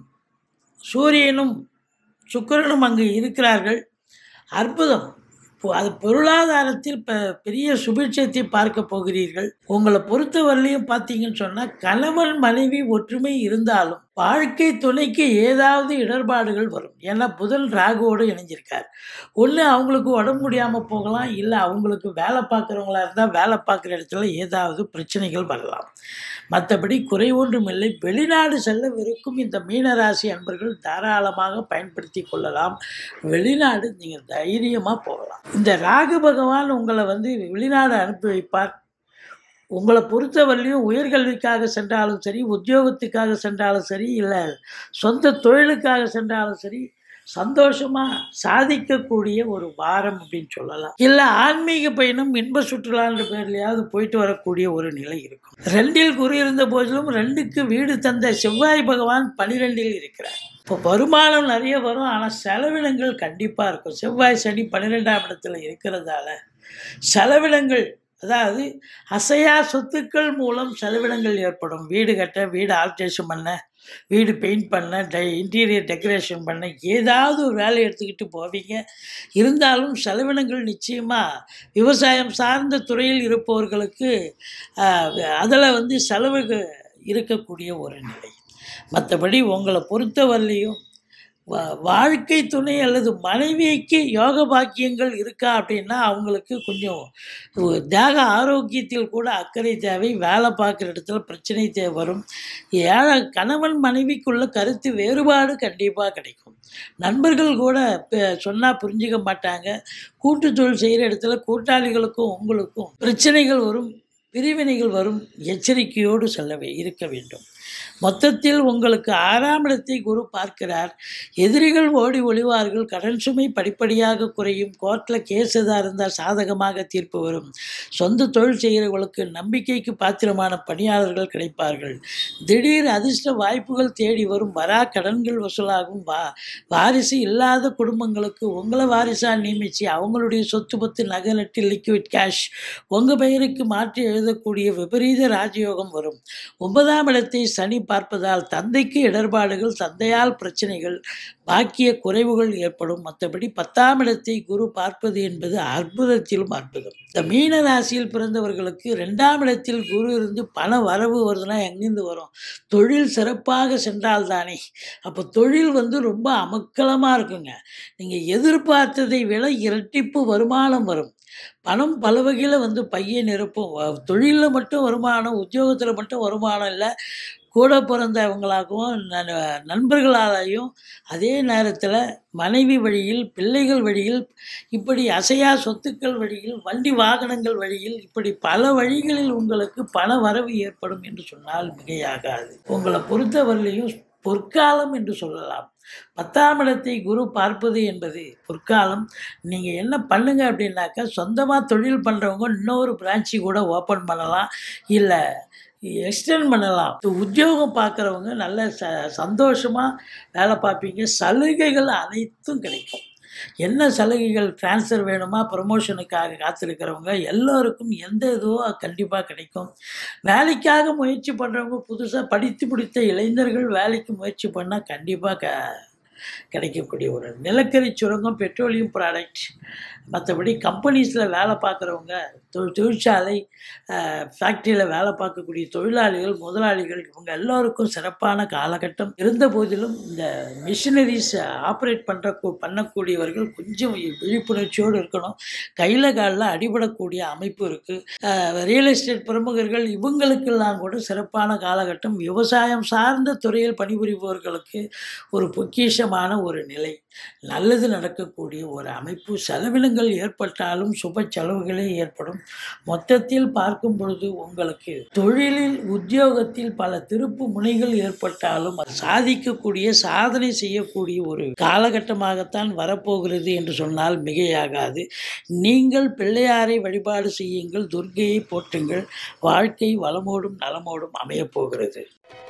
சூரியனும் சுக்கிரனும் அங்கு இருக்கிறார்கள் அற்புதம் இப்போ அது பொருளாதாரத்தில் ப பெரிய சுபிட்சத்தை பார்க்க போகிறீர்கள் உங்களை பொறுத்தவரையிலையும் பார்த்தீங்கன்னு சொன்னால் கணவன் மனைவி ஒற்றுமை இருந்தாலும் வாழ்க்கை துணைக்கு ஏதாவது இடர்பாடுகள் வரும் ஏன்னா புதன் ராகுவோடு இணைஞ்சிருக்கார் ஒன்று அவங்களுக்கு உடம்பு முடியாமல் போகலாம் இல்லை அவங்களுக்கு வேலை பார்க்குறவங்களா இருந்தால் வேலை பார்க்குற இடத்துல ஏதாவது பிரச்சனைகள் வரலாம் மற்றபடி குறை ஒன்றும் இல்லை வெளிநாடு செல்லவிருக்கும் இந்த மீனராசி அன்பர்கள் தாராளமாக பயன்படுத்தி கொள்ளலாம் வெளிநாடு நீங்கள் தைரியமாக போகலாம் இந்த ராகு பகவான் உங்களை வந்து வெளிநாடு அனுப்பி வைப்பார் உங்களை பொறுத்தவரையிலையும் உயர்கல்விக்காக சென்றாலும் சரி உத்தியோகத்துக்காக சென்றாலும் சரி இல்லை சொந்த தொழிலுக்காக சென்றாலும் சரி சந்தோஷமாக சாதிக்கக்கூடிய ஒரு வாரம் அப்படின்னு சொல்லலாம் இல்லை ஆன்மீக பயணம் இன்ப சுற்றுலான்ற பேர்லையாவது போயிட்டு வரக்கூடிய ஒரு நிலை இருக்கும் ரெண்டில் குரு இருந்த போதிலும் ரெண்டுக்கு வீடு தந்த செவ்வாய் பகவான் பனிரெண்டில் இருக்கிறார் இப்போ வருமானம் நிறைய வரும் ஆனால் செலவினங்கள் கண்டிப்பாக இருக்கும் செவ்வாய் சனி பன்னிரெண்டாம் இடத்துல இருக்கிறதால செலவினங்கள் அதாவது அசையா சொத்துக்கள் மூலம் செலவினங்கள் ஏற்படும் வீடு கட்ட வீடு ஆல்ட்ரேஷன் பண்ண வீடு பெயிண்ட் பண்ண டை இன்டீரியர் டெக்கரேஷன் பண்ண ஏதாவது ஒரு வேலை எடுத்துக்கிட்டு போவீங்க இருந்தாலும் செலவினங்கள் நிச்சயமாக விவசாயம் சார்ந்த துறையில் இருப்பவர்களுக்கு அதில் வந்து செலவு இருக்கக்கூடிய ஒரு நிலை மற்றபடி உங்களை பொறுத்தவரையிலையும் வா வாழ்க்கை துணை அல்லது மனைவிக்கு யோக பாக்கியங்கள் இருக்கா அப்படின்னா அவங்களுக்கு கொஞ்சம் தேக ஆரோக்கியத்தில் கூட அக்கறை தேவை வேலை பார்க்குற இடத்துல பிரச்சனை தே வரும் ஏழை கணவன் மனைவிக்குள்ள கருத்து வேறுபாடு கண்டிப்பாக கிடைக்கும் நண்பர்கள் கூட சொன்னால் புரிஞ்சுக்க மாட்டாங்க கூட்டு தொழில் செய்கிற இடத்துல கூட்டாளிகளுக்கும் உங்களுக்கும் பிரச்சனைகள் வரும் பிரிவினைகள் வரும் எச்சரிக்கையோடு செல்லவே இருக்க வேண்டும் மொத்தத்தில் உங்களுக்கு ஆறாம் இடத்தை குரு பார்க்கிறார் எதிரிகள் ஓடி ஒளிவார்கள் கடன் சுமை படிப்படியாக குறையும் கோர்ட்டில் கேஸ் எதாக இருந்தால் சாதகமாக தீர்ப்பு வரும் சொந்த தொழில் செய்கிறவர்களுக்கு நம்பிக்கைக்கு பாத்திரமான பணியாளர்கள் கிடைப்பார்கள் திடீர் அதிர்ஷ்ட வாய்ப்புகள் தேடி வரும் வரா கடன்கள் வசூலாகும் வா வாரிசு இல்லாத குடும்பங்களுக்கு உங்களை வாரிசாக நியமித்து அவங்களுடைய சொத்து பத்து நகை நட்டு லிக்விட் கேஷ் உங்கள் பெயருக்கு மாற்றி எழுதக்கூடிய விபரீத ராஜயோகம் வரும் ஒன்பதாம் இடத்தை சனி பார்ப்பதால் தந்தைக்கு இடர்பாடுகள் தந்தையால் பிரச்சனைகள் பாக்கிய குறைவுகள் ஏற்படும் மற்றபடி பத்தாம் இடத்தை குரு பார்ப்பது என்பது அற்புதத்திலும் அற்புதம் இந்த மீன ராசியில் பிறந்தவர்களுக்கு ரெண்டாம் இடத்தில் குரு இருந்து பண வரவு வருதுன்னா எங்கேருந்து வரும் தொழில் சிறப்பாக சென்றால்தானே அப்போ தொழில் வந்து ரொம்ப அமக்கலமாக இருக்குங்க நீங்கள் எதிர்பார்த்ததை விட இரட்டிப்பு வருமானம் வரும் பணம் பல வகையில் வந்து பையை நிரப்பும் தொழிலில் மட்டும் வருமானம் உத்தியோகத்தில் மட்டும் வருமானம் இல்லை கூட பிறந்தவங்களாகவும் ந- நண்பர்களாலையும் அதே நேரத்தில் மனைவி வழியில் பிள்ளைகள் வழியில் இப்படி அசையா சொத்துக்கள் வழியில் வண்டி வாகனங்கள் வழியில் இப்படி பல வழிகளில் உங்களுக்கு பண வரவு ஏற்படும் என்று சொன்னால் மிகையாகாது உங்களை பொறுத்தவரையிலையும் பொற்காலம் என்று சொல்லலாம் பத்தாம் இடத்தை குரு பார்ப்பது என்பது பொற்காலம் நீங்கள் என்ன பண்ணுங்க அப்படின்னாக்கா சொந்தமாக தொழில் பண்ணுறவங்க இன்னொரு பிரான்ச்சு கூட ஓப்பன் பண்ணலாம் இல்லை எக்ஸ்டெண்ட் பண்ணலாம் இது உத்தியோகம் பார்க்குறவங்க நல்ல ச சந்தோஷமாக வேலை பார்ப்பீங்க சலுகைகள் அனைத்தும் கிடைக்கும் என்ன சலுகைகள் ட்ரான்ஸ்ஃபர் வேணுமா ப்ரமோஷனுக்காக காத்திருக்கிறவங்க எல்லோருக்கும் எந்த இதுவோ கண்டிப்பாக கிடைக்கும் வேலைக்காக முயற்சி பண்ணுறவங்க புதுசாக படித்து முடித்த இளைஞர்கள் வேலைக்கு முயற்சி பண்ணால் கண்டிப்பாக க கிடைக்கக்கூடிய ஒரு நிலக்கரி சுரங்கம் பெட்ரோலியம் ப்ராடக்ட் மற்றபடி கம்பெனிஸில் வேலை பார்க்குறவங்க தொ- தொழிற்சாலை ஃபேக்ட்ரியில் வேலை பார்க்கக்கூடிய தொழிலாளிகள் முதலாளிகள் இவங்க எல்லோருக்கும் சிறப்பான காலகட்டம் இருந்த போதிலும் இந்த மிஷினரிஸ் ஆப்ரேட் பண்ணுற பண்ணக்கூடியவர்கள் கொஞ்சம் விழிப்புணர்ச்சியோடு இருக்கணும் கையில் காலில் அடிபடக்கூடிய அமைப்பு இருக்குது ரியல் எஸ்டேட் பிரமுகர்கள் இவங்களுக்கெல்லாம் கூட சிறப்பான காலகட்டம் விவசாயம் சார்ந்த துறையில் பணிபுரிபவர்களுக்கு ஒரு பொக்கிஷமான ஒரு நிலை நல்லது நடக்கக்கூடிய ஒரு அமைப்பு செலவினங்கள் ஏற்பட்டாலும் சுப செலவுகளே ஏற்படும் மொத்தத்தில் பார்க்கும் பொழுது உங்களுக்கு தொழிலில் உத்தியோகத்தில் பல திருப்பு முனைகள் ஏற்பட்டாலும் அது சாதிக்கக்கூடிய சாதனை செய்யக்கூடிய ஒரு காலகட்டமாகத்தான் வரப்போகிறது என்று சொன்னால் மிகையாகாது நீங்கள் பிள்ளையாரை வழிபாடு செய்யுங்கள் துர்க்கையை போற்றுங்கள் வாழ்க்கை வளமோடும் நலமோடும் அமையப் போகிறது